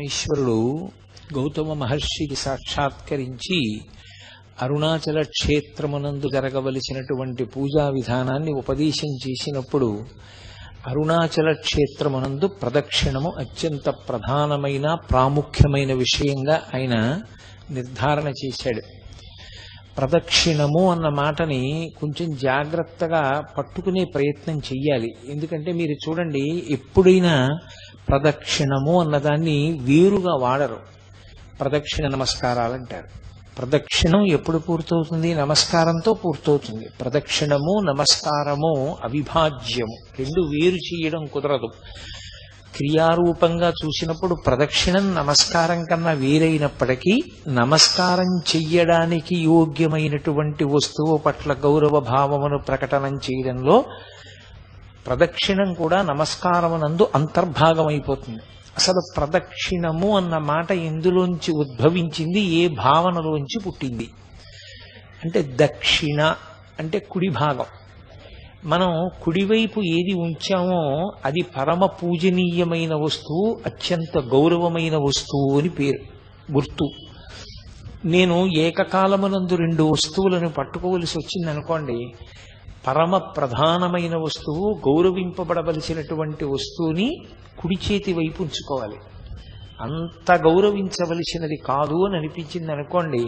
పరమేశ్వరుడు గౌతమ మహర్షికి సాక్షాత్కరించి అరుణాచల క్షేత్రమునందు జరగవలసినటువంటి పూజా విధానాన్ని ఉపదేశం చేసినప్పుడు అరుణాచల క్షేత్రమునందు ప్రదక్షిణము అత్యంత ప్రధానమైన ప్రాముఖ్యమైన విషయంగా ఆయన నిర్ధారణ చేశాడు ప్రదక్షిణము అన్న మాటని కొంచెం జాగ్రత్తగా పట్టుకునే ప్రయత్నం చెయ్యాలి ఎందుకంటే మీరు చూడండి ఎప్పుడైనా ప్రదక్షిణము అన్నదాన్ని వేరుగా వాడరు ప్రదక్షిణ నమస్కారాలు అంటారు ప్రదక్షిణం ఎప్పుడు పూర్తవుతుంది నమస్కారంతో పూర్తవుతుంది ప్రదక్షిణము నమస్కారము అవిభాజ్యము రెండు వేరు చేయడం కుదరదు క్రియారూపంగా చూసినప్పుడు ప్రదక్షిణం నమస్కారం కన్నా వేరైనప్పటికీ నమస్కారం చెయ్యడానికి యోగ్యమైనటువంటి వస్తువు పట్ల గౌరవ భావమును ప్రకటనం చేయడంలో ప్రదక్షిణం కూడా నమస్కారమునందు అంతర్భాగమైపోతుంది అసలు ప్రదక్షిణము అన్న మాట ఎందులోంచి ఉద్భవించింది ఏ భావనలోంచి పుట్టింది అంటే దక్షిణ అంటే కుడి భాగం మనం కుడివైపు ఏది ఉంచామో అది పరమ పూజనీయమైన వస్తువు అత్యంత గౌరవమైన వస్తువు అని పేరు గుర్తు నేను ఏకకాలమునందు రెండు వస్తువులను పట్టుకోవలసి వచ్చింది అనుకోండి పరమ ప్రధానమైన వస్తువు గౌరవింపబడవలసినటువంటి వస్తువుని కుడి చేతి వైపు ఉంచుకోవాలి అంత గౌరవించవలసినది కాదు అని అనిపించింది అనుకోండి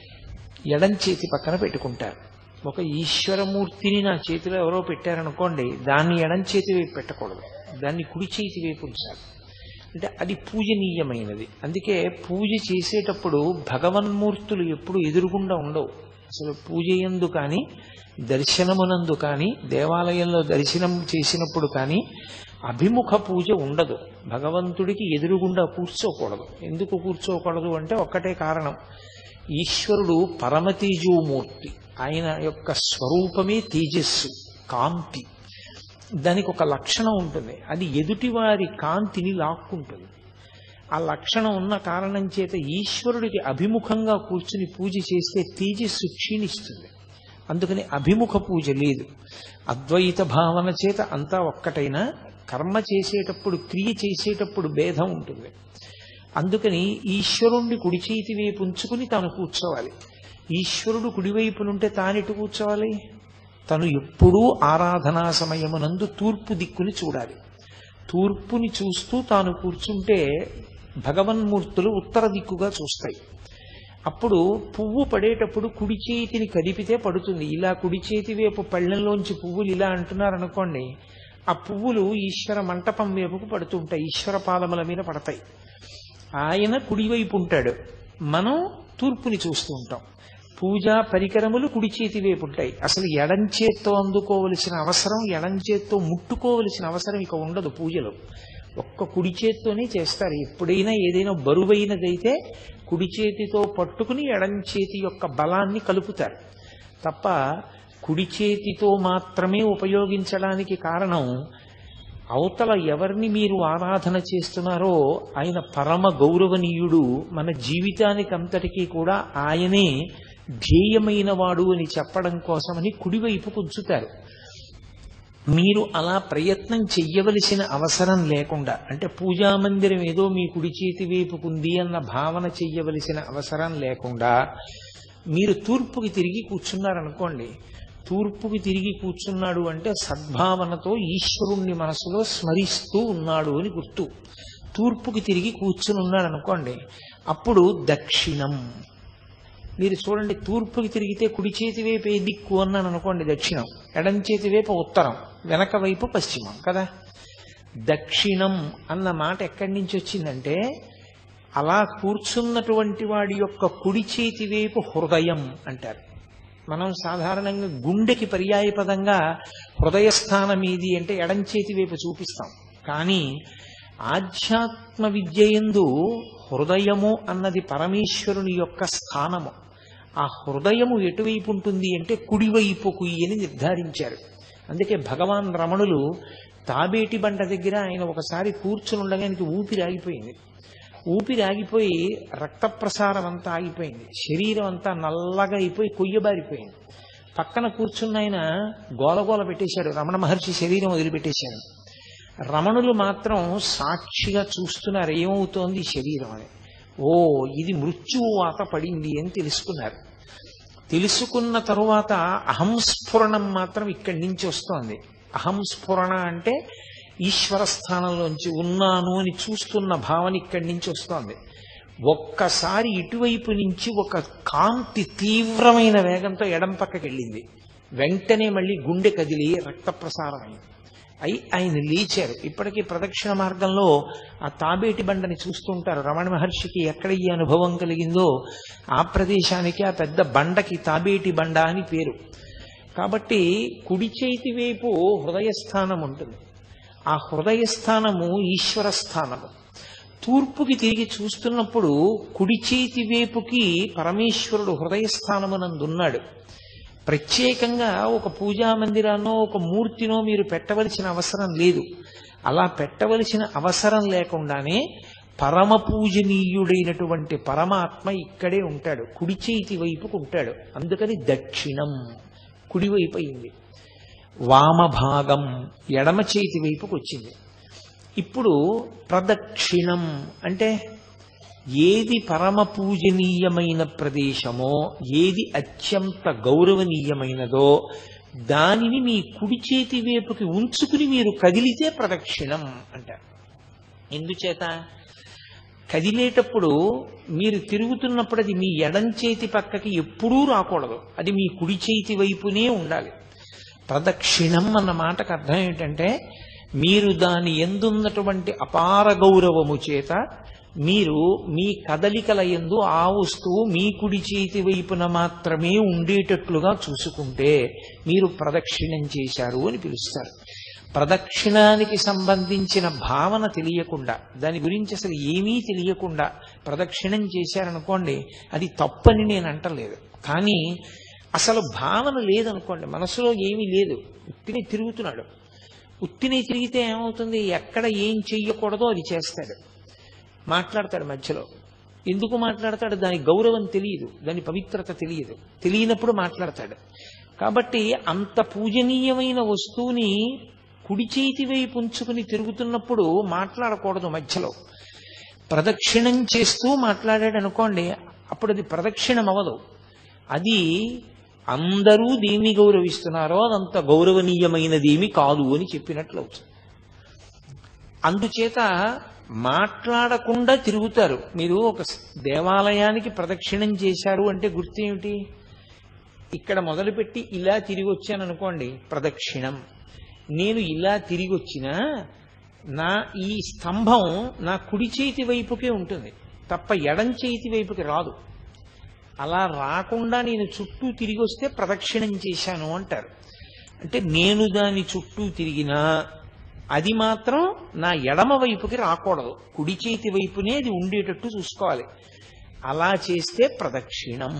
ఎడం చేతి పక్కన పెట్టుకుంటారు ఒక ఈశ్వరమూర్తిని నా చేతిలో ఎవరో పెట్టారనుకోండి దాన్ని ఎడం చేతి వైపు పెట్టకూడదు దాన్ని కుడి చేతి వైపు ఉంచాలి అంటే అది పూజనీయమైనది అందుకే పూజ చేసేటప్పుడు భగవన్మూర్తులు ఎప్పుడు ఎదురుగుండా ఉండవు అసలు పూజ ఎందు కానీ దర్శనమునందు కానీ దేవాలయంలో దర్శనం చేసినప్పుడు కానీ అభిముఖ పూజ ఉండదు భగవంతుడికి ఎదురుగుండా కూర్చోకూడదు ఎందుకు కూర్చోకూడదు అంటే ఒక్కటే కారణం ఈశ్వరుడు పరమతేజోమూర్తి ఆయన యొక్క స్వరూపమే తేజస్సు కాంతి దానికి ఒక లక్షణం ఉంటుంది అది ఎదుటివారి కాంతిని లాక్కుంటుంది ఆ లక్షణం ఉన్న కారణం చేత ఈశ్వరుడికి అభిముఖంగా కూర్చుని పూజ చేస్తే తేజస్సు క్షీణిస్తుంది అందుకని అభిముఖ పూజ లేదు అద్వైత భావన చేత అంతా ఒక్కటైనా కర్మ చేసేటప్పుడు క్రియ చేసేటప్పుడు భేదం ఉంటుంది అందుకని ఈశ్వరుణ్ణి కుడి చేతి వైపు ఉంచుకుని తాను కూర్చోవాలి ఈశ్వరుడు కుడివైపునుంటే తానెటు కూర్చోవాలి తను ఎప్పుడూ ఆరాధనా సమయమునందు తూర్పు దిక్కుని చూడాలి తూర్పుని చూస్తూ తాను కూర్చుంటే భగవన్మూర్తులు ఉత్తర దిక్కుగా చూస్తాయి అప్పుడు పువ్వు పడేటప్పుడు కుడి చేతిని కదిపితే పడుతుంది ఇలా కుడి చేతి వైపు పళ్ళెంలోంచి పువ్వులు ఇలా అంటున్నారనుకోండి ఆ పువ్వులు ఈశ్వర మంటపం వైపుకు పడుతుంటాయి ఈశ్వర పాదముల మీద పడతాయి ఆయన కుడివైపు ఉంటాడు మనం తూర్పుని చూస్తూ ఉంటాం పూజా పరికరములు కుడి చేతి వైపు ఉంటాయి అసలు ఎడం చేత్తో అందుకోవలసిన అవసరం ఎడం చేత్తో ముట్టుకోవలసిన అవసరం ఇక ఉండదు పూజలో ఒక్క కుడి చేత్తోనే చేస్తారు ఎప్పుడైనా ఏదైనా బరువైనదైతే కుడి చేతితో పట్టుకుని ఎడం చేతి యొక్క బలాన్ని కలుపుతారు తప్ప కుడి చేతితో మాత్రమే ఉపయోగించడానికి కారణం అవతల ఎవరిని మీరు ఆరాధన చేస్తున్నారో ఆయన పరమ గౌరవనీయుడు మన జీవితానికి అంతటికీ కూడా ఆయనే ధ్యేయమైన వాడు అని చెప్పడం కోసమని కుడివైపు ఉంచుతారు మీరు అలా ప్రయత్నం చెయ్యవలసిన అవసరం లేకుండా అంటే పూజా మందిరం ఏదో మీ కుడి చేతి వైపుకుంది అన్న భావన చెయ్యవలసిన అవసరం లేకుండా మీరు తూర్పుకి తిరిగి కూర్చున్నారనుకోండి తూర్పుకి తిరిగి కూర్చున్నాడు అంటే సద్భావనతో ఈశ్వరుణ్ణి మనసులో స్మరిస్తూ ఉన్నాడు అని గుర్తు తూర్పుకి తిరిగి కూర్చుని ఉన్నాడు అనుకోండి అప్పుడు దక్షిణం మీరు చూడండి తూర్పుకి తిరిగితే కుడి చేతి వైపు ఏ దిక్కు అన్నాను అనుకోండి దక్షిణం ఎడం చేతి వైపు ఉత్తరం వెనక వైపు పశ్చిమం కదా దక్షిణం అన్న మాట ఎక్కడి నుంచి వచ్చిందంటే అలా కూర్చున్నటువంటి వాడి యొక్క కుడి చేతి వైపు హృదయం అంటారు మనం సాధారణంగా గుండెకి పర్యాయపదంగా హృదయస్థానం ఏది అంటే ఎడం చేతి వైపు చూపిస్తాం కానీ ఆధ్యాత్మ విద్య ఎందు హృదయము అన్నది పరమేశ్వరుని యొక్క స్థానము ఆ హృదయము ఎటువైపు ఉంటుంది అంటే కుడివైపుకు అని నిర్ధారించారు అందుకే భగవాన్ రమణులు తాబేటి బండ దగ్గర ఆయన ఒకసారి కూర్చుని ఉండగానికి ఊపిరి ఆగిపోయింది ఊపిరి ఆగిపోయి రక్త ప్రసారం అంతా ఆగిపోయింది శరీరం అంతా నల్లగా అయిపోయి కొయ్యబారిపోయింది పక్కన కూర్చున్న ఆయన గోలగోల పెట్టేశాడు రమణ మహర్షి శరీరం వదిలిపెట్టేశాడు రమణులు మాత్రం సాక్షిగా చూస్తున్నారు ఏమవుతోంది ఈ శరీరం అని ఓ ఇది మృత్యువు వాత పడింది అని తెలుసుకున్నారు తెలుసుకున్న తరువాత అహంస్ఫురణం మాత్రం ఇక్కడి నుంచి వస్తోంది అహంస్ఫురణ అంటే ఈశ్వర స్థానంలోంచి ఉన్నాను అని చూస్తున్న భావన ఇక్కడి నుంచి వస్తోంది ఒక్కసారి ఇటువైపు నుంచి ఒక కాంతి తీవ్రమైన వేగంతో ఎడం పక్కకి వెళ్ళింది వెంటనే మళ్ళీ గుండె కదిలి రక్త ప్రసారం అయింది అయి ఆయన లేచారు ఇప్పటికీ ప్రదక్షిణ మార్గంలో ఆ తాబేటి బండని చూస్తుంటారు రమణ మహర్షికి ఎక్కడ ఈ అనుభవం కలిగిందో ఆ ప్రదేశానికి ఆ పెద్ద బండకి తాబేటి బండ అని పేరు కాబట్టి కుడి చేతి వైపు హృదయస్థానం ఉంటుంది ఆ హృదయస్థానము ఈశ్వర స్థానము తూర్పుకి తిరిగి చూస్తున్నప్పుడు కుడి చేతి వైపుకి పరమేశ్వరుడు హృదయస్థానమునందున్నాడు ప్రత్యేకంగా ఒక పూజా మందిరాన్నో ఒక మూర్తినో మీరు పెట్టవలసిన అవసరం లేదు అలా పెట్టవలసిన అవసరం లేకుండానే పరమ పూజనీయుడైనటువంటి పరమాత్మ ఇక్కడే ఉంటాడు కుడి చేతి వైపుకు ఉంటాడు అందుకని దక్షిణం కుడివైపు అయింది వామభాగం ఎడమ చేతి వైపుకు వచ్చింది ఇప్పుడు ప్రదక్షిణం అంటే ఏది పరమ పూజనీయమైన ప్రదేశమో ఏది అత్యంత గౌరవనీయమైనదో దానిని మీ కుడి చేతి వైపుకి ఉంచుకుని మీరు కదిలితే ప్రదక్షిణం అంటారు ఎందుచేత కదిలేటప్పుడు మీరు తిరుగుతున్నప్పుడు అది మీ ఎడం చేతి పక్కకి ఎప్పుడూ రాకూడదు అది మీ కుడి చేతి వైపునే ఉండాలి ప్రదక్షిణం అన్న మాటకు అర్థం ఏంటంటే మీరు దాని ఎందున్నటువంటి అపార గౌరవము చేత మీరు మీ కదలికల ఎందు ఆ వస్తువు మీ కుడి చేతి వైపున మాత్రమే ఉండేటట్లుగా చూసుకుంటే మీరు ప్రదక్షిణం చేశారు అని పిలుస్తారు ప్రదక్షిణానికి సంబంధించిన భావన తెలియకుండా దాని గురించి అసలు ఏమీ తెలియకుండా ప్రదక్షిణం చేశారనుకోండి అది తప్పని నేను అంటలేదు కానీ అసలు భావన లేదనుకోండి మనసులో ఏమీ లేదు ఉత్తిని తిరుగుతున్నాడు ఉత్తిని తిరిగితే ఏమవుతుంది ఎక్కడ ఏం చెయ్యకూడదో అది చేస్తాడు మాట్లాడతాడు మధ్యలో ఎందుకు మాట్లాడతాడు దాని గౌరవం తెలియదు దాని పవిత్రత తెలియదు తెలియనప్పుడు మాట్లాడతాడు కాబట్టి అంత పూజనీయమైన వస్తువుని కుడి చేతి వైపు ఉంచుకుని తిరుగుతున్నప్పుడు మాట్లాడకూడదు మధ్యలో ప్రదక్షిణం చేస్తూ మాట్లాడాడు అనుకోండి అప్పుడు అది ప్రదక్షిణం అవ్వదు అది అందరూ దేన్ని గౌరవిస్తున్నారో అదంత గౌరవనీయమైనదేమి కాదు అని చెప్పినట్లు అవుతుంది అందుచేత మాట్లాడకుండా తిరుగుతారు మీరు ఒక దేవాలయానికి ప్రదక్షిణం చేశారు అంటే గుర్తు ఏమిటి ఇక్కడ మొదలుపెట్టి ఇలా తిరిగి వచ్చాను అనుకోండి ప్రదక్షిణం నేను ఇలా తిరిగి వచ్చినా నా ఈ స్తంభం నా కుడి చేతి వైపుకే ఉంటుంది తప్ప ఎడం చేతి వైపుకి రాదు అలా రాకుండా నేను చుట్టూ తిరిగి వస్తే ప్రదక్షిణం చేశాను అంటారు అంటే నేను దాని చుట్టూ తిరిగినా అది మాత్రం నా ఎడమ వైపుకి రాకూడదు కుడి చేతి వైపునే అది ఉండేటట్టు చూసుకోవాలి అలా చేస్తే ప్రదక్షిణం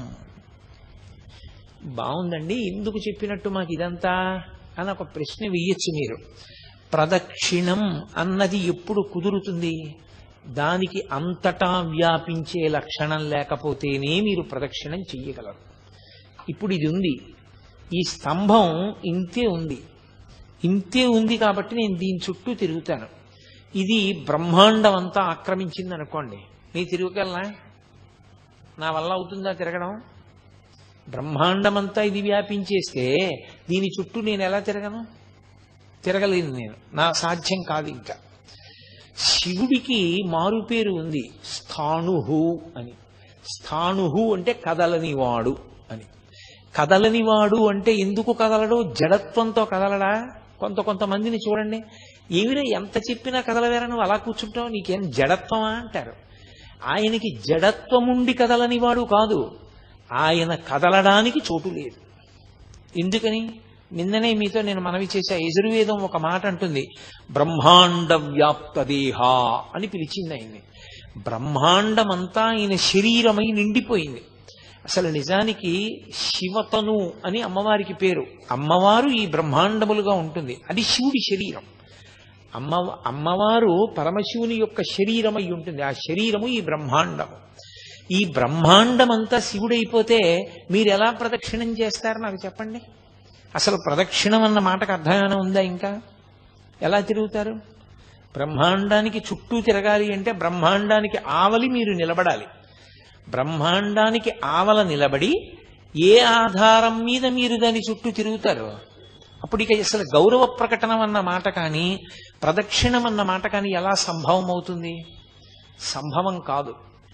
బాగుందండి ఎందుకు చెప్పినట్టు మాకు ఇదంతా అని ఒక ప్రశ్న వెయ్యొచ్చు మీరు ప్రదక్షిణం అన్నది ఎప్పుడు కుదురుతుంది దానికి అంతటా వ్యాపించే లక్షణం లేకపోతేనే మీరు ప్రదక్షిణం చెయ్యగలరు ఇప్పుడు ఇది ఉంది ఈ స్తంభం ఇంతే ఉంది ఇంతే ఉంది కాబట్టి నేను దీని చుట్టూ తిరుగుతాను ఇది బ్రహ్మాండం అంతా ఆక్రమించింది అనుకోండి నీ తిరుగుకెళ్ళనా నా వల్ల అవుతుందా తిరగడం బ్రహ్మాండమంతా ఇది వ్యాపించేస్తే దీని చుట్టూ నేను ఎలా తిరగను తిరగలేను నేను నా సాధ్యం కాదు ఇంకా శివుడికి మారుపేరు ఉంది స్థాణుహు అని స్థాణుహు అంటే కదలనివాడు అని కదలనివాడు అంటే ఎందుకు కదలడు జడత్వంతో కదలడా కొంత కొంతమందిని చూడండి ఏమిరా ఎంత చెప్పినా కదలవేరా నువ్వు అలా కూర్చుంటావు నీకేం జడత్వమా అంటారు ఆయనకి జడత్వముండి కదలనివాడు కాదు ఆయన కదలడానికి చోటు లేదు ఎందుకని నిన్ననే మీతో నేను మనవి చేశా యజుర్వేదం ఒక మాట అంటుంది బ్రహ్మాండ వ్యాప్త దేహ అని పిలిచింది ఆయన్ని బ్రహ్మాండమంతా ఆయన శరీరమై నిండిపోయింది అసలు నిజానికి శివతను అని అమ్మవారికి పేరు అమ్మవారు ఈ బ్రహ్మాండములుగా ఉంటుంది అది శివుడి శరీరం అమ్మ అమ్మవారు పరమశివుని యొక్క శరీరమై ఉంటుంది ఆ శరీరము ఈ బ్రహ్మాండము ఈ బ్రహ్మాండమంతా శివుడైపోతే మీరు ఎలా ప్రదక్షిణం చేస్తారు నాకు చెప్పండి అసలు ప్రదక్షిణం అన్న మాటకు అర్థం ఉందా ఇంకా ఎలా తిరుగుతారు బ్రహ్మాండానికి చుట్టూ తిరగాలి అంటే బ్రహ్మాండానికి ఆవలి మీరు నిలబడాలి బ్రహ్మాండానికి ఆవల నిలబడి ఏ ఆధారం మీద మీరు దాని చుట్టూ తిరుగుతారో అప్పుడు ఇక అసలు గౌరవ ప్రకటనం అన్న మాట కానీ ప్రదక్షిణం అన్న మాట కానీ ఎలా సంభవం అవుతుంది సంభవం కాదు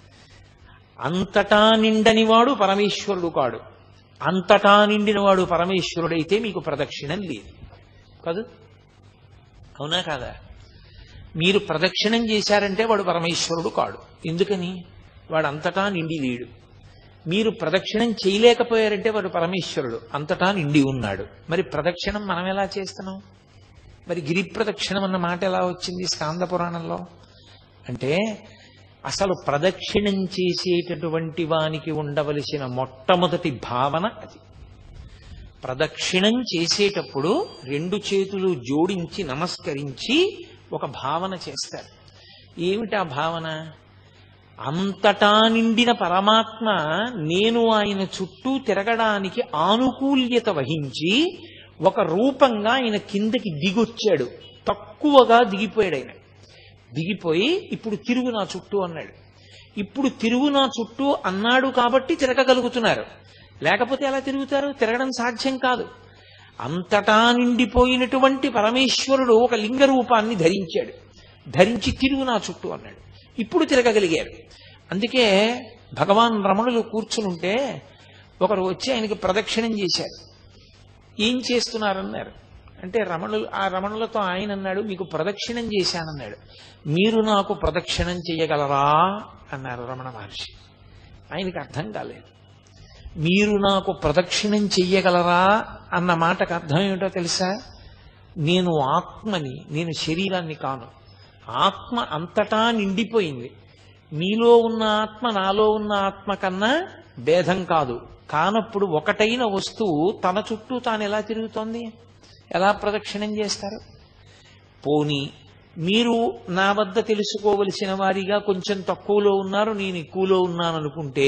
అంతటా నిండనివాడు పరమేశ్వరుడు కాడు అంతటా నిండినవాడు పరమేశ్వరుడైతే మీకు ప్రదక్షిణం లేదు కాదు అవునా కాదా మీరు ప్రదక్షిణం చేశారంటే వాడు పరమేశ్వరుడు కాడు ఎందుకని వాడు అంతటా నిండి లేడు మీరు ప్రదక్షిణం చేయలేకపోయారంటే వాడు పరమేశ్వరుడు అంతటా నిండి ఉన్నాడు మరి ప్రదక్షిణం మనం ఎలా చేస్తున్నాం మరి గిరి ప్రదక్షిణం అన్న మాట ఎలా వచ్చింది స్కాంద పురాణంలో అంటే అసలు ప్రదక్షిణం చేసేటటువంటి వానికి ఉండవలసిన మొట్టమొదటి భావన అది ప్రదక్షిణం చేసేటప్పుడు రెండు చేతులు జోడించి నమస్కరించి ఒక భావన చేస్తారు ఏమిటి ఆ భావన అంతటా నిండిన పరమాత్మ నేను ఆయన చుట్టూ తిరగడానికి ఆనుకూల్యత వహించి ఒక రూపంగా ఆయన కిందకి దిగొచ్చాడు తక్కువగా దిగిపోయాడు ఆయన దిగిపోయి ఇప్పుడు తిరుగు నా చుట్టూ అన్నాడు ఇప్పుడు తిరుగు నా చుట్టూ అన్నాడు కాబట్టి తిరగగలుగుతున్నారు లేకపోతే ఎలా తిరుగుతారు తిరగడం సాధ్యం కాదు అంతటా నిండిపోయినటువంటి పరమేశ్వరుడు ఒక లింగ రూపాన్ని ధరించాడు ధరించి తిరుగు నా చుట్టూ అన్నాడు ఇప్పుడు తిరగగలిగారు అందుకే భగవాన్ రమణులు కూర్చునుంటే ఒకరు వచ్చి ఆయనకి ప్రదక్షిణం చేశారు ఏం చేస్తున్నారన్నారు అంటే రమణులు ఆ రమణులతో ఆయన అన్నాడు మీకు ప్రదక్షిణం చేశానన్నాడు మీరు నాకు ప్రదక్షిణం చేయగలరా అన్నారు రమణ మహర్షి ఆయనకి అర్థం కాలేదు మీరు నాకు ప్రదక్షిణం చెయ్యగలరా అన్న మాటకు అర్థం ఏమిటో తెలుసా నేను ఆత్మని నేను శరీరాన్ని కాను ఆత్మ అంతటా నిండిపోయింది మీలో ఉన్న ఆత్మ నాలో ఉన్న ఆత్మ కన్నా భేదం కాదు కానప్పుడు ఒకటైన వస్తువు తన చుట్టూ తాను ఎలా తిరుగుతోంది ఎలా ప్రదక్షిణం చేస్తారు పోని మీరు నా వద్ద తెలుసుకోవలసిన వారిగా కొంచెం తక్కువలో ఉన్నారు నేను ఎక్కువలో ఉన్నాను అనుకుంటే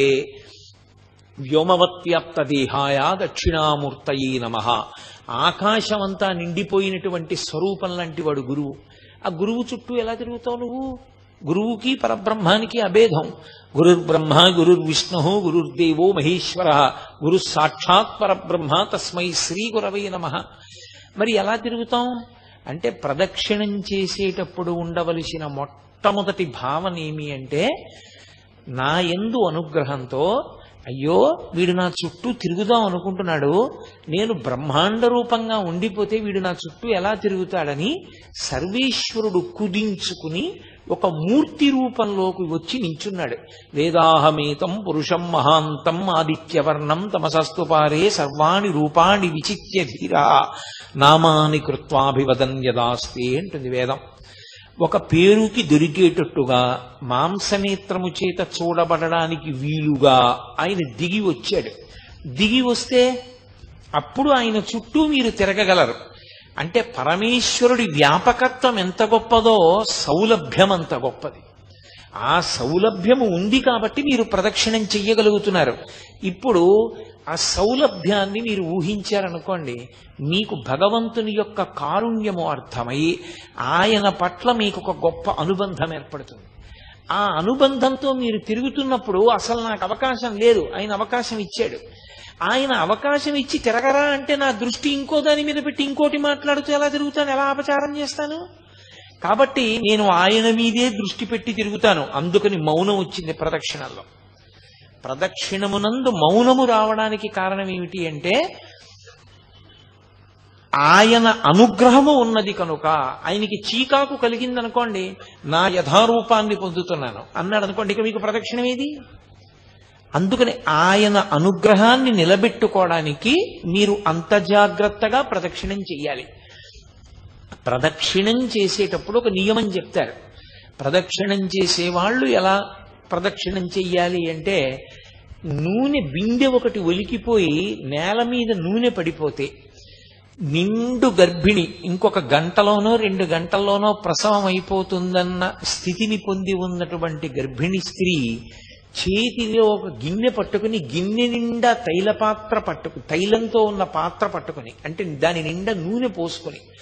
వ్యోమవత్యాప్త దేహాయ దక్షిణామూర్తయే నమ ఆకాశమంతా నిండిపోయినటువంటి స్వరూపం లాంటి వాడు గురువు ఆ గురువు చుట్టూ ఎలా తిరుగుతావు నువ్వు గురువుకి పరబ్రహ్మానికి అభేదం గురుర్బ్రహ్మ గురుర్విష్ణు గురుర్దేవో మహేశ్వర గురు సాక్షాత్ పరబ్రహ్మ తస్మై శ్రీ గురవై నమ మరి ఎలా తిరుగుతాం అంటే ప్రదక్షిణం చేసేటప్పుడు ఉండవలసిన మొట్టమొదటి భావన ఏమి అంటే నా ఎందు అనుగ్రహంతో అయ్యో వీడు నా చుట్టూ తిరుగుదాం అనుకుంటున్నాడు నేను బ్రహ్మాండ రూపంగా ఉండిపోతే వీడు నా చుట్టూ ఎలా తిరుగుతాడని సర్వేశ్వరుడు కుదించుకుని ఒక మూర్తి రూపంలోకి వచ్చి నించున్నాడు వేదాహమేతం పురుషం మహాంతం ఆదిత్యవర్ణం తమసస్తుపారే సర్వాణి రూపాణి విచిత్య ధీరా నామాని కృత్వాభివదన్ యదాస్తే అంటుంది వేదం ఒక పేరుకి దొరికేటట్టుగా మాంసనేత్రము చేత చూడబడడానికి వీలుగా ఆయన దిగి వచ్చాడు దిగి వస్తే అప్పుడు ఆయన చుట్టూ మీరు తిరగగలరు అంటే పరమేశ్వరుడి వ్యాపకత్వం ఎంత గొప్పదో సౌలభ్యం అంత గొప్పది ఆ సౌలభ్యము ఉంది కాబట్టి మీరు ప్రదక్షిణం చెయ్యగలుగుతున్నారు ఇప్పుడు ఆ సౌలభ్యాన్ని మీరు ఊహించారనుకోండి మీకు భగవంతుని యొక్క కారుణ్యము అర్థమై ఆయన పట్ల మీకు ఒక గొప్ప అనుబంధం ఏర్పడుతుంది ఆ అనుబంధంతో మీరు తిరుగుతున్నప్పుడు అసలు నాకు అవకాశం లేదు ఆయన అవకాశం ఇచ్చాడు ఆయన అవకాశం ఇచ్చి తిరగరా అంటే నా దృష్టి ఇంకో దాని మీద పెట్టి ఇంకోటి మాట్లాడుతూ ఎలా తిరుగుతాను ఎలా అపచారం చేస్తాను కాబట్టి నేను ఆయన మీదే దృష్టి పెట్టి తిరుగుతాను అందుకని మౌనం వచ్చింది ప్రదక్షిణల్లో ప్రదక్షిణమునందు మౌనము రావడానికి కారణం ఏమిటి అంటే ఆయన అనుగ్రహము ఉన్నది కనుక ఆయనకి చీకాకు కలిగిందనుకోండి నా యథారూపాన్ని పొందుతున్నాను అన్నాడు అనుకోండి ఇక మీకు ప్రదక్షిణం ఏది అందుకని ఆయన అనుగ్రహాన్ని నిలబెట్టుకోవడానికి మీరు అంత జాగ్రత్తగా ప్రదక్షిణం చెయ్యాలి ప్రదక్షిణం చేసేటప్పుడు ఒక నియమం చెప్తారు ప్రదక్షిణం చేసేవాళ్ళు ఎలా ప్రదక్షిణం చెయ్యాలి అంటే నూనె బిందె ఒకటి ఒలికిపోయి నేల మీద నూనె పడిపోతే నిండు గర్భిణి ఇంకొక గంటలోనో రెండు గంటల్లోనో ప్రసవం అయిపోతుందన్న స్థితిని పొంది ఉన్నటువంటి గర్భిణి స్త్రీ చేతిలో ఒక గిన్నె పట్టుకుని గిన్నె నిండా తైల పాత్ర పట్టుకు తైలంతో ఉన్న పాత్ర పట్టుకుని అంటే దాని నిండా నూనె పోసుకొని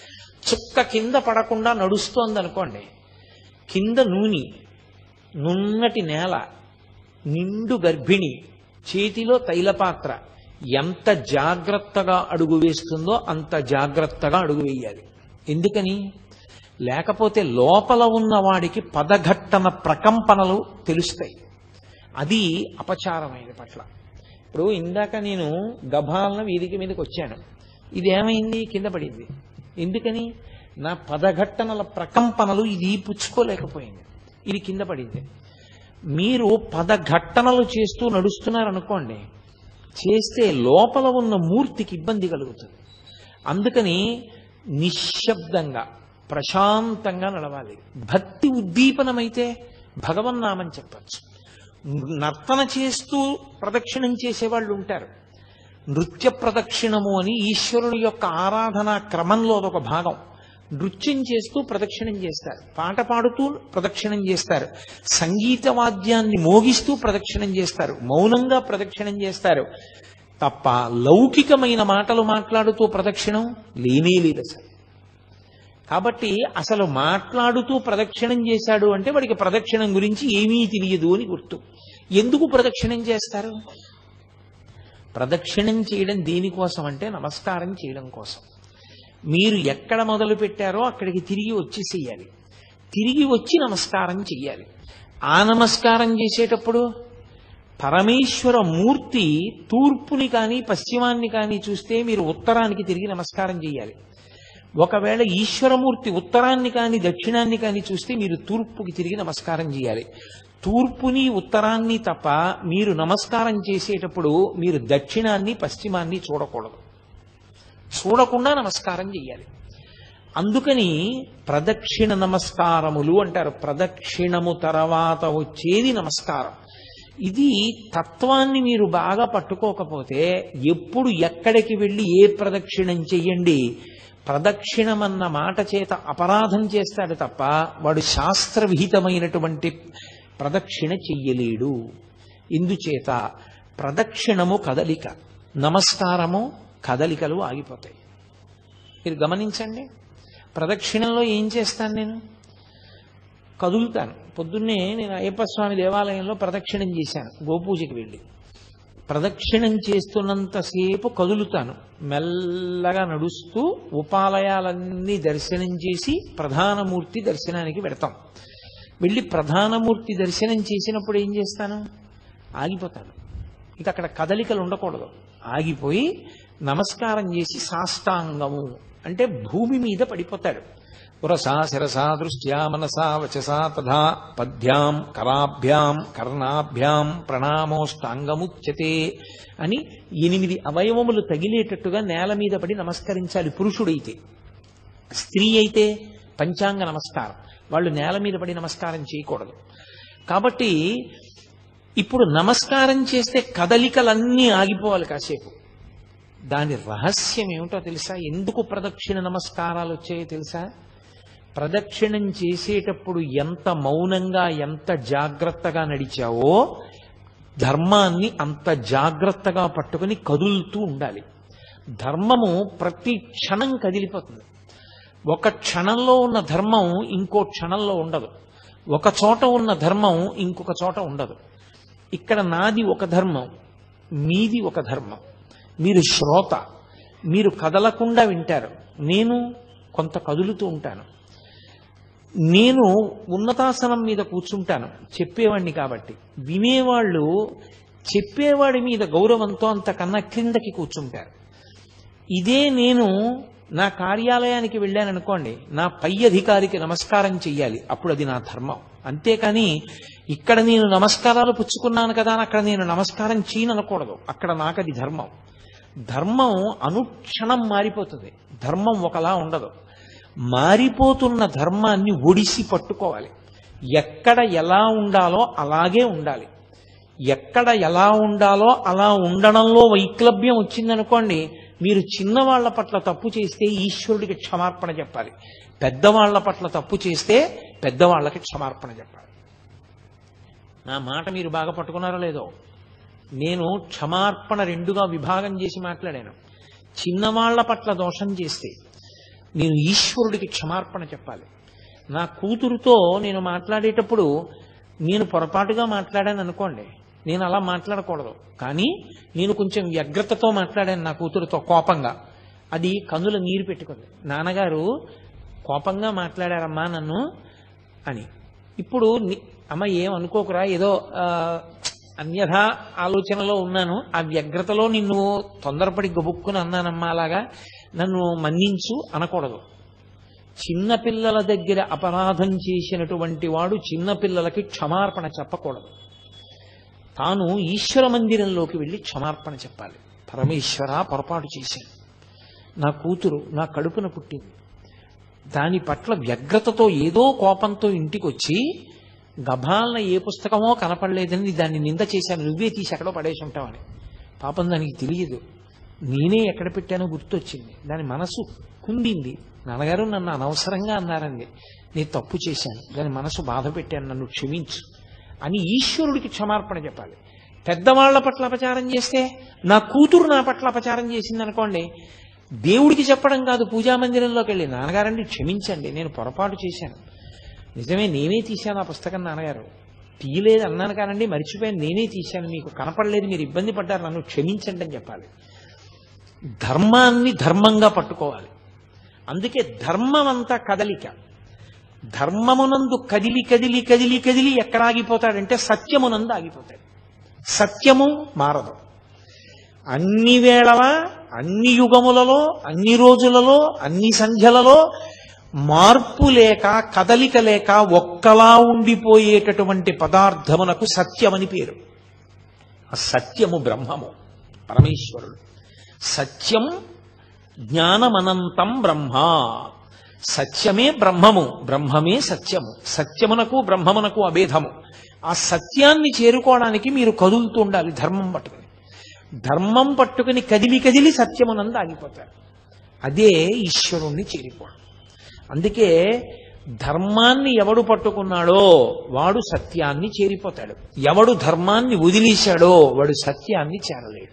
చుక్క కింద పడకుండా నడుస్తోంది అనుకోండి కింద నూనె నున్నటి నేల నిండు గర్భిణి చేతిలో తైలపాత్ర ఎంత జాగ్రత్తగా అడుగు వేస్తుందో అంత జాగ్రత్తగా అడుగు వేయాలి ఎందుకని లేకపోతే లోపల ఉన్న వాడికి పదఘట్టన ప్రకంపనలు తెలుస్తాయి అది అపచారమైన పట్ల ఇప్పుడు ఇందాక నేను గభాలన వేదిక మీదకి వచ్చాను ఇది ఏమైంది కింద పడింది ఎందుకని నా పదఘట్టనల ప్రకంపనలు ఇది పుచ్చుకోలేకపోయింది ఇది కింద పడింది మీరు పదఘట్టనలు చేస్తూ నడుస్తున్నారనుకోండి చేస్తే లోపల ఉన్న మూర్తికి ఇబ్బంది కలుగుతుంది అందుకని నిశ్శబ్దంగా ప్రశాంతంగా నడవాలి భక్తి ఉద్దీపనమైతే భగవన్నామని చెప్పచ్చు నర్తన చేస్తూ ప్రదక్షిణం చేసేవాళ్ళు ఉంటారు నృత్య ప్రదక్షిణము అని ఈశ్వరుని యొక్క ఆరాధనా క్రమంలో అదొక భాగం నృత్యం చేస్తూ ప్రదక్షిణం చేస్తారు పాట పాడుతూ ప్రదక్షిణం చేస్తారు సంగీత వాద్యాన్ని మోగిస్తూ ప్రదక్షిణం చేస్తారు మౌనంగా ప్రదక్షిణం చేస్తారు తప్ప లౌకికమైన మాటలు మాట్లాడుతూ ప్రదక్షిణం లేనే లేదు అసలు కాబట్టి అసలు మాట్లాడుతూ ప్రదక్షిణం చేశాడు అంటే వాడికి ప్రదక్షిణం గురించి ఏమీ తెలియదు అని గుర్తు ఎందుకు ప్రదక్షిణం చేస్తారు ప్రదక్షిణం చేయడం దేనికోసం అంటే నమస్కారం చేయడం కోసం మీరు ఎక్కడ మొదలు పెట్టారో అక్కడికి తిరిగి వచ్చేసేయాలి తిరిగి వచ్చి నమస్కారం చెయ్యాలి ఆ నమస్కారం చేసేటప్పుడు పరమేశ్వర మూర్తి తూర్పుని కానీ పశ్చిమాన్ని కానీ చూస్తే మీరు ఉత్తరానికి తిరిగి నమస్కారం చేయాలి ఒకవేళ ఈశ్వరమూర్తి ఉత్తరాన్ని కానీ దక్షిణాన్ని కానీ చూస్తే మీరు తూర్పుకి తిరిగి నమస్కారం చేయాలి తూర్పుని ఉత్తరాన్ని తప్ప మీరు నమస్కారం చేసేటప్పుడు మీరు దక్షిణాన్ని పశ్చిమాన్ని చూడకూడదు చూడకుండా నమస్కారం చేయాలి అందుకని ప్రదక్షిణ నమస్కారములు అంటారు ప్రదక్షిణము తర్వాత వచ్చేది నమస్కారం ఇది తత్వాన్ని మీరు బాగా పట్టుకోకపోతే ఎప్పుడు ఎక్కడికి వెళ్ళి ఏ ప్రదక్షిణం చెయ్యండి ప్రదక్షిణమన్న మాట చేత అపరాధం చేస్తాడు తప్ప వాడు శాస్త్రవిహితమైనటువంటి ప్రదక్షిణ చెయ్యలేడు ఇందుచేత ప్రదక్షిణము కదలిక నమస్కారము కదలికలు ఆగిపోతాయి మీరు గమనించండి ప్రదక్షిణంలో ఏం చేస్తాను నేను కదులుతాను పొద్దున్నే నేను అయ్యప్ప స్వామి దేవాలయంలో ప్రదక్షిణం చేశాను గోపూజకి వెళ్ళి ప్రదక్షిణం చేస్తున్నంతసేపు కదులుతాను మెల్లగా నడుస్తూ ఉపాలయాలన్నీ దర్శనం చేసి ప్రధానమూర్తి దర్శనానికి పెడతాం వెళ్ళి ప్రధానమూర్తి దర్శనం చేసినప్పుడు ఏం చేస్తాను ఆగిపోతాను ఇక అక్కడ కదలికలు ఉండకూడదు ఆగిపోయి నమస్కారం చేసి సాష్టాంగము అంటే భూమి మీద పడిపోతాడు పురసా శిరసా దృష్ట్యా మనసా వచసా తథా పద్భ్యాం కరాభ్యాం కర్ణాభ్యాం ప్రణామోష్టాంగముచ్యతే అని ఎనిమిది అవయవములు తగిలేటట్టుగా నేల మీద పడి నమస్కరించాలి పురుషుడైతే స్త్రీ అయితే పంచాంగ నమస్కారం వాళ్ళు నేల మీద పడి నమస్కారం చేయకూడదు కాబట్టి ఇప్పుడు నమస్కారం చేస్తే కదలికలన్నీ ఆగిపోవాలి కాసేపు దాని రహస్యం ఏమిటో తెలుసా ఎందుకు ప్రదక్షిణ నమస్కారాలు వచ్చాయో తెలుసా ప్రదక్షిణం చేసేటప్పుడు ఎంత మౌనంగా ఎంత జాగ్రత్తగా నడిచావో ధర్మాన్ని అంత జాగ్రత్తగా పట్టుకుని కదులుతూ ఉండాలి ధర్మము ప్రతి క్షణం కదిలిపోతుంది ఒక క్షణంలో ఉన్న ధర్మం ఇంకో క్షణంలో ఉండదు ఒక చోట ఉన్న ధర్మం ఇంకొక చోట ఉండదు ఇక్కడ నాది ఒక ధర్మం మీది ఒక ధర్మం మీరు శ్రోత మీరు కదలకుండా వింటారు నేను కొంత కదులుతూ ఉంటాను నేను ఉన్నతాసనం మీద కూర్చుంటాను చెప్పేవాడిని కాబట్టి వినేవాళ్ళు చెప్పేవాడి మీద గౌరవంతో అంతకన్నా క్రిందకి కూర్చుంటారు ఇదే నేను నా కార్యాలయానికి వెళ్ళాననుకోండి నా పై అధికారికి నమస్కారం చెయ్యాలి అప్పుడు అది నా ధర్మం అంతేకాని ఇక్కడ నేను నమస్కారాలు పుచ్చుకున్నాను కదా అని అక్కడ నేను నమస్కారం చేయననకూడదు అక్కడ నాకు అది ధర్మం ధర్మం అనుక్షణం మారిపోతుంది ధర్మం ఒకలా ఉండదు మారిపోతున్న ధర్మాన్ని ఒడిసి పట్టుకోవాలి ఎక్కడ ఎలా ఉండాలో అలాగే ఉండాలి ఎక్కడ ఎలా ఉండాలో అలా ఉండడంలో వైక్లభ్యం వచ్చిందనుకోండి మీరు చిన్నవాళ్ల పట్ల తప్పు చేస్తే ఈశ్వరుడికి క్షమార్పణ చెప్పాలి పెద్దవాళ్ల పట్ల తప్పు చేస్తే పెద్దవాళ్ళకి క్షమార్పణ చెప్పాలి నా మాట మీరు బాగా పట్టుకున్నారో లేదో నేను క్షమార్పణ రెండుగా విభాగం చేసి మాట్లాడాను చిన్నవాళ్ల పట్ల దోషం చేస్తే నేను ఈశ్వరుడికి క్షమార్పణ చెప్పాలి నా కూతురుతో నేను మాట్లాడేటప్పుడు నేను పొరపాటుగా మాట్లాడాను అనుకోండి నేను అలా మాట్లాడకూడదు కానీ నేను కొంచెం వ్యగ్రతతో మాట్లాడాను నా కూతురుతో కోపంగా అది కన్నుల నీరు పెట్టుకుంది నాన్నగారు కోపంగా మాట్లాడారమ్మా నన్ను అని ఇప్పుడు ని- అమ్మ ఏం అనుకోకురా ఏదో ఆ, అన్యథా ఆలోచనలో ఉన్నాను ఆ వ్యగ్రతలో నిన్ను తొందరపడి గబుక్కుని అన్నానమ్మా అలాగా నన్ను మన్నించు అనకూడదు చిన్నపిల్లల దగ్గర అపరాధం చేసినటువంటి వాడు చిన్నపిల్లలకి క్షమార్పణ చెప్పకూడదు తాను ఈశ్వర మందిరంలోకి వెళ్ళి క్షమార్పణ చెప్పాలి పరమేశ్వర పొరపాటు చేశాను నా కూతురు నా కడుపున పుట్టింది దాని పట్ల వ్యగ్రతతో ఏదో కోపంతో ఇంటికి వచ్చి గభాలన ఏ పుస్తకమో కనపడలేదని దాన్ని నింద చేశాను నువ్వే తీసి ఎక్కడో పడేసి ఉంటావని పాపం దానికి తెలియదు నేనే ఎక్కడ పెట్టానో గుర్తొచ్చింది దాని మనసు కుండింది నాన్నగారు నన్ను అనవసరంగా అన్నారండి నేను తప్పు చేశాను దాని మనసు బాధ పెట్టాను నన్ను క్షమించు అని ఈశ్వరుడికి క్షమార్పణ చెప్పాలి పెద్దవాళ్ల పట్ల అపచారం చేస్తే నా కూతురు నా పట్ల అపచారం చేసింది అనుకోండి దేవుడికి చెప్పడం కాదు పూజా మందిరంలోకి వెళ్ళి నాన్నగారండి క్షమించండి నేను పొరపాటు చేశాను నిజమే నేనే తీశాను ఆ పుస్తకం నాన్నగారు తీయలేదు అన్నాను కానండి మర్చిపోయాను నేనే తీశాను మీకు కనపడలేదు మీరు ఇబ్బంది పడ్డారు నన్ను క్షమించండి అని చెప్పాలి ధర్మాన్ని ధర్మంగా పట్టుకోవాలి అందుకే ధర్మం అంతా కదలిక ధర్మమునందు కదిలి కదిలి కదిలి కదిలి ఎక్కడ ఆగిపోతాడంటే సత్యమునందు ఆగిపోతాడు సత్యము మారదు అన్ని వేళల అన్ని యుగములలో అన్ని రోజులలో అన్ని సంధ్యలలో మార్పు లేక కదలిక లేక ఒక్కలా ఉండిపోయేటటువంటి పదార్థమునకు సత్యమని పేరు ఆ సత్యము బ్రహ్మము పరమేశ్వరుడు సత్యం జ్ఞానమనంతం బ్రహ్మ సత్యమే బ్రహ్మము బ్రహ్మమే సత్యము సత్యమునకు బ్రహ్మమునకు అభేదము ఆ సత్యాన్ని చేరుకోవడానికి మీరు కదులుతూ ఉండాలి ధర్మం పట్టుకుని ధర్మం పట్టుకుని కదిలి కదిలి సత్యమునందు ఆగిపోతారు అదే ఈశ్వరుణ్ణి చేరిపోవడం అందుకే ధర్మాన్ని ఎవడు పట్టుకున్నాడో వాడు సత్యాన్ని చేరిపోతాడు ఎవడు ధర్మాన్ని వదిలేశాడో వాడు సత్యాన్ని చేరలేడు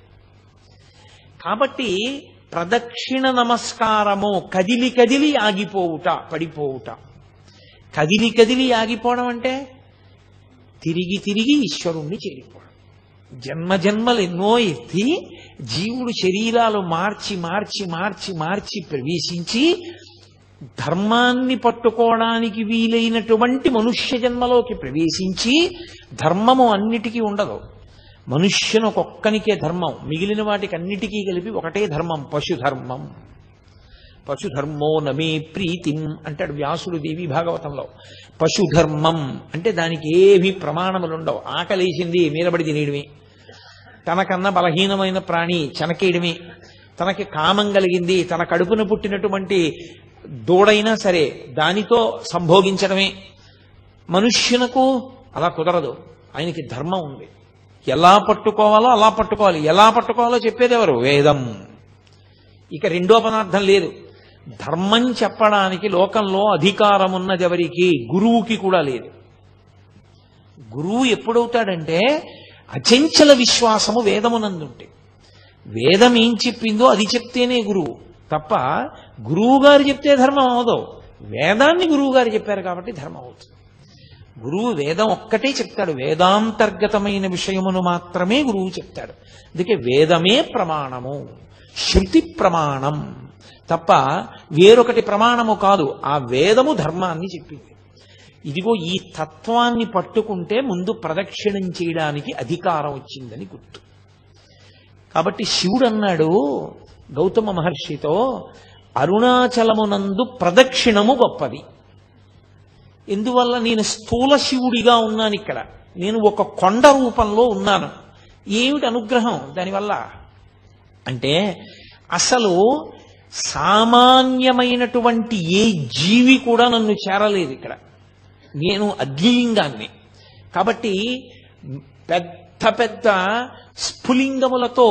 కాబట్టి ప్రదక్షిణ నమస్కారము కదిలి కదిలి ఆగిపోవుట పడిపోవుట కదిలి కదిలి ఆగిపోవడం అంటే తిరిగి తిరిగి ఈశ్వరుణ్ణి చేరిపోవడం జన్మ జన్మలు ఎన్నో ఎత్తి జీవుడు శరీరాలు మార్చి మార్చి మార్చి మార్చి ప్రవేశించి ధర్మాన్ని పట్టుకోవడానికి వీలైనటువంటి మనుష్య జన్మలోకి ప్రవేశించి ధర్మము అన్నిటికీ ఉండదు మనుష్యునొక్కొక్కనికే ధర్మం మిగిలిన వాటికి అన్నిటికీ కలిపి ఒకటే ధర్మం పశుధర్మం పశుధర్మో నమే ప్రీతిం అంటాడు వ్యాసుడు దేవి భాగవతంలో పశుధర్మం అంటే దానికి ఏవి ప్రమాణములు ఉండవు ఆకలేసింది మీరబడి తినేయడమే తనకన్నా బలహీనమైన ప్రాణి చెనకేయడమే తనకి కామం కలిగింది తన కడుపున పుట్టినటువంటి దూడైనా సరే దానితో సంభోగించడమే మనుష్యునకు అలా కుదరదు ఆయనకి ధర్మం ఉంది ఎలా పట్టుకోవాలో అలా పట్టుకోవాలి ఎలా పట్టుకోవాలో చెప్పేది ఎవరు వేదం ఇక రెండో పదార్థం లేదు ధర్మం చెప్పడానికి లోకంలో అధికారం ఉన్నది ఎవరికి గురువుకి కూడా లేదు గురువు ఎప్పుడవుతాడంటే అచంచల విశ్వాసము వేదమునందుంటే వేదం ఏం చెప్పిందో అది చెప్తేనే గురువు తప్ప గురువు గారు చెప్తే ధర్మం అవదు వేదాన్ని గురువు గారు చెప్పారు కాబట్టి ధర్మం అవుతుంది గురువు వేదం ఒక్కటే చెప్తాడు వేదాంతర్గతమైన విషయమును మాత్రమే గురువు చెప్తాడు అందుకే వేదమే ప్రమాణము శృతి ప్రమాణం తప్ప వేరొకటి ప్రమాణము కాదు ఆ వేదము ధర్మాన్ని చెప్పింది ఇదిగో ఈ తత్వాన్ని పట్టుకుంటే ముందు ప్రదక్షిణం చేయడానికి అధికారం వచ్చిందని గుర్తు కాబట్టి శివుడు అన్నాడు గౌతమ మహర్షితో అరుణాచలమునందు ప్రదక్షిణము గొప్పది ఎందువల్ల నేను స్థూల శివుడిగా ఉన్నాను ఇక్కడ నేను ఒక కొండ రూపంలో ఉన్నాను ఏమిటి అనుగ్రహం దానివల్ల అంటే అసలు సామాన్యమైనటువంటి ఏ జీవి కూడా నన్ను చేరలేదు ఇక్కడ నేను అగ్నిలింగాన్ని కాబట్టి పెద్ద పెద్ద స్ఫులింగములతో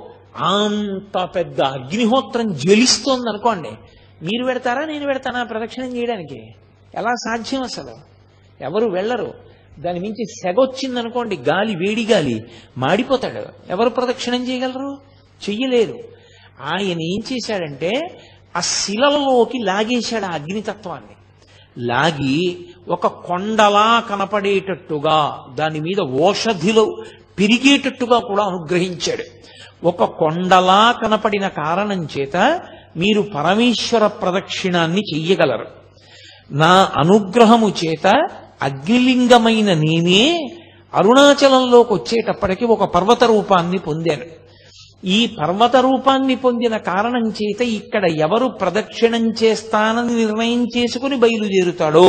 అంత పెద్ద అగ్నిహోత్రం జ్వలిస్తోంది అనుకోండి మీరు పెడతారా నేను పెడతానా ప్రదక్షిణం చేయడానికి ఎలా సాధ్యం అసలు ఎవరు వెళ్ళరు దాని మించి సెగొచ్చింది అనుకోండి గాలి వేడి గాలి మాడిపోతాడు ఎవరు ప్రదక్షిణం చేయగలరు చెయ్యలేరు ఆయన ఏం చేశాడంటే ఆ శిలలలోకి లాగేశాడు ఆ అగ్నితత్వాన్ని లాగి ఒక కొండలా కనపడేటట్టుగా దాని మీద ఓషధిలో పెరిగేటట్టుగా కూడా అనుగ్రహించాడు ఒక కొండలా కనపడిన కారణం చేత మీరు పరమేశ్వర ప్రదక్షిణాన్ని చెయ్యగలరు నా అనుగ్రహము చేత అగ్నిలింగమైన నేనే అరుణాచలంలోకి వచ్చేటప్పటికి ఒక పర్వత రూపాన్ని పొందాను ఈ పర్వత రూపాన్ని పొందిన కారణం చేత ఇక్కడ ఎవరు ప్రదక్షిణం చేస్తానని నిర్ణయం చేసుకుని బయలుదేరుతాడో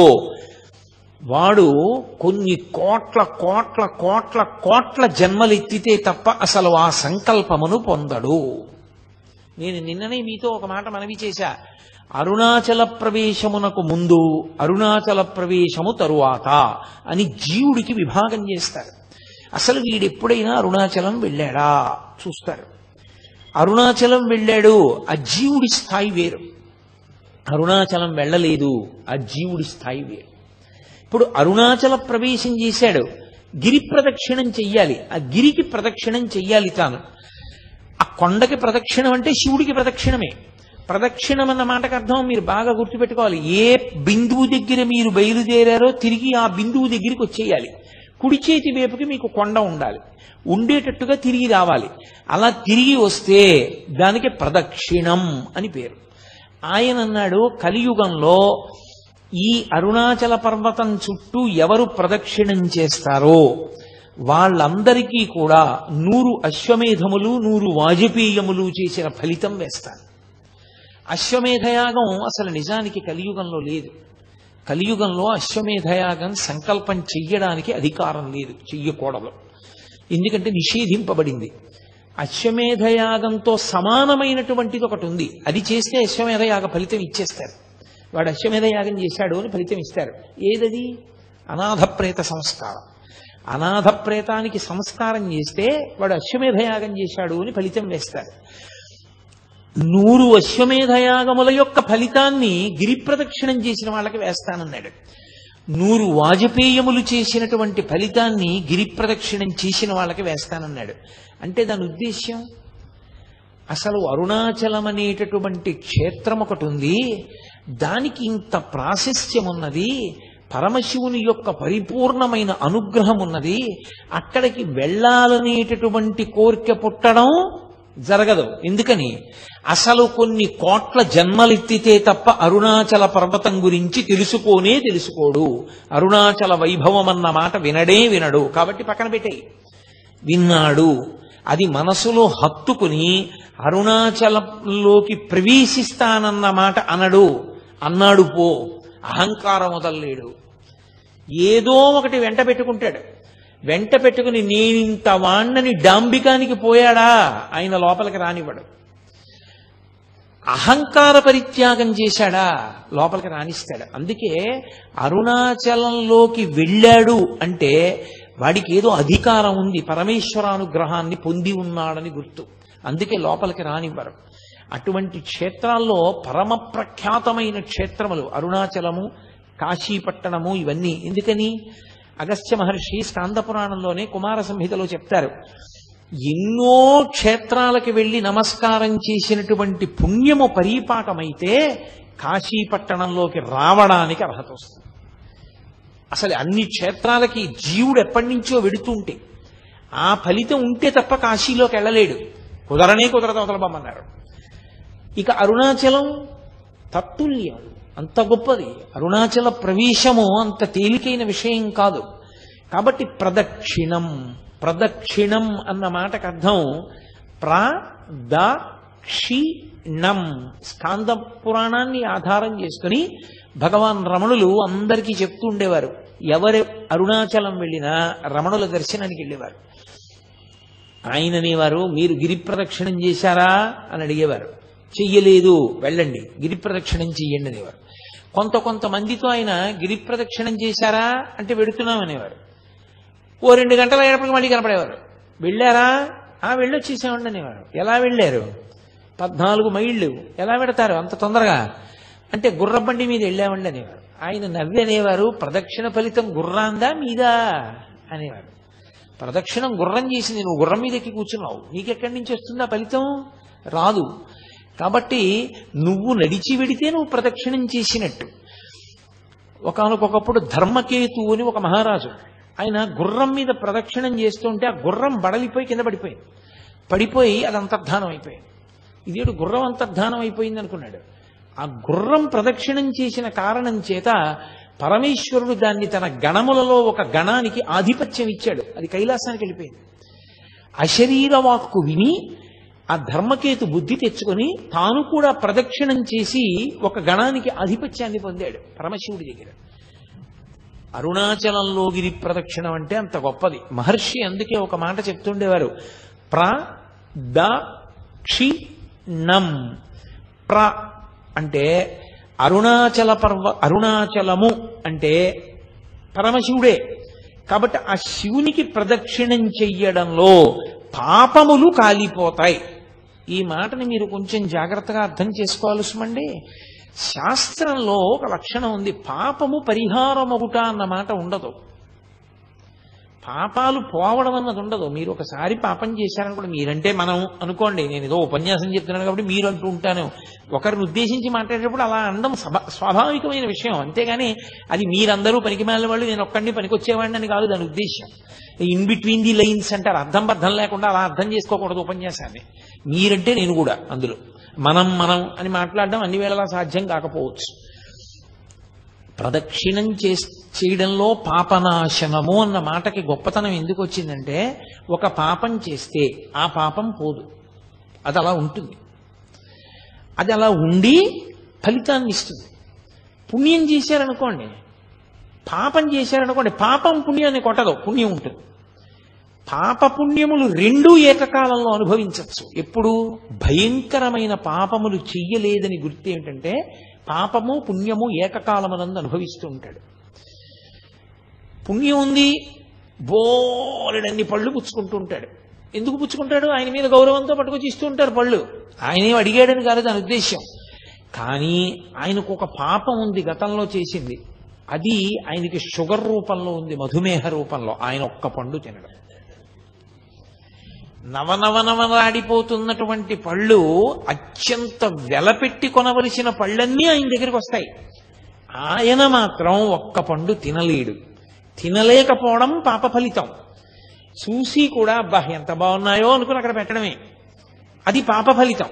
వాడు కొన్ని కోట్ల కోట్ల కోట్ల కోట్ల జన్మలెత్తితే తప్ప అసలు ఆ సంకల్పమును పొందడు నేను నిన్ననే మీతో ఒక మాట మనవి చేశా అరుణాచల ప్రవేశమునకు ముందు అరుణాచల ప్రవేశము తరువాత అని జీవుడికి విభాగం చేస్తారు అసలు వీడెప్పుడైనా అరుణాచలం వెళ్ళాడా చూస్తారు అరుణాచలం వెళ్ళాడు ఆ జీవుడి స్థాయి వేరు అరుణాచలం వెళ్ళలేదు ఆ జీవుడి స్థాయి వేరు ఇప్పుడు అరుణాచల ప్రవేశం చేశాడు గిరి ప్రదక్షిణం చెయ్యాలి ఆ గిరికి ప్రదక్షిణం చెయ్యాలి తాను ఆ కొండకి ప్రదక్షిణం అంటే శివుడికి ప్రదక్షిణమే ప్రదక్షిణం అన్న మాటకు అర్థం మీరు బాగా గుర్తుపెట్టుకోవాలి ఏ బిందువు దగ్గర మీరు బయలుదేరారో తిరిగి ఆ బిందువు దగ్గరికి వచ్చేయాలి కుడి చేతి వైపుకి మీకు కొండ ఉండాలి ఉండేటట్టుగా తిరిగి రావాలి అలా తిరిగి వస్తే దానికి ప్రదక్షిణం అని పేరు ఆయన అన్నాడు కలియుగంలో ఈ అరుణాచల పర్వతం చుట్టూ ఎవరు ప్రదక్షిణం చేస్తారో వాళ్ళందరికీ కూడా నూరు అశ్వమేధములు నూరు వాజపేయములు చేసిన ఫలితం వేస్తారు అశ్వమేధయాగం అసలు నిజానికి కలియుగంలో లేదు కలియుగంలో అశ్వమేధయాగం సంకల్పం చెయ్యడానికి అధికారం లేదు చెయ్యకూడదు ఎందుకంటే నిషేధింపబడింది అశ్వమేధయాగంతో సమానమైనటువంటిది ఒకటి ఉంది అది చేస్తే అశ్వమేధయాగ ఫలితం ఇచ్చేస్తారు వాడు అశ్వమేధయాగం చేశాడు అని ఫలితం ఇస్తారు ఏదది అనాథ ప్రేత సంస్కారం అనాథ ప్రేతానికి సంస్కారం చేస్తే వాడు అశ్వమేధయాగం చేశాడు అని ఫలితం వేస్తారు నూరు అశ్వమేధయాగముల యొక్క ఫలితాన్ని గిరి ప్రదక్షిణం చేసిన వాళ్ళకి వేస్తానన్నాడు నూరు వాజపేయములు చేసినటువంటి ఫలితాన్ని గిరి ప్రదక్షిణం చేసిన వాళ్ళకి వేస్తానన్నాడు అంటే దాని ఉద్దేశ్యం అసలు అరుణాచలం అనేటటువంటి క్షేత్రం ఒకటి ఉంది దానికి ఇంత ప్రాశస్త్యం ఉన్నది పరమశివుని యొక్క పరిపూర్ణమైన అనుగ్రహం ఉన్నది అక్కడికి వెళ్ళాలనేటటువంటి కోరిక పుట్టడం జరగదు ఎందుకని అసలు కొన్ని కోట్ల జన్మలెత్తితే తప్ప అరుణాచల పర్వతం గురించి తెలుసుకోనే తెలుసుకోడు అరుణాచల వైభవం అన్న మాట వినడే వినడు కాబట్టి పక్కన పెట్టేయి విన్నాడు అది మనసులో హత్తుకుని అరుణాచలంలోకి ప్రవేశిస్తానన్న మాట అనడు అన్నాడు పో అహంకారం వదల్లేడు ఏదో ఒకటి వెంట పెట్టుకుంటాడు వెంట పెట్టుకుని నేనింత వాణ్ణని డాంబికానికి పోయాడా ఆయన లోపలికి రానివ్వడు అహంకార పరిత్యాగం చేశాడా లోపలికి రాణిస్తాడు అందుకే అరుణాచలంలోకి వెళ్ళాడు అంటే వాడికి ఏదో అధికారం ఉంది పరమేశ్వరానుగ్రహాన్ని పొంది ఉన్నాడని గుర్తు అందుకే లోపలికి రానివ్వరు అటువంటి క్షేత్రాల్లో పరమ ప్రఖ్యాతమైన క్షేత్రములు అరుణాచలము కాశీపట్టణము ఇవన్నీ ఎందుకని అగస్త్య మహర్షి స్కాంద పురాణంలోనే కుమార సంహితలో చెప్తారు ఎన్నో క్షేత్రాలకు వెళ్ళి నమస్కారం చేసినటువంటి పుణ్యము పరీపాకమైతే కాశీపట్టణంలోకి రావడానికి అర్హత వస్తుంది అసలు అన్ని క్షేత్రాలకి జీవుడు ఎప్పటి నుంచో వెడుతుంటే ఆ ఫలితం ఉంటే తప్ప కాశీలోకి వెళ్ళలేడు కుదరనే కుదరదు అవతలబమ్మన్నారు ఇక అరుణాచలం తత్తుల్యం అంత గొప్పది అరుణాచల ప్రవేశము అంత తేలికైన విషయం కాదు కాబట్టి ప్రదక్షిణం ప్రదక్షిణం అన్న మాటకు అర్థం ప్రదక్షిణం స్కాంద పురాణాన్ని ఆధారం చేసుకుని భగవాన్ రమణులు అందరికీ చెప్తూ ఉండేవారు ఎవరు అరుణాచలం వెళ్ళినా రమణుల దర్శనానికి వెళ్ళేవారు ఆయన అనేవారు మీరు గిరి ప్రదక్షిణం చేశారా అని అడిగేవారు చెయ్యలేదు వెళ్ళండి గిరి ప్రదక్షిణం చెయ్యండి అనేవారు కొంత కొంతమందితో ఆయన గిరి ప్రదక్షిణం చేశారా అంటే వెడుతున్నాం అనేవారు ఓ రెండు గంటల అయ్యేటప్పటికి మళ్ళీ కనపడేవారు వెళ్ళారా ఆ వెళ్ళొచ్చేసామండి అనేవారు ఎలా వెళ్ళారు పద్నాలుగు మైళ్ళు ఎలా పెడతారు అంత తొందరగా అంటే గుర్రబండి మీద వెళ్ళామండి అనేవారు ఆయన నవ్వి అనేవారు ప్రదక్షిణ ఫలితం గుర్రాందా మీదా అనేవారు ప్రదక్షిణం గుర్రం చేసింది నువ్వు గుర్రం మీద ఎక్కి కూర్చున్నావు నీకెక్కడి నుంచి వస్తుందా ఫలితం రాదు కాబట్టి నువ్వు నడిచి వెడితే నువ్వు ప్రదక్షిణం చేసినట్టు ఒకనకొకప్పుడు ధర్మకేతు అని ఒక మహారాజు ఆయన గుర్రం మీద ప్రదక్షిణం చేస్తుంటే ఆ గుర్రం బడలిపోయి కింద పడిపోయింది పడిపోయి అది అంతర్ధానం అయిపోయింది ఇదేడు గుర్రం అంతర్ధానం అయిపోయింది అనుకున్నాడు ఆ గుర్రం ప్రదక్షిణం చేసిన కారణం చేత పరమేశ్వరుడు దాన్ని తన గణములలో ఒక గణానికి ఆధిపత్యం ఇచ్చాడు అది కైలాసానికి వెళ్ళిపోయింది అశరీర వాక్కు విని ఆ ధర్మకేతు బుద్ధి తెచ్చుకొని తాను కూడా ప్రదక్షిణం చేసి ఒక గణానికి ఆధిపత్యాన్ని పొందాడు పరమశివుడి దగ్గర అరుణాచలంలో గిరి ప్రదక్షిణం అంటే అంత గొప్పది మహర్షి అందుకే ఒక మాట చెప్తుండేవారు ప్ర ద క్షి నం ప్ర అంటే అరుణాచల పర్వ అరుణాచలము అంటే పరమశివుడే కాబట్టి ఆ శివునికి ప్రదక్షిణం చెయ్యడంలో పాపములు కాలిపోతాయి ఈ మాటని మీరు కొంచెం జాగ్రత్తగా అర్థం చేసుకోవాల్సిమండి శాస్త్రంలో ఒక లక్షణం ఉంది పాపము పరిహారమగుట అన్న మాట ఉండదు పాపాలు పోవడం అన్నది ఉండదు మీరు ఒకసారి పాపం చేశారనుకోండి మీరంటే మనం అనుకోండి నేను ఏదో ఉపన్యాసం చెప్తున్నాను కాబట్టి మీరు అంటూ ఉంటాను ఒకరిని ఉద్దేశించి మాట్లాడేటప్పుడు అలా అనడం స్వభా- స్వాభావికమైన విషయం అంతేగాని అది మీరందరూ పనికి మాలిన వాళ్ళు నేను ఒక్కడిని పనికొచ్చేవాడిని అని కాదు దాని ఉద్దేశం ఇన్ బిట్వీన్ ది లైన్స్ అంటారు అర్థం బద్ధం లేకుండా అలా అర్థం చేసుకోకూడదు ఉపన్యాసాన్ని మీరంటే నేను కూడా అందులో మనం మనం అని మాట్లాడడం అన్ని వేళలా సాధ్యం కాకపోవచ్చు ప్రదక్షిణం చే చేయడంలో పాపనాశనము అన్న మాటకి గొప్పతనం ఎందుకు వచ్చిందంటే ఒక పాపం చేస్తే ఆ పాపం పోదు అది అలా ఉంటుంది అది అలా ఉండి ఫలితాన్ని ఇస్తుంది పుణ్యం చేశారనుకోండి పాపం చేశారనుకోండి పాపం పుణ్యాన్ని కొట్టదు పుణ్యం ఉంటుంది పాప పుణ్యములు రెండూ ఏకకాలంలో అనుభవించవచ్చు ఎప్పుడు భయంకరమైన పాపములు చెయ్యలేదని గుర్తు ఏమిటంటే పాపము పుణ్యము ఏకకాలమునందు అనుభవిస్తూ ఉంటాడు పుణ్యం ఉంది బోలెడన్ని పళ్ళు పుచ్చుకుంటూ ఉంటాడు ఎందుకు పుచ్చుకుంటాడు ఆయన మీద గౌరవంతో పట్టుకొచ్చి ఇస్తూ ఉంటారు పళ్ళు ఆయనేం అడిగాడని కాదు దాని ఉద్దేశ్యం కానీ ఆయనకు ఒక పాపం ఉంది గతంలో చేసింది అది ఆయనకి షుగర్ రూపంలో ఉంది మధుమేహ రూపంలో ఆయన ఒక్క పండు తినడం నవనవనవలాడిపోతున్నటువంటి పళ్ళు అత్యంత వెలపెట్టి కొనవలసిన పళ్ళన్నీ ఆయన దగ్గరికి వస్తాయి ఆయన మాత్రం ఒక్క పండు తినలేడు తినలేకపోవడం పాప ఫలితం చూసి కూడా అబ్బా ఎంత బాగున్నాయో అనుకుని అక్కడ పెట్టడమే అది పాప ఫలితం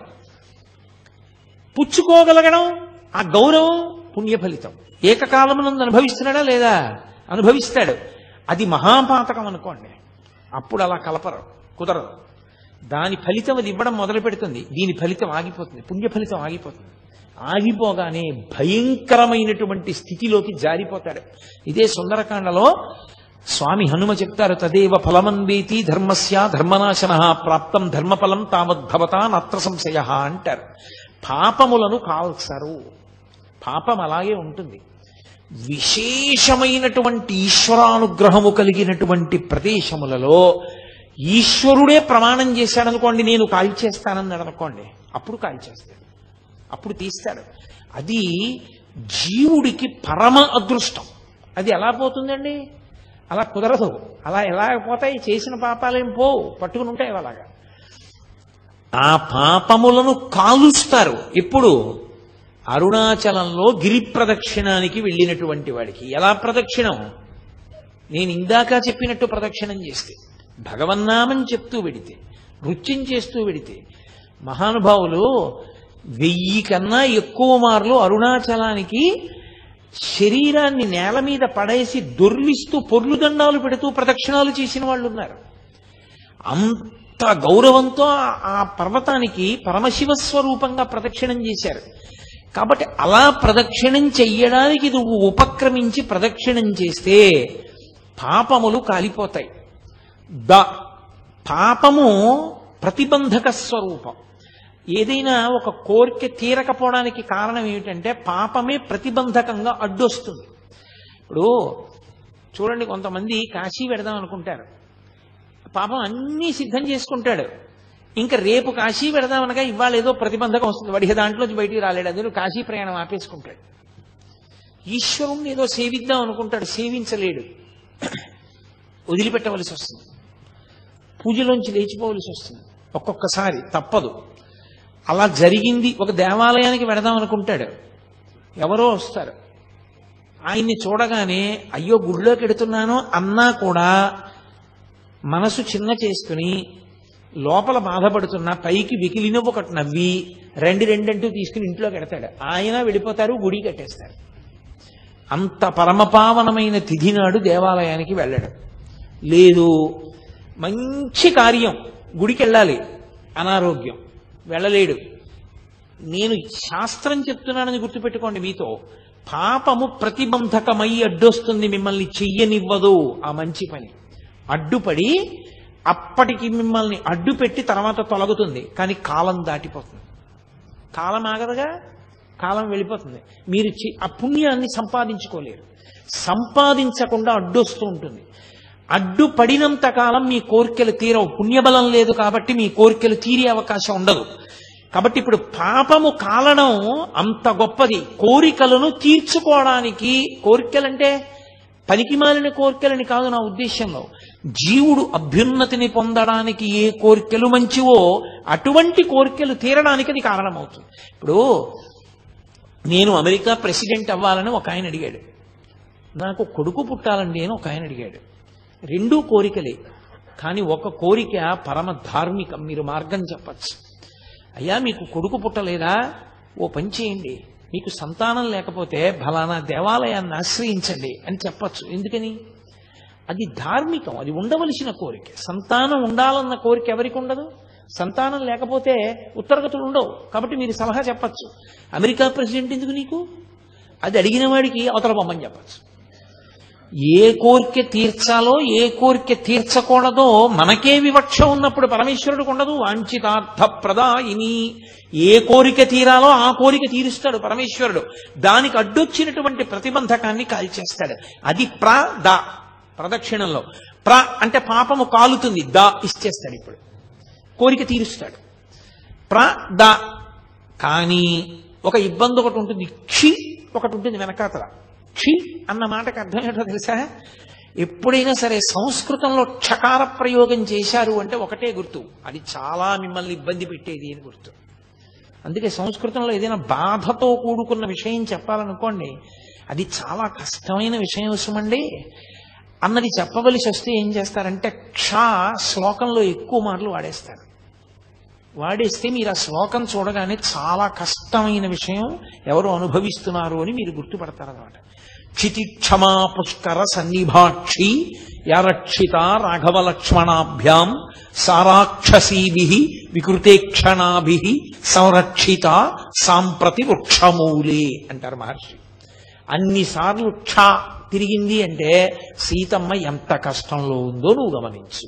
పుచ్చుకోగలగడం ఆ గౌరవం పుణ్య ఫలితం ఏకకాలమునందు అనుభవిస్తున్నాడా లేదా అనుభవిస్తాడు అది మహాపాతకం అనుకోండి అప్పుడు అలా కలపరు కుదరదు దాని ఫలితం అది ఇవ్వడం మొదలు పెడుతుంది దీని ఫలితం ఆగిపోతుంది పుణ్య ఫలితం ఆగిపోతుంది ఆగిపోగానే భయంకరమైనటువంటి స్థితిలోకి జారిపోతాడు ఇదే సుందరకాండలో స్వామి హనుమ చెప్తారు తదేవ ఫలమన్వేతి ధర్మస్య ధర్మనాశన ప్రాప్తం ధర్మఫలం తావద్భవతా నత్ర సంశయ అంటారు పాపములను కాల్సరు పాపం అలాగే ఉంటుంది విశేషమైనటువంటి ఈశ్వరానుగ్రహము కలిగినటువంటి ప్రదేశములలో ఈశ్వరుడే ప్రమాణం చేశాడనుకోండి నేను కాల్చేస్తానన్నాడు అనుకోండి అప్పుడు కాల్చేస్తాడు అప్పుడు తీస్తాడు అది జీవుడికి పరమ అదృష్టం అది ఎలా పోతుందండి అలా కుదరదు అలా ఎలా పోతాయి చేసిన పాపాలేం పోవు పట్టుకుని ఉంటాయి అలాగా ఆ పాపములను కాలుస్తారు ఎప్పుడు అరుణాచలంలో గిరి ప్రదక్షిణానికి వెళ్ళినటువంటి వాడికి ఎలా ప్రదక్షిణం నేను ఇందాక చెప్పినట్టు ప్రదక్షిణం చేస్తే భగవన్నామం చెప్తూ వెడితే నృత్యం చేస్తూ వెడితే మహానుభావులు వెయ్యి కన్నా ఎక్కువ మార్లు అరుణాచలానికి శరీరాన్ని నేల మీద పడేసి దొర్లిస్తూ పొర్లు దండాలు పెడుతూ ప్రదక్షిణాలు చేసిన వాళ్ళు ఉన్నారు అంత గౌరవంతో ఆ- ఆ పర్వతానికి పరమశివ స్వరూపంగా ప్రదక్షిణం చేశారు కాబట్టి అలా ప్రదక్షిణం చెయ్యడానికి నువ్వు ఉపక్రమించి ప్రదక్షిణం చేస్తే పాపములు కాలిపోతాయి ద పాపము ప్రతిబంధక స్వరూపం ఏదైనా ఒక కోరిక తీరకపోవడానికి కారణం ఏమిటంటే పాపమే ప్రతిబంధకంగా అడ్డొస్తుంది ఇప్పుడు చూడండి కొంతమంది కాశీ పెడదాం అనుకుంటారు పాపం అన్నీ సిద్ధం చేసుకుంటాడు ఇంకా రేపు కాశీ పెడదామనగా ఇవాళ ఏదో ప్రతిబంధకం వస్తుంది వాడికి దాంట్లోంచి బయటికి రాలేడు అందులో కాశీ ప్రయాణం ఆపేసుకుంటాడు ఈశ్వరుణ్ణి ఏదో సేవిద్దాం అనుకుంటాడు సేవించలేడు వదిలిపెట్టవలసి వస్తుంది పూజలోంచి లేచిపోవలసి వస్తుంది ఒక్కొక్కసారి తప్పదు అలా జరిగింది ఒక దేవాలయానికి వెడదాం అనుకుంటాడు ఎవరో వస్తారు ఆయన్ని చూడగానే అయ్యో గుడిలోకి ఎడుతున్నాను అన్నా కూడా మనసు చిన్న చేసుకుని లోపల బాధపడుతున్న పైకి వికిలిన ఒకటి నవ్వి రెండు రెండంటూ తీసుకుని ఇంట్లోకి ఎడతాడు ఆయన వెళ్ళిపోతారు గుడి కట్టేస్తారు అంత పరమపావనమైన తిథి నాడు దేవాలయానికి వెళ్ళడం లేదు మంచి కార్యం గుడికి వెళ్ళాలి అనారోగ్యం వెళ్ళలేడు నేను శాస్త్రం చెప్తున్నానని గుర్తుపెట్టుకోండి మీతో పాపము ప్రతిబంధకమై అడ్డొస్తుంది మిమ్మల్ని చెయ్యనివ్వదు ఆ మంచి పని అడ్డుపడి అప్పటికి మిమ్మల్ని అడ్డు పెట్టి తర్వాత తొలగుతుంది కానీ కాలం దాటిపోతుంది కాలం ఆగదుగా కాలం వెళ్ళిపోతుంది మీరు చి- ఆ పుణ్యాన్ని సంపాదించుకోలేరు సంపాదించకుండా అడ్డొస్తూ ఉంటుంది అడ్డు పడినంత కాలం మీ కోరికలు తీరవు పుణ్యబలం లేదు కాబట్టి మీ కోరికలు తీరే అవకాశం ఉండదు కాబట్టి ఇప్పుడు పాపము కాలడం అంత గొప్పది కోరికలను తీర్చుకోవడానికి కోరికలంటే పనికి మాలిన కోరికలని కాదు నా ఉద్దేశంలో జీవుడు అభ్యున్నతిని పొందడానికి ఏ కోరికలు మంచివో అటువంటి కోరికలు తీరడానికి అది కారణమవుతుంది ఇప్పుడు నేను అమెరికా ప్రెసిడెంట్ అవ్వాలని ఒక ఆయన అడిగాడు నాకు కొడుకు పుట్టాలండి అని ఒక ఆయన అడిగాడు రెండూ కోరికలే కానీ ఒక కోరిక పరమ ధార్మికం మీరు మార్గం చెప్పచ్చు అయ్యా మీకు కొడుకు పుట్టలేదా ఓ పని చేయండి మీకు సంతానం లేకపోతే ఫలానా దేవాలయాన్ని ఆశ్రయించండి అని చెప్పచ్చు ఎందుకని అది ధార్మికం అది ఉండవలసిన కోరిక సంతానం ఉండాలన్న కోరిక ఎవరికి ఉండదు సంతానం లేకపోతే ఉత్తరగతులు ఉండవు కాబట్టి మీరు సలహా చెప్పచ్చు అమెరికా ప్రెసిడెంట్ ఎందుకు నీకు అది అడిగిన వాడికి అవతల పొమ్మని చెప్పచ్చు ఏ కోరిక తీర్చాలో ఏ కోరిక తీర్చకూడదో మనకే వివక్ష ఉన్నప్పుడు పరమేశ్వరుడికి ఉండదు వాంఛితార్థ ప్రదాయిని ఏ కోరిక తీరాలో ఆ కోరిక తీరుస్తాడు పరమేశ్వరుడు దానికి అడ్డొచ్చినటువంటి ప్రతిబంధకాన్ని కాల్చేస్తాడు అది ప్ర ద ప్రదక్షిణంలో ప్ర అంటే పాపము కాలుతుంది ద ఇచ్చేస్తాడు ఇప్పుడు కోరిక తీరుస్తాడు ప్ర ద కానీ ఒక ఇబ్బంది ఒకటి ఉంటుంది క్షి ఒకటి ఉంటుంది వెనకాతల క్షి అన్న మాటకు అర్థం ఏంటో తెలుసా ఎప్పుడైనా సరే సంస్కృతంలో క్షకార ప్రయోగం చేశారు అంటే ఒకటే గుర్తు అది చాలా మిమ్మల్ని ఇబ్బంది పెట్టేది అని గుర్తు అందుకే సంస్కృతంలో ఏదైనా బాధతో కూడుకున్న విషయం చెప్పాలనుకోండి అది చాలా కష్టమైన విషయం వస్తుందండి అన్నది చెప్పవలసి వస్తే ఏం చేస్తారంటే క్ష శ్లోకంలో ఎక్కువ మాటలు వాడేస్తారు వాడేస్తే మీరు ఆ శ్లోకం చూడగానే చాలా కష్టమైన విషయం ఎవరు అనుభవిస్తున్నారు అని మీరు గుర్తుపడతారన్నమాట క్షితి క్షమా పుష్కర సన్నిభాక్షి యారక్షిత రాఘవ లక్ష్మణాభ్యాం సారాక్షసీభి వికృతేక్షణాభి సంరక్షిత సాంప్రతి వృక్షమూలే అంటారు మహర్షి అన్నిసార్లు క్ష తిరిగింది అంటే సీతమ్మ ఎంత కష్టంలో ఉందో నువ్వు గమనించు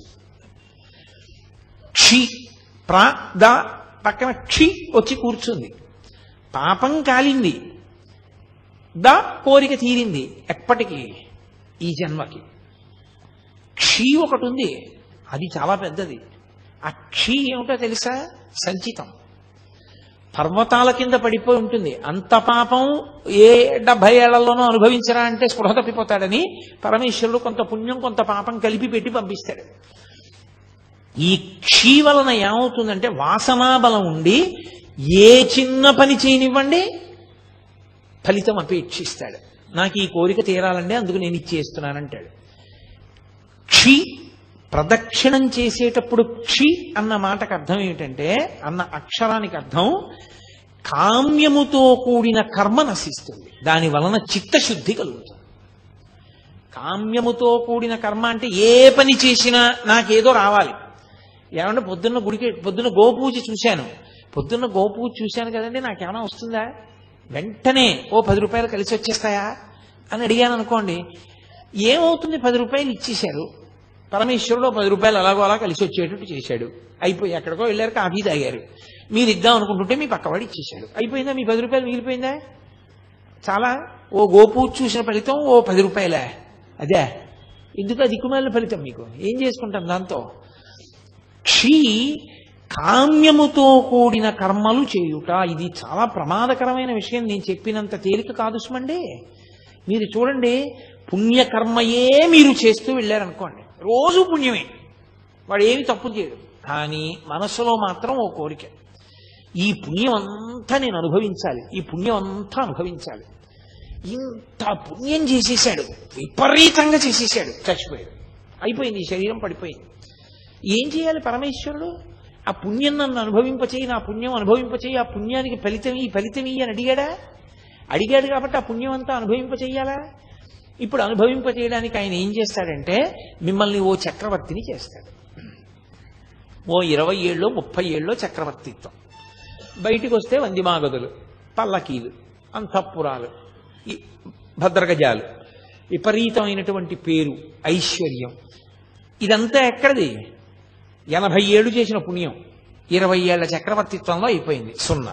క్షి ప్ర ద పక్కన క్షి వచ్చి కూర్చుంది పాపం కాలింది ద కోరిక తీరింది ఎప్పటికీ ఈ జన్మకి క్షి ఒకటి ఉంది అది చాలా పెద్దది ఆ క్షి ఏమిటో తెలుసా సంచితం పర్వతాల కింద పడిపోయి ఉంటుంది అంత పాపం ఏ డెబ్బై ఏళ్లలోనూ అనుభవించరా అంటే స్పృహ తప్పిపోతాడని పరమేశ్వరుడు కొంత పుణ్యం కొంత పాపం కలిపి పెట్టి పంపిస్తాడు ఈ క్షీ వలన ఏమవుతుందంటే వాసనా బలం ఉండి ఏ చిన్న పని చేయనివ్వండి ఫలితం అపేక్షిస్తాడు నాకు ఈ కోరిక తీరాలండి అందుకు నేను ఇచ్చేస్తున్నానంటాడు క్షి ప్రదక్షిణం చేసేటప్పుడు క్షి అన్న మాటకు అర్థం ఏమిటంటే అన్న అక్షరానికి అర్థం కామ్యముతో కూడిన కర్మ నశిస్తుంది దాని వలన చిత్తశుద్ధి కలుగుతుంది కామ్యముతో కూడిన కర్మ అంటే ఏ పని చేసినా నాకేదో రావాలి ఏమంటే పొద్దున్న గుడికి పొద్దున్న గోపూజ చూశాను పొద్దున్న గోపూజ చూశాను కదండి నాకేమైనా వస్తుందా వెంటనే ఓ పది రూపాయలు కలిసి వచ్చేస్తాయా అని అడిగాను అనుకోండి ఏమవుతుంది పది రూపాయలు ఇచ్చేశారు పరమేశ్వరుడు ఓ పది రూపాయలు అలాగో అలా కలిసి వచ్చేటట్టు చేశాడు అయిపోయి ఎక్కడికో వెళ్ళారు కాఫీ తాగారు మీరు ఇద్దాం అనుకుంటుంటే మీ పక్కవాడు ఇచ్చేశాడు అయిపోయిందా మీ పది రూపాయలు మిగిలిపోయిందా చాలా ఓ గోపూజ చూసిన ఫలితం ఓ పది రూపాయలే అదే ఎందుకు ఆ దిక్కుమాలిన ఫలితం మీకు ఏం చేసుకుంటాం దాంతో క్షీ కామ్యముతో కూడిన కర్మలు చేయుట ఇది చాలా ప్రమాదకరమైన విషయం నేను చెప్పినంత తేలిక కాదు సుమండి మీరు చూడండి పుణ్యకర్మయే మీరు చేస్తూ వెళ్ళారనుకోండి రోజు పుణ్యమే వాడు ఏమి తప్పు చేయడు కానీ మనసులో మాత్రం ఓ కోరిక ఈ పుణ్యం అంతా నేను అనుభవించాలి ఈ పుణ్యం అంతా అనుభవించాలి ఇంత పుణ్యం చేసేసాడు విపరీతంగా చేసేసాడు చచ్చిపోయాడు అయిపోయింది ఈ శరీరం పడిపోయింది ఏం చేయాలి పరమేశ్వరుడు ఆ పుణ్యం నన్ను అనుభవింపచేయి నా పుణ్యం అనుభవింపచేయి ఆ పుణ్యానికి ఫలితం ఈ ఫలితం ఈ అని అడిగాడా అడిగాడు కాబట్టి ఆ పుణ్యం అంతా అనుభవింపచేయాలా ఇప్పుడు అనుభవింపచేయడానికి ఆయన ఏం చేస్తాడంటే మిమ్మల్ని ఓ చక్రవర్తిని చేస్తాడు ఓ ఇరవై ఏళ్ళు ముప్పై ఏళ్ళు చక్రవర్తిత్వం బయటికి వస్తే వందిమాగదులు పల్లకీలు అంతఃపురాలు ఈ భద్రగజాలు విపరీతమైనటువంటి పేరు ఐశ్వర్యం ఇదంతా ఎక్కడిది ఎనభై ఏళ్ళు చేసిన పుణ్యం ఇరవై ఏళ్ల చక్రవర్తిత్వంలో అయిపోయింది సున్నా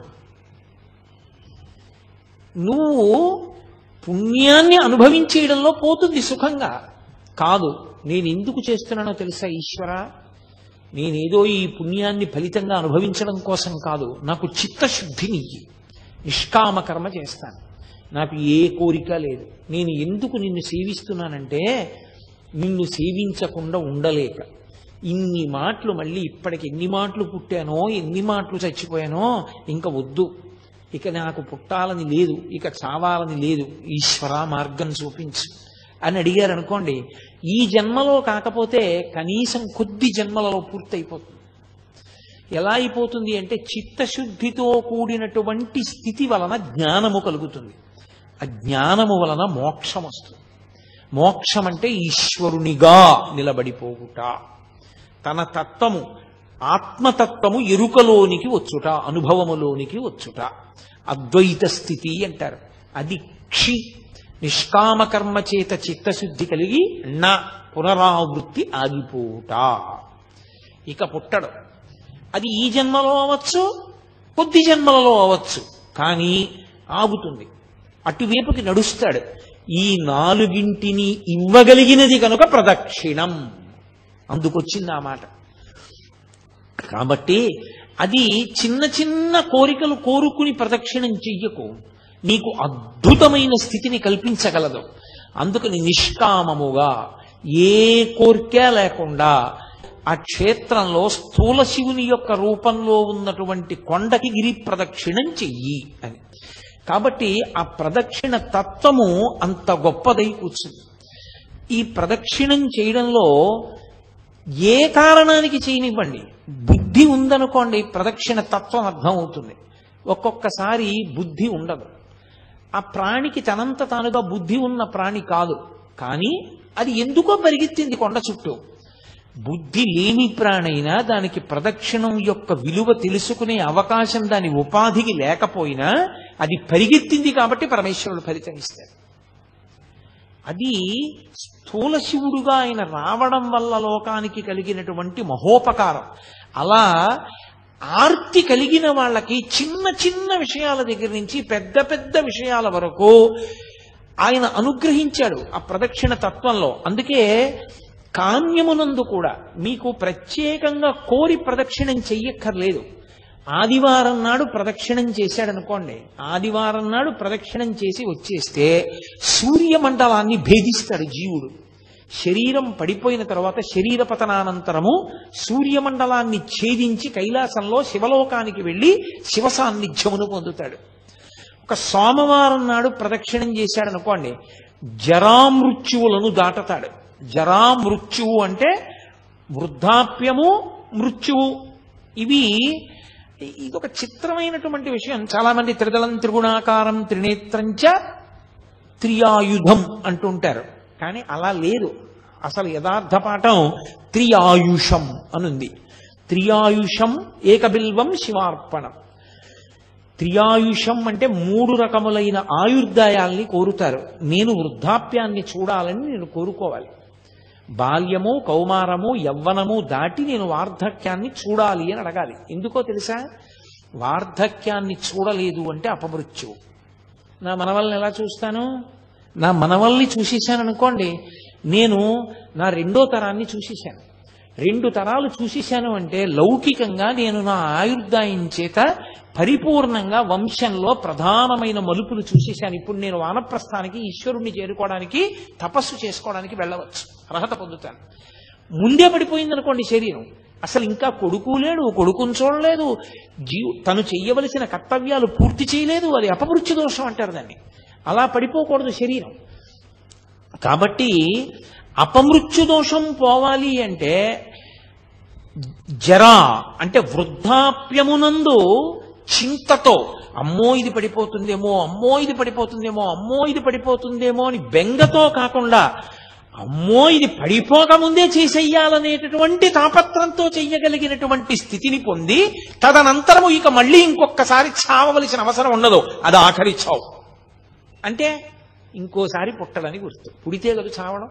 నువ్వు పుణ్యాన్ని అనుభవించేయడంలో పోతుంది సుఖంగా కాదు నేను ఎందుకు చేస్తున్నానో తెలుసా ఈశ్వర నేనేదో ఈ పుణ్యాన్ని ఫలితంగా అనుభవించడం కోసం కాదు నాకు చిత్తశుద్ధిని ఇయ్యి. నిష్కామ కర్మ చేస్తాను నాకు ఏ కోరిక లేదు నేను ఎందుకు నిన్ను సేవిస్తున్నానంటే నిన్ను సేవించకుండా ఉండలేక ఇన్ని మాటలు మళ్ళీ ఇప్పటికి ఎన్ని మాటలు పుట్టానో ఎన్ని మాటలు చచ్చిపోయానో ఇంకా వద్దు ఇక నాకు పుట్టాలని లేదు ఇక చావాలని లేదు ఈశ్వర మార్గం చూపించు అని అడిగారు అనుకోండి ఈ జన్మలో కాకపోతే కనీసం కొద్ది జన్మలలో పూర్తయిపోతుంది ఎలా అయిపోతుంది అంటే చిత్తశుద్ధితో కూడినటువంటి స్థితి వలన జ్ఞానము కలుగుతుంది ఆ జ్ఞానము వలన మోక్షం వస్తుంది మోక్షం అంటే ఈశ్వరునిగా నిలబడిపోవుట తన తత్వము ఆత్మతత్వము ఎరుకలోనికి వచ్చుట అనుభవములోనికి వచ్చుట అద్వైత స్థితి అంటారు అది క్షి నిష్కామకర్మ చేత చిత్తశుద్ధి కలిగి నా పునరావృత్తి ఆగిపోవుట ఇక పుట్టడు అది ఈ జన్మలో అవ్వచ్చు కొద్ది జన్మలలో అవ్వచ్చు కానీ ఆగుతుంది అటువైపుకి నడుస్తాడు ఈ నాలుగింటిని ఇవ్వగలిగినది కనుక ప్రదక్షిణం అందుకొచ్చింది ఆ మాట కాబట్టి అది చిన్న చిన్న కోరికలు కోరుకుని ప్రదక్షిణం చెయ్యకు నీకు అద్భుతమైన స్థితిని కల్పించగలదు అందుకని నిష్కామముగా ఏ కోరిక లేకుండా ఆ క్షేత్రంలో స్థూల శివుని యొక్క రూపంలో ఉన్నటువంటి కొండకి గిరి ప్రదక్షిణం చెయ్యి అని కాబట్టి ఆ ప్రదక్షిణ తత్వము అంత గొప్పదై కూర్చుంది ఈ ప్రదక్షిణం చేయడంలో ఏ కారణానికి చేయనివ్వండి బుద్ధి ఉందనుకోండి ప్రదక్షిణ తత్వం అర్థమవుతుంది ఒక్కొక్కసారి బుద్ధి ఉండదు ఆ ప్రాణికి తనంత తానుగా బుద్ధి ఉన్న ప్రాణి కాదు కానీ అది ఎందుకో పరిగెత్తింది కొండ చుట్టూ బుద్ధి లేని ప్రాణైనా దానికి ప్రదక్షిణం యొక్క విలువ తెలుసుకునే అవకాశం దాని ఉపాధికి లేకపోయినా అది పరిగెత్తింది కాబట్టి పరమేశ్వరుడు ఫలితం ఇస్తాడు అది స్థూల శివుడుగా ఆయన రావడం వల్ల లోకానికి కలిగినటువంటి మహోపకారం అలా ఆర్తి కలిగిన వాళ్ళకి చిన్న చిన్న విషయాల దగ్గర నుంచి పెద్ద పెద్ద విషయాల వరకు ఆయన అనుగ్రహించాడు ఆ ప్రదక్షిణ తత్వంలో అందుకే కామ్యమునందు కూడా మీకు ప్రత్యేకంగా కోరి ప్రదక్షిణం చెయ్యక్కర్లేదు ఆదివారం నాడు ప్రదక్షిణం చేశాడనుకోండి ఆదివారం నాడు ప్రదక్షిణం చేసి వచ్చేస్తే సూర్యమండలాన్ని భేదిస్తాడు జీవుడు శరీరం పడిపోయిన తర్వాత శరీర పతనానంతరము సూర్యమండలాన్ని ఛేదించి కైలాసంలో శివలోకానికి వెళ్ళి శివ సాన్నిధ్యమును పొందుతాడు ఒక సోమవారం నాడు ప్రదక్షిణం చేశాడనుకోండి జరామృత్యువులను దాటతాడు జరామృత్యువు అంటే వృద్ధాప్యము మృత్యువు ఇవి ఇది ఒక చిత్రమైనటువంటి విషయం చాలా మంది త్రిదళం త్రిగుణాకారం త్రినేత్రంచ త్రియాయుధం అంటుంటారు కానీ అలా లేదు అసలు యథార్థ పాఠం త్రియాయుషం అనుంది త్రియాయుషం ఏకబిల్వం శివార్పణం త్రియాయుషం అంటే మూడు రకములైన ఆయుర్దాయాల్ని కోరుతారు నేను వృద్ధాప్యాన్ని చూడాలని నేను కోరుకోవాలి బాల్యము కౌమారము యవ్వనము దాటి నేను వార్ధక్యాన్ని చూడాలి అని అడగాలి ఎందుకో తెలుసా వార్ధక్యాన్ని చూడలేదు అంటే అపమృత్యువు నా మనవల్ని ఎలా చూస్తాను నా మనవల్ని చూసేశాను అనుకోండి నేను నా రెండో తరాన్ని చూసేశాను రెండు తరాలు చూసేశాను అంటే లౌకికంగా నేను నా ఆయుర్దాయం చేత పరిపూర్ణంగా వంశంలో ప్రధానమైన మలుపులు చూసేశాను ఇప్పుడు నేను వానప్రస్థానికి ఈశ్వరుణ్ణి చేరుకోవడానికి తపస్సు చేసుకోవడానికి వెళ్ళవచ్చు అర్హత పొందుతాను ముందే పడిపోయిందనుకోండి శరీరం అసలు ఇంకా కొడుకు లేడు కొడుకుని చూడలేదు జీవు తను చెయ్యవలసిన కర్తవ్యాలు పూర్తి చేయలేదు అది అపమృత్యు దోషం అంటారు దాన్ని అలా పడిపోకూడదు శరీరం కాబట్టి అపమృత్యు దోషం పోవాలి అంటే జరా అంటే వృద్ధాప్యమునందు చింతతో అమ్మో ఇది పడిపోతుందేమో అమ్మో ఇది పడిపోతుందేమో అమ్మో ఇది పడిపోతుందేమో అని బెంగతో కాకుండా అమ్మో ఇది పడిపోకముందే చేసేయాలనేటటువంటి తాపత్రంతో చెయ్యగలిగినటువంటి స్థితిని పొంది తదనంతరము ఇక మళ్ళీ ఇంకొకసారి చావవలసిన అవసరం ఉండదు అది ఆఖరి చావు అంటే ఇంకోసారి పుట్టడని గుర్తు పుడితే కదా చావడం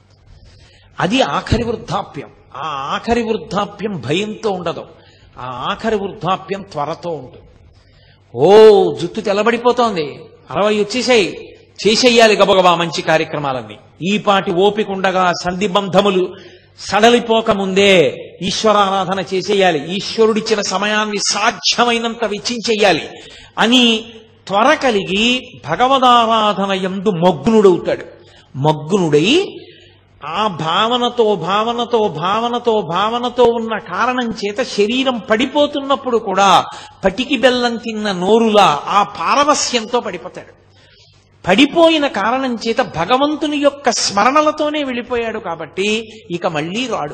అది ఆఖరి వృద్ధాప్యం ఆ ఆఖరి వృద్ధాప్యం భయంతో ఉండదు ఆ ఆఖరి వృద్ధాప్యం త్వరతో ఉంటుంది ఓ జుట్టు తెల్లబడిపోతోంది అరవై వచ్చేసాయి చేసేయాలి గబగబా మంచి కార్యక్రమాలన్నీ ఈ పాటి ఓపిక ఉండగా సంధిబంధములు సడలిపోకముందే ఈశ్వరారాధన చేసేయాలి ఈశ్వరుడిచ్చిన సమయాన్ని సాధ్యమైనంత వెచ్చించేయాలి అని త్వర కలిగి భగవదారాధన ఎందు మగ్నుడవుతాడు మగ్నుడై ఆ భావనతో భావనతో భావనతో భావనతో ఉన్న కారణం చేత శరీరం పడిపోతున్నప్పుడు కూడా పటికి బెల్లం తిన్న నోరులా ఆ పారవస్యంతో పడిపోతాడు పడిపోయిన కారణం చేత భగవంతుని యొక్క స్మరణలతోనే వెళ్ళిపోయాడు కాబట్టి ఇక మళ్ళీ రాడు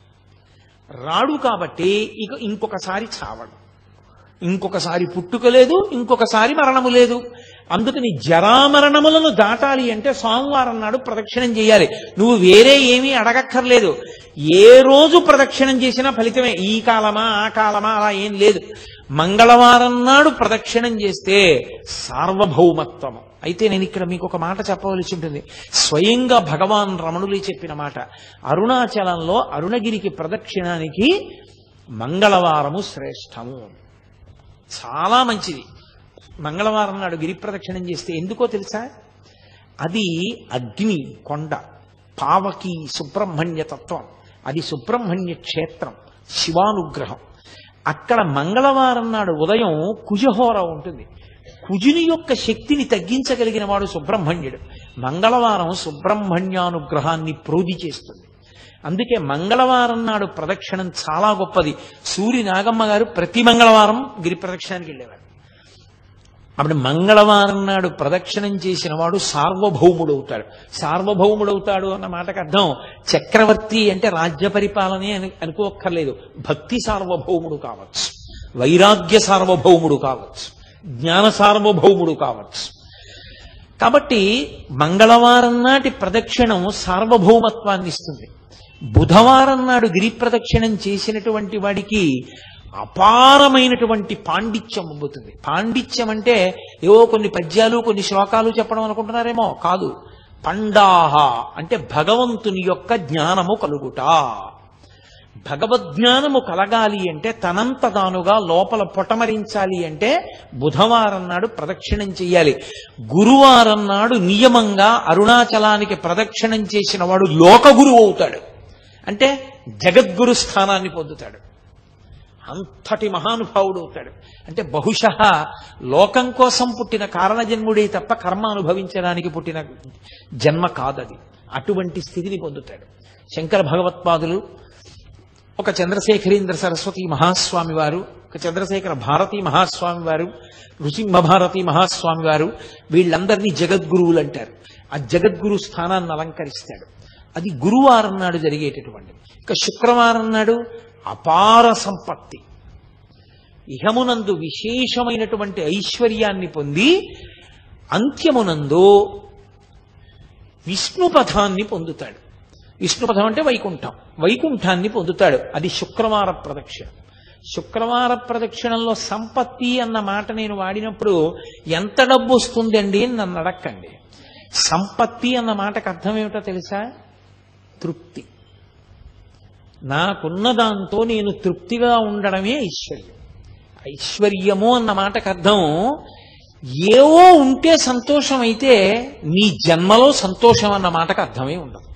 రాడు కాబట్టి ఇక ఇంకొకసారి చావడు ఇంకొకసారి పుట్టుక లేదు ఇంకొకసారి మరణము లేదు అందుకని జరామరణములను దాటాలి అంటే సోమవారం నాడు ప్రదక్షిణం చేయాలి నువ్వు వేరే ఏమీ అడగక్కర్లేదు ఏ రోజు ప్రదక్షిణం చేసినా ఫలితమే ఈ కాలమా ఆ కాలమా అలా ఏం లేదు మంగళవారం నాడు ప్రదక్షిణం చేస్తే సార్వభౌమత్వము అయితే నేను ఇక్కడ మీకు ఒక మాట చెప్పవలసి ఉంటుంది స్వయంగా భగవాన్ రమణులు చెప్పిన మాట అరుణాచలంలో అరుణగిరికి ప్రదక్షిణానికి మంగళవారము శ్రేష్టము చాలా మంచిది మంగళవారం నాడు గిరి ప్రదక్షిణం చేస్తే ఎందుకో తెలుసా అది అగ్ని కొండ పావకి సుబ్రహ్మణ్య తత్వం అది సుబ్రహ్మణ్య క్షేత్రం శివానుగ్రహం అక్కడ మంగళవారం నాడు ఉదయం కుజహోర ఉంటుంది కుజుని యొక్క శక్తిని తగ్గించగలిగిన వాడు సుబ్రహ్మణ్యుడు మంగళవారం సుబ్రహ్మణ్యానుగ్రహాన్ని ప్రోధి చేస్తుంది అందుకే మంగళవారం నాడు ప్రదక్షిణం చాలా గొప్పది సూరి నాగమ్మ గారు ప్రతి మంగళవారం గిరి ప్రదక్షిణానికి వెళ్ళేవారు అప్పుడు మంగళవారం నాడు ప్రదక్షిణం చేసిన వాడు సార్వభౌముడవుతాడు సార్వభౌముడవుతాడు అన్న మాటకు అర్థం చక్రవర్తి అంటే రాజ్య పరిపాలనే అని అనుకోక్కర్లేదు భక్తి సార్వభౌముడు కావచ్చు వైరాగ్య సార్వభౌముడు కావచ్చు జ్ఞాన సార్వభౌముడు కావచ్చు కాబట్టి మంగళవారం నాటి ప్రదక్షిణం సార్వభౌమత్వాన్ని ఇస్తుంది బుధవారం నాడు గిరి ప్రదక్షిణం చేసినటువంటి వాడికి అపారమైనటువంటి పాండిత్యం అమ్ముతుంది పాండిత్యం అంటే ఏవో కొన్ని పద్యాలు కొన్ని శ్లోకాలు చెప్పడం అనుకుంటున్నారేమో కాదు పండాహ అంటే భగవంతుని యొక్క జ్ఞానము కలుగుట భగవద్జ్ఞానము కలగాలి అంటే తనంత తానుగా లోపల పొటమరించాలి అంటే బుధవారం నాడు ప్రదక్షిణం చెయ్యాలి గురువారం నాడు నియమంగా అరుణాచలానికి ప్రదక్షిణం చేసిన వాడు లోకగురువు అవుతాడు అంటే జగద్గురు స్థానాన్ని పొందుతాడు అంతటి మహానుభావుడు అవుతాడు అంటే బహుశ లోకం కోసం పుట్టిన కారణజన్ముడే తప్ప కర్మ అనుభవించడానికి పుట్టిన జన్మ కాదది అటువంటి స్థితిని పొందుతాడు శంకర భగవత్పాదులు ఒక చంద్రశేఖరేంద్ర సరస్వతి మహాస్వామి వారు ఒక చంద్రశేఖర భారతీ మహాస్వామి వారు నృసింహ భారతీ మహాస్వామి వారు వీళ్ళందరినీ జగద్గురువులు అంటారు ఆ జగద్గురు స్థానాన్ని అలంకరిస్తాడు అది గురువారం నాడు జరిగేటటువంటి ఇక శుక్రవారం నాడు అపార సంపత్తి ఇహమునందు విశేషమైనటువంటి ఐశ్వర్యాన్ని పొంది అంత్యమునందు విష్ణుపథాన్ని పొందుతాడు విష్ణుపథం అంటే వైకుంఠం వైకుంఠాన్ని పొందుతాడు అది శుక్రవార ప్రదక్షిణ శుక్రవార ప్రదక్షిణంలో సంపత్తి అన్న మాట నేను వాడినప్పుడు ఎంత డబ్బు వస్తుందండి అని నన్ను అడక్కండి సంపత్తి అన్న మాటకు అర్థం ఏమిటో తెలుసా తృప్తి నాకున్న దాంతో నేను తృప్తిగా ఉండడమే ఐశ్వర్యం ఐశ్వర్యము అన్న మాటకు అర్థం ఏవో ఉంటే సంతోషం అయితే నీ జన్మలో సంతోషం అన్న మాటకు అర్థమే ఉండదు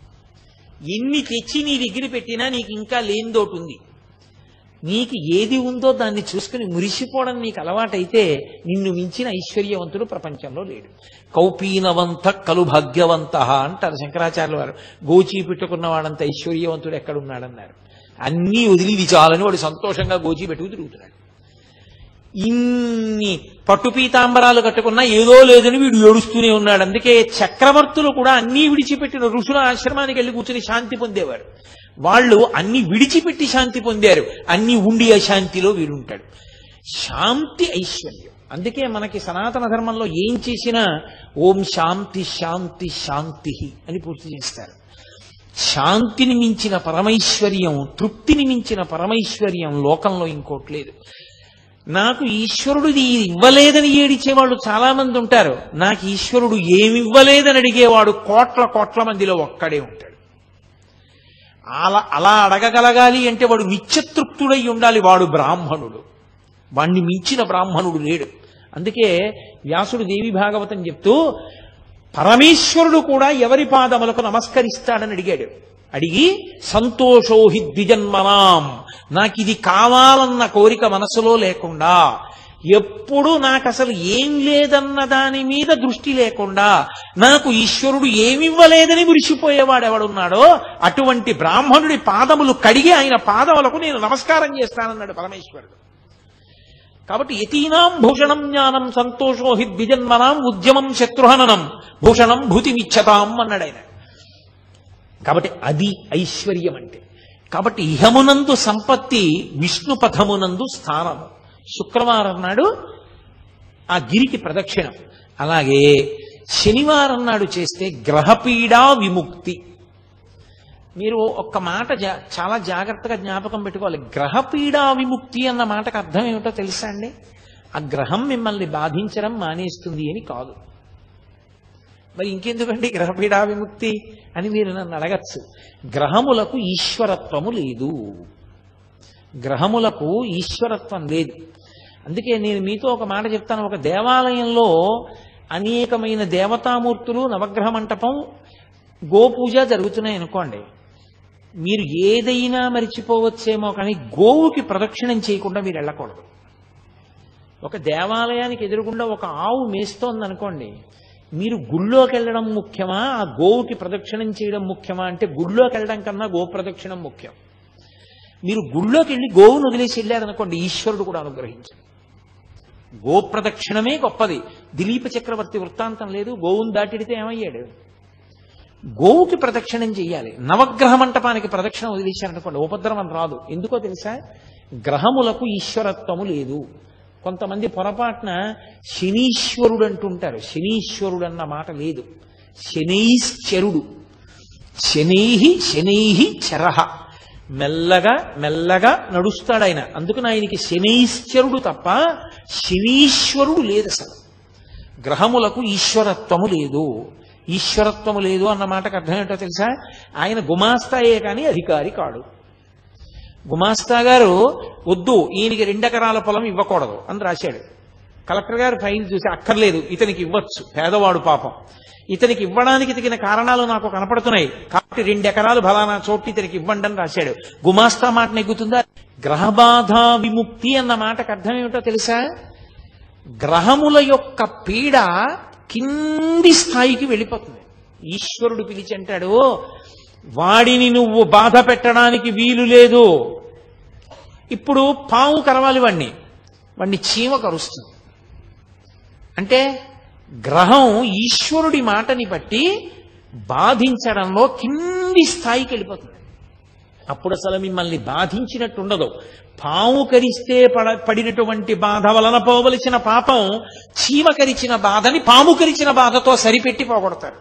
ఎన్ని తెచ్చి నీ దగ్గర పెట్టినా నీకు ఇంకా లేనిదోటి ఉంది నీకు ఏది ఉందో దాన్ని చూసుకుని మురిసిపోవడం నీకు అలవాటైతే నిన్ను మించిన ఐశ్వర్యవంతుడు ప్రపంచంలో లేడు కౌపీనవంత కలు భాగ్యవంత అంటారు శంకరాచార్యుల వారు గోచి పెట్టుకున్న వాడంత ఐశ్వర్యవంతుడు ఎక్కడున్నాడన్నారు అన్నీ వదిలి ఇవి చాలని వాడు సంతోషంగా గోచి పెట్టుకు తిరుగుతున్నాడు ఇన్ని పట్టు పీతాంబరాలు కట్టుకున్నా ఏదో లేదని వీడు ఏడుస్తూనే ఉన్నాడు అందుకే చక్రవర్తులు కూడా అన్నీ విడిచిపెట్టిన ఋషుల ఆశ్రమానికి వెళ్ళి కూర్చుని శాంతి పొందేవారు వాళ్ళు అన్ని విడిచిపెట్టి శాంతి పొందారు అన్ని ఉండి అశాంతిలో వీడుంటాడు శాంతి ఐశ్వర్యం అందుకే మనకి సనాతన ధర్మంలో ఏం చేసినా ఓం శాంతి శాంతి శాంతి అని పూర్తి చేస్తారు శాంతిని మించిన పరమైశ్వర్యం తృప్తిని మించిన పరమైశ్వర్యం లోకంలో ఇంకోటి లేదు నాకు ఈశ్వరుడు ఇది ఇవ్వలేదని ఏడిచేవాళ్ళు చాలా మంది ఉంటారు నాకు ఈశ్వరుడు ఏమి ఇవ్వలేదని అడిగేవాడు కోట్ల కోట్ల మందిలో ఒక్కడే ఉంటాడు అలా అలా అడగగలగాలి అంటే వాడు నిత్యతృప్తుడై ఉండాలి వాడు బ్రాహ్మణుడు వాణ్ణి మించిన బ్రాహ్మణుడు లేడు అందుకే వ్యాసుడు దేవి భాగవతం చెప్తూ పరమేశ్వరుడు కూడా ఎవరి పాదములకు నమస్కరిస్తాడని అడిగాడు అడిగి సంతోషోహి ద్విజన్మనాం నాకు ఇది కావాలన్న కోరిక మనసులో లేకుండా ఎప్పుడు నాకు అసలు ఏం లేదన్న దాని మీద దృష్టి లేకుండా నాకు ఈశ్వరుడు ఏమివ్వలేదని మురిసిపోయేవాడు ఎవడున్నాడో అటువంటి బ్రాహ్మణుడి పాదములు కడిగి ఆయన పాదములకు నేను నమస్కారం చేస్తానన్నాడు పరమేశ్వరుడు కాబట్టి యతీనాం భూషణం జ్ఞానం సంతోషో హి ద్విజన్మనాం ఉద్యమం శత్రుహననం భూషణం భూతిమిచ్చతాం అన్నాడు ఆయన కాబట్టి అది ఐశ్వర్యం అంటే కాబట్టి ఇహమునందు సంపత్తి విష్ణు పథమునందు స్థానము శుక్రవారం నాడు ఆ గిరికి ప్రదక్షిణం అలాగే శనివారం నాడు చేస్తే గ్రహపీడా విముక్తి మీరు ఒక్క మాట జా- చాలా జాగ్రత్తగా జ్ఞాపకం పెట్టుకోవాలి గ్రహపీడా విముక్తి అన్న మాటకు అర్థం ఏమిటో తెలుసా అండి ఆ గ్రహం మిమ్మల్ని బాధించడం మానేస్తుంది అని కాదు మరి ఇంకెందుకండి గ్రహపీడా విముక్తి అని మీరు నన్ను అడగచ్చు గ్రహములకు ఈశ్వరత్వము లేదు గ్రహములకు ఈశ్వరత్వం లేదు అందుకే నేను మీతో ఒక మాట చెప్తాను ఒక దేవాలయంలో అనేకమైన దేవతామూర్తులు నవగ్రహ మంటపం గోపూజ జరుగుతున్నాయి అనుకోండి మీరు ఏదైనా మరిచిపోవచ్చేమో కానీ గోవుకి ప్రదక్షిణం చేయకుండా మీరు వెళ్ళకూడదు ఒక దేవాలయానికి ఎదురుగుండా ఒక ఆవు మేస్తోంది అనుకోండి మీరు గుళ్ళోకి వెళ్ళడం ముఖ్యమా ఆ గోవుకి ప్రదక్షిణం చేయడం ముఖ్యమా అంటే గుళ్ళోకి వెళ్ళడం కన్నా గో ప్రదక్షిణం ముఖ్యం మీరు గుళ్ళోకి వెళ్ళి గోవును వదిలేసి వెళ్ళారనుకోండి ఈశ్వరుడు కూడా అనుగ్రహించాడు గో ప్రదక్షిణమే గొప్పది దిలీప చక్రవర్తి వృత్తాంతం లేదు గోవును దాటిడితే ఏమయ్యాడు గోవుకి ప్రదక్షిణం చెయ్యాలి నవగ్రహ మంటపానికి ప్రదక్షిణం వదిలేశారనుకోండి ఉపద్రవం రాదు ఎందుకో తెలుసా గ్రహములకు ఈశ్వరత్వము లేదు కొంతమంది పొరపాటున శనీశ్వరుడు అంటుంటారు శనీశ్వరుడు అన్న మాట లేదు శనైశ్చరుడు శనైహి శనైహి చరహ మెల్లగా మెల్లగా నడుస్తాడు ఆయన అందుకని ఆయనకి శనైశ్చరుడు తప్ప శనీశ్వరుడు లేదు అసలు గ్రహములకు ఈశ్వరత్వము లేదు ఈశ్వరత్వము లేదు అన్న మాటకు అర్థం ఏంటో తెలుసా ఆయన గుమాస్తాయే కానీ అధికారి కాడు గుమాస్తా గారు వద్దు ఈయనకి రెండెకరాల పొలం ఇవ్వకూడదు అని రాశాడు కలెక్టర్ గారు ఫైల్ చూసి అక్కర్లేదు ఇతనికి ఇవ్వచ్చు పేదవాడు పాపం ఇతనికి ఇవ్వడానికి తగిన కారణాలు నాకు కనపడుతున్నాయి కాబట్టి రెండెకరాలు ఫలానా చోటు ఇతనికి ఇవ్వండి అని రాశాడు గుమాస్తా మాట నెగ్గుతుందా గ్రహబాధ విముక్తి అన్న మాటకు అర్థం ఏమిటో తెలుసా గ్రహముల యొక్క పీడ కింది స్థాయికి వెళ్ళిపోతుంది ఈశ్వరుడు పిలిచి అంటాడు వాడిని నువ్వు బాధ పెట్టడానికి వీలు లేదు ఇప్పుడు పాము కరవాలి వాణ్ణి వాణ్ణి చీమ కరుస్తుంది అంటే గ్రహం ఈశ్వరుడి మాటని బట్టి బాధించడంలో కింది స్థాయికి వెళ్ళిపోతుంది అప్పుడు అసలు మిమ్మల్ని బాధించినట్టు ఉండదు పాము కరిస్తే పడ పడినటువంటి బాధ వలన పోవలసిన పాపం చీమ కరిచిన బాధని పాము కరిచిన బాధతో సరిపెట్టి పోగొడతారు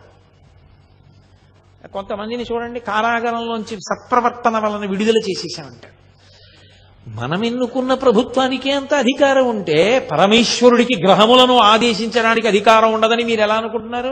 కొంతమందిని చూడండి కారాగారంలోంచి సత్ప్రవర్తన వలన విడుదల చేసేసామంటారు మనం ఎన్నుకున్న ప్రభుత్వానికే అంత అధికారం ఉంటే పరమేశ్వరుడికి గ్రహములను ఆదేశించడానికి అధికారం ఉండదని మీరు ఎలా అనుకుంటున్నారు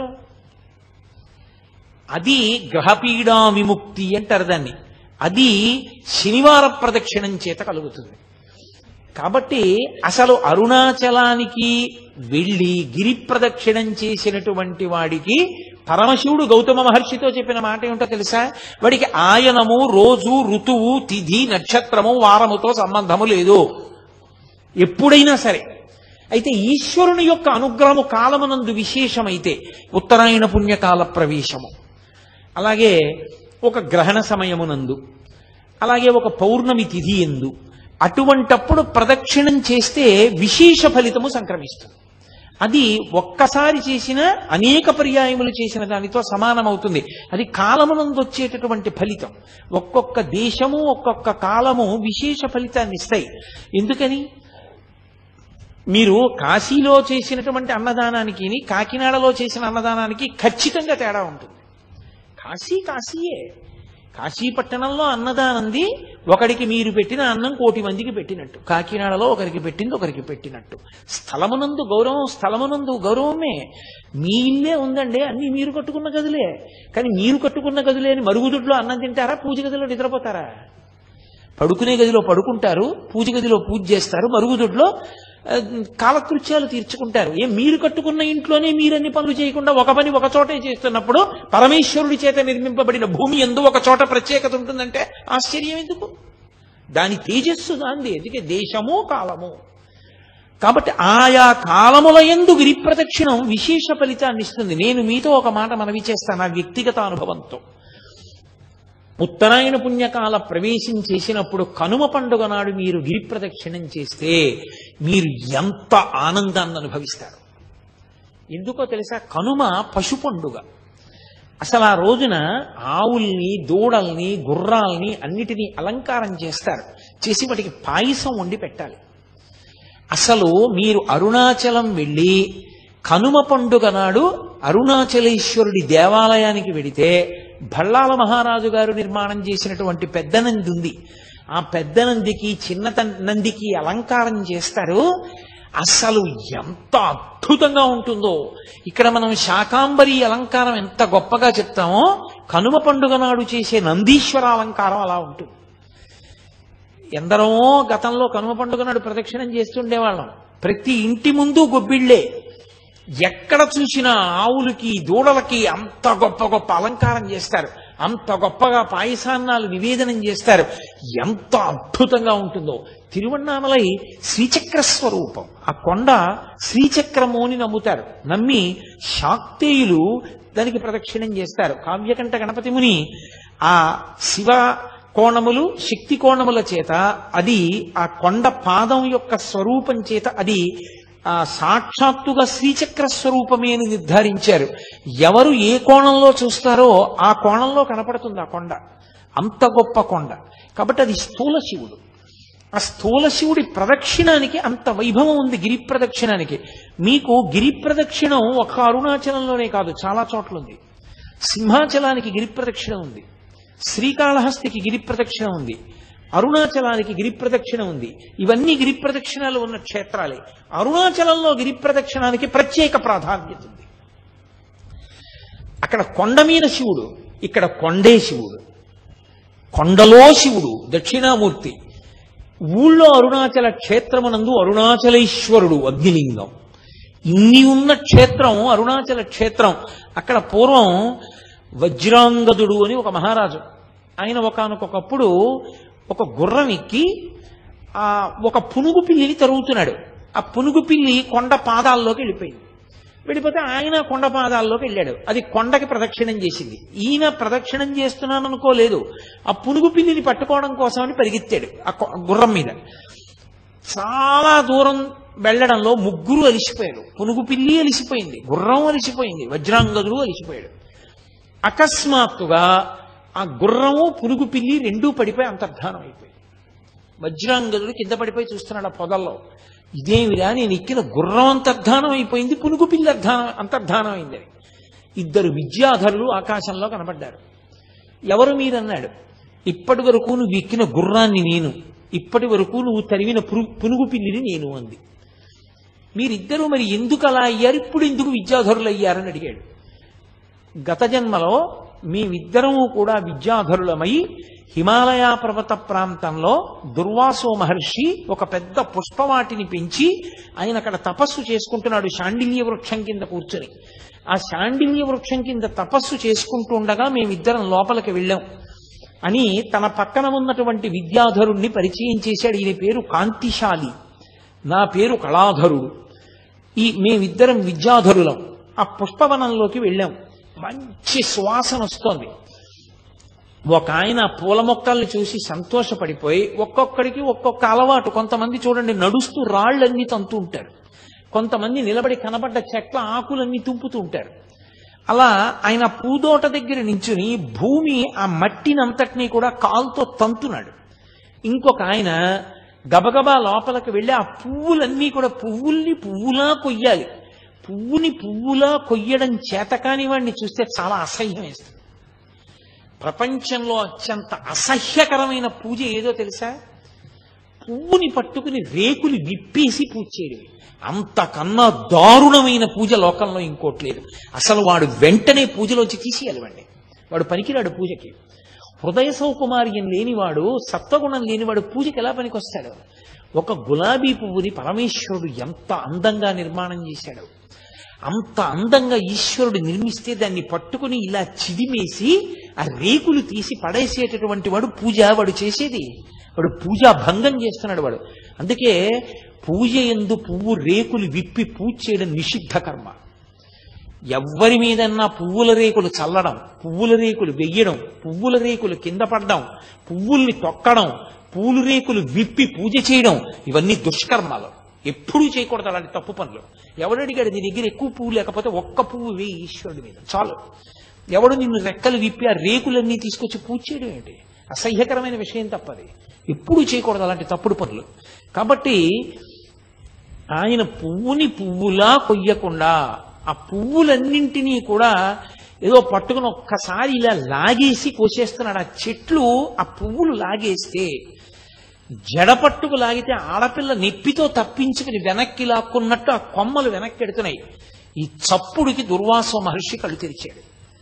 అది గ్రహపీడా విముక్తి అంటారు దాన్ని అది శనివార ప్రదక్షిణం చేత కలుగుతుంది కాబట్టి అసలు అరుణాచలానికి వెళ్ళి గిరి ప్రదక్షిణం చేసినటువంటి వాడికి పరమశివుడు గౌతమ మహర్షితో చెప్పిన మాట ఏమిటో తెలుసా వాడికి ఆయనము రోజు ఋతువు తిథి నక్షత్రము వారముతో సంబంధము లేదు ఎప్పుడైనా సరే అయితే ఈశ్వరుని యొక్క అనుగ్రహము కాలమునందు విశేషమైతే ఉత్తరాయణ పుణ్యకాల ప్రవేశము అలాగే ఒక గ్రహణ సమయమునందు అలాగే ఒక పౌర్ణమి తిథి ఎందు అటువంటప్పుడు ప్రదక్షిణం చేస్తే విశేష ఫలితము సంక్రమిస్తుంది అది ఒక్కసారి చేసిన అనేక పర్యాయములు చేసిన దానితో సమానమవుతుంది అది కాలమునందు వచ్చేటటువంటి ఫలితం ఒక్కొక్క దేశము ఒక్కొక్క కాలము విశేష ఫలితాన్ని ఇస్తాయి ఎందుకని మీరు కాశీలో చేసినటువంటి అన్నదానానికి కాకినాడలో చేసిన అన్నదానానికి ఖచ్చితంగా తేడా ఉంటుంది కాశీ కాశీయే కాశీ పట్టణంలో అన్నదానంది ఒకడికి మీరు పెట్టిన అన్నం కోటి మందికి పెట్టినట్టు కాకినాడలో ఒకరికి పెట్టింది ఒకరికి పెట్టినట్టు స్థలమునందు గౌరవం స్థలమునందు గౌరవమే మీ ఇల్లే ఉందండి అన్ని మీరు కట్టుకున్న గదులే కానీ మీరు కట్టుకున్న గదులే అని మరుగుదొడ్లో అన్నం తింటారా పూజ గదిలో నిద్రపోతారా పడుకునే గదిలో పడుకుంటారు పూజ గదిలో పూజ చేస్తారు మరుగుదొడ్లో ఆ, కాలకృత్యాలు తీర్చుకుంటారు ఏం మీరు కట్టుకున్న ఇంట్లోనే మీరన్ని పనులు చేయకుండా ఒక పని ఒక చోటే చేస్తున్నప్పుడు పరమేశ్వరుడి చేత నిర్మింపబడిన భూమి ఎందు ఒక చోట ప్రత్యేకత ఉంటుందంటే ఆశ్చర్యం ఎందుకు దాని తేజస్సు దాంది ఎందుకే దేశము కాలము కాబట్టి ఆయా కాలముల ఎందు గిరి ప్రదక్షిణం విశేష ఫలితాన్ని ఇస్తుంది నేను మీతో ఒక మాట మనవి చేస్తాను నా వ్యక్తిగత అనుభవంతో ఉత్తరాయణ పుణ్యకాల ప్రవేశం చేసినప్పుడు కనుమ పండుగ నాడు మీరు గిరి ప్రదక్షిణం చేస్తే మీరు ఎంత ఆనందాన్ని అనుభవిస్తారు ఎందుకో తెలుసా కనుమ పశు పండుగ అసలు ఆ రోజున ఆవుల్ని దూడల్ని గుర్రాల్ని అన్నిటినీ అలంకారం చేస్తారు చేసి వాటికి పాయసం వండి పెట్టాలి అసలు మీరు అరుణాచలం వెళ్ళి కనుమ పండుగ నాడు అరుణాచలేశ్వరుడి దేవాలయానికి వెడితే భళ్ళాల మహారాజు గారు నిర్మాణం చేసినటువంటి పెద్ద నంది ఉంది ఆ పెద్ద నందికి చిన్న తన్- నందికి అలంకారం చేస్తారు అసలు ఎంత అద్భుతంగా ఉంటుందో ఇక్కడ మనం శాకాంబరి అలంకారం ఎంత గొప్పగా చెప్తామో కనుమ పండుగ నాడు చేసే నందీశ్వర అలంకారం అలా ఉంటుంది ఎందరో గతంలో కనుమ పండుగ నాడు ప్రదక్షిణం చేస్తుండేవాళ్ళం ప్రతి ఇంటి ముందు గొబ్బిళ్ళే ఎక్కడ చూసినా ఆవులకి దూడలకి అంత గొప్ప గొప్ప అలంకారం చేస్తారు అంత గొప్పగా పాయసాన్నాలు నివేదనం చేస్తారు ఎంత అద్భుతంగా ఉంటుందో తిరువണ്ണామలై శ్రీచక్ర స్వరూపం ఆ కొండ శ్రీచక్రము అని నమ్ముతారు నమ్మి శాక్తేయులు దానికి ప్రదక్షిణం చేస్తారు కావ్యకంఠ గణపతి ముని ఆ శివ కోణములు శక్తి కోణముల చేత అది ఆ కొండ పాదం యొక్క స్వరూపం చేత అది ఆ సాక్షాత్తుగా శ్రీచక్ర స్వరూపమే అని నిర్ధారించారు ఎవరు ఏ కోణంలో చూస్తారో ఆ కోణంలో కనపడుతుంది ఆ కొండ అంత గొప్ప కొండ కాబట్టి అది స్థూల శివుడు ఆ స్థూల శివుడి ప్రదక్షిణానికి అంత వైభవం ఉంది గిరి ప్రదక్షిణానికి మీకు గిరి ప్రదక్షిణం ఒక అరుణాచలంలోనే కాదు చాలా చోట్ల ఉంది సింహాచలానికి గిరి ప్రదక్షిణ ఉంది శ్రీకాళహస్తికి గిరి ప్రదక్షిణ ఉంది అరుణాచలానికి గిరి ప్రదక్షిణ ఉంది ఇవన్నీ గిరి ప్రదక్షిణాలు ఉన్న క్షేత్రాలే అరుణాచలంలో గిరి ప్రదక్షిణానికి ప్రత్యేక ప్రాధాన్యత ఉంది అక్కడ కొండ మీద శివుడు ఇక్కడ కొండే శివుడు కొండలో శివుడు దక్షిణామూర్తి ఊళ్ళో అరుణాచల క్షేత్రమునందు అరుణాచలేశ్వరుడు అగ్నిలింగం ఇన్ని ఉన్న క్షేత్రం అరుణాచల క్షేత్రం అక్కడ పూర్వం వజ్రాంగదుడు అని ఒక మహారాజు ఆయన ఒకనకొకప్పుడు ఒక గుర్రం ఎక్కి ఆ ఒక పునుగు పిల్లిని తరుగుతున్నాడు ఆ పునుగు పిల్లి కొండ పాదాల్లోకి వెళ్ళిపోయింది వెళ్ళిపోతే ఆయన కొండ పాదాల్లోకి వెళ్ళాడు అది కొండకి ప్రదక్షిణం చేసింది ఈయన ప్రదక్షిణం చేస్తున్నాను అనుకోలేదు ఆ పునుగు పిల్లిని పట్టుకోవడం కోసమని పరిగెత్తాడు ఆ కొ- గుర్రం మీద చాలా దూరం వెళ్ళడంలో ముగ్గురు అలిసిపోయారు పునుగు పిల్లి అలిసిపోయింది గుర్రం అలిసిపోయింది వజ్రాంగదుడు అలిసిపోయాడు అకస్మాత్తుగా ఆ గుర్రము పునుగు పిల్లి రెండూ పడిపోయి అంతర్ధానం అయిపోయి వజ్రాంగదుడు కింద పడిపోయి చూస్తున్నాడు ఆ పొదల్లో ఇదేమిరా నేను ఎక్కిన గుర్రం అంతర్ధానం అయిపోయింది పునుగు పిల్లి అర్ధానం అంతర్ధానం అయిందని ఇద్దరు విద్యాధరులు ఆకాశంలో కనబడ్డారు ఎవరు మీరన్నాడు ఇప్పటి వరకు నువ్వు ఎక్కిన గుర్రాన్ని నేను ఇప్పటి వరకు నువ్వు తరివిన పురు- పునుగు పిల్లిని నేను అంది మీరిద్దరూ మరి ఎందుకు అలా అయ్యారు ఇప్పుడు ఎందుకు విద్యాధరులు అయ్యారని అడిగాడు గత జన్మలో మేమిద్దరము కూడా విద్యాధరులమై హిమాలయ పర్వత ప్రాంతంలో దుర్వాసో మహర్షి ఒక పెద్ద పుష్పవాటిని పెంచి ఆయన అక్కడ తపస్సు చేసుకుంటున్నాడు శాండిల్య వృక్షం కింద కూర్చొని ఆ శాండిల్య వృక్షం కింద తపస్సు చేసుకుంటుండగా మేమిద్దరం లోపలికి వెళ్ళాం అని తన పక్కన ఉన్నటువంటి విద్యాధరుణ్ణి పరిచయం చేశాడు ఈయన పేరు కాంతిశాలి నా పేరు కళాధరుడు ఈ మేమిద్దరం విద్యాధరులం ఆ పుష్పవనంలోకి వెళ్ళాం మంచి సువాసన వస్తోంది ఒక ఆయన పూల మొక్కల్ని చూసి సంతోషపడిపోయి ఒక్కొక్కడికి ఒక్కొక్క అలవాటు కొంతమంది చూడండి నడుస్తూ రాళ్ళన్నీ తంతూ ఉంటారు కొంతమంది నిలబడి కనబడ్డ చెట్ల ఆకులన్నీ తుంపుతూ ఉంటారు అలా ఆయన పూదోట దగ్గర నించుని భూమి ఆ మట్టినంతటినీ కూడా కాలుతో తంతున్నాడు ఇంకొక ఆయన గబగబా లోపలికి వెళ్ళి ఆ పువ్వులన్నీ కూడా పువ్వుల్ని పువ్వులా కొయ్యాలి పువ్వుని పువ్వులా కొయ్యడం చేతకాని వాడిని చూస్తే చాలా అసహ్యం వేస్తుంది ప్రపంచంలో అత్యంత అసహ్యకరమైన పూజ ఏదో తెలుసా పువ్వుని పట్టుకుని రేకులు విప్పేసి పూజ చేయడం అంతకన్నా దారుణమైన పూజ లోకంలో ఇంకోటి లేదు అసలు వాడు వెంటనే పూజలోంచి తీసేయాలి వాడిని వాడు పనికిరాడు పూజకి హృదయ సౌకుమార్యం లేనివాడు సత్వగుణం లేనివాడు పూజకి ఎలా పనికొస్తాడు ఒక గులాబీ పువ్వుని పరమేశ్వరుడు ఎంత అందంగా నిర్మాణం చేశాడు అంత అందంగా ఈశ్వరుడు నిర్మిస్తే దాన్ని పట్టుకుని ఇలా చిదిమేసి ఆ రేకులు తీసి పడేసేటటువంటి వాడు పూజ వాడు చేసేది వాడు పూజా భంగం చేస్తున్నాడు వాడు అందుకే పూజ ఎందు పువ్వు రేకులు విప్పి పూజ చేయడం నిషిద్ధ కర్మ ఎవ్వరి మీదన్నా పువ్వుల రేకులు చల్లడం పువ్వుల రేకులు వెయ్యడం పువ్వుల రేకులు కింద పడడం పువ్వుల్ని తొక్కడం పూలు రేకులు విప్పి పూజ చేయడం ఇవన్నీ దుష్కర్మాలు ఎప్పుడూ చేయకూడదు అలాంటి తప్పు పనులు ఎవడు అడిగాడు నీ దగ్గర ఎక్కువ పువ్వు లేకపోతే ఒక్క పువ్వు వేయి ఈశ్వరుడి మీద చాలు ఎవడు నిన్ను రెక్కలు విప్పి ఆ రేకులన్నీ తీసుకొచ్చి పూజ చేయడం ఏంటి అసహ్యకరమైన విషయం తప్పది ఎప్పుడూ చేయకూడదు అలాంటి తప్పుడు పనులు కాబట్టి ఆయన పువ్వుని పువ్వులా కొయ్యకుండా ఆ పువ్వులన్నింటినీ కూడా ఏదో పట్టుకుని ఒక్కసారి ఇలా లాగేసి కోసేస్తున్నాడు ఆ చెట్లు ఆ పువ్వులు లాగేస్తే జడ పట్టుకు లాగితే ఆడపిల్ల నెప్పితో తప్పించుకుని వెనక్కి లాక్కున్నట్టు ఆ కొమ్మలు వెనక్కి ఎడుతున్నాయి ఈ చప్పుడికి దుర్వాస మహర్షి కళ్ళు తెరిచాడు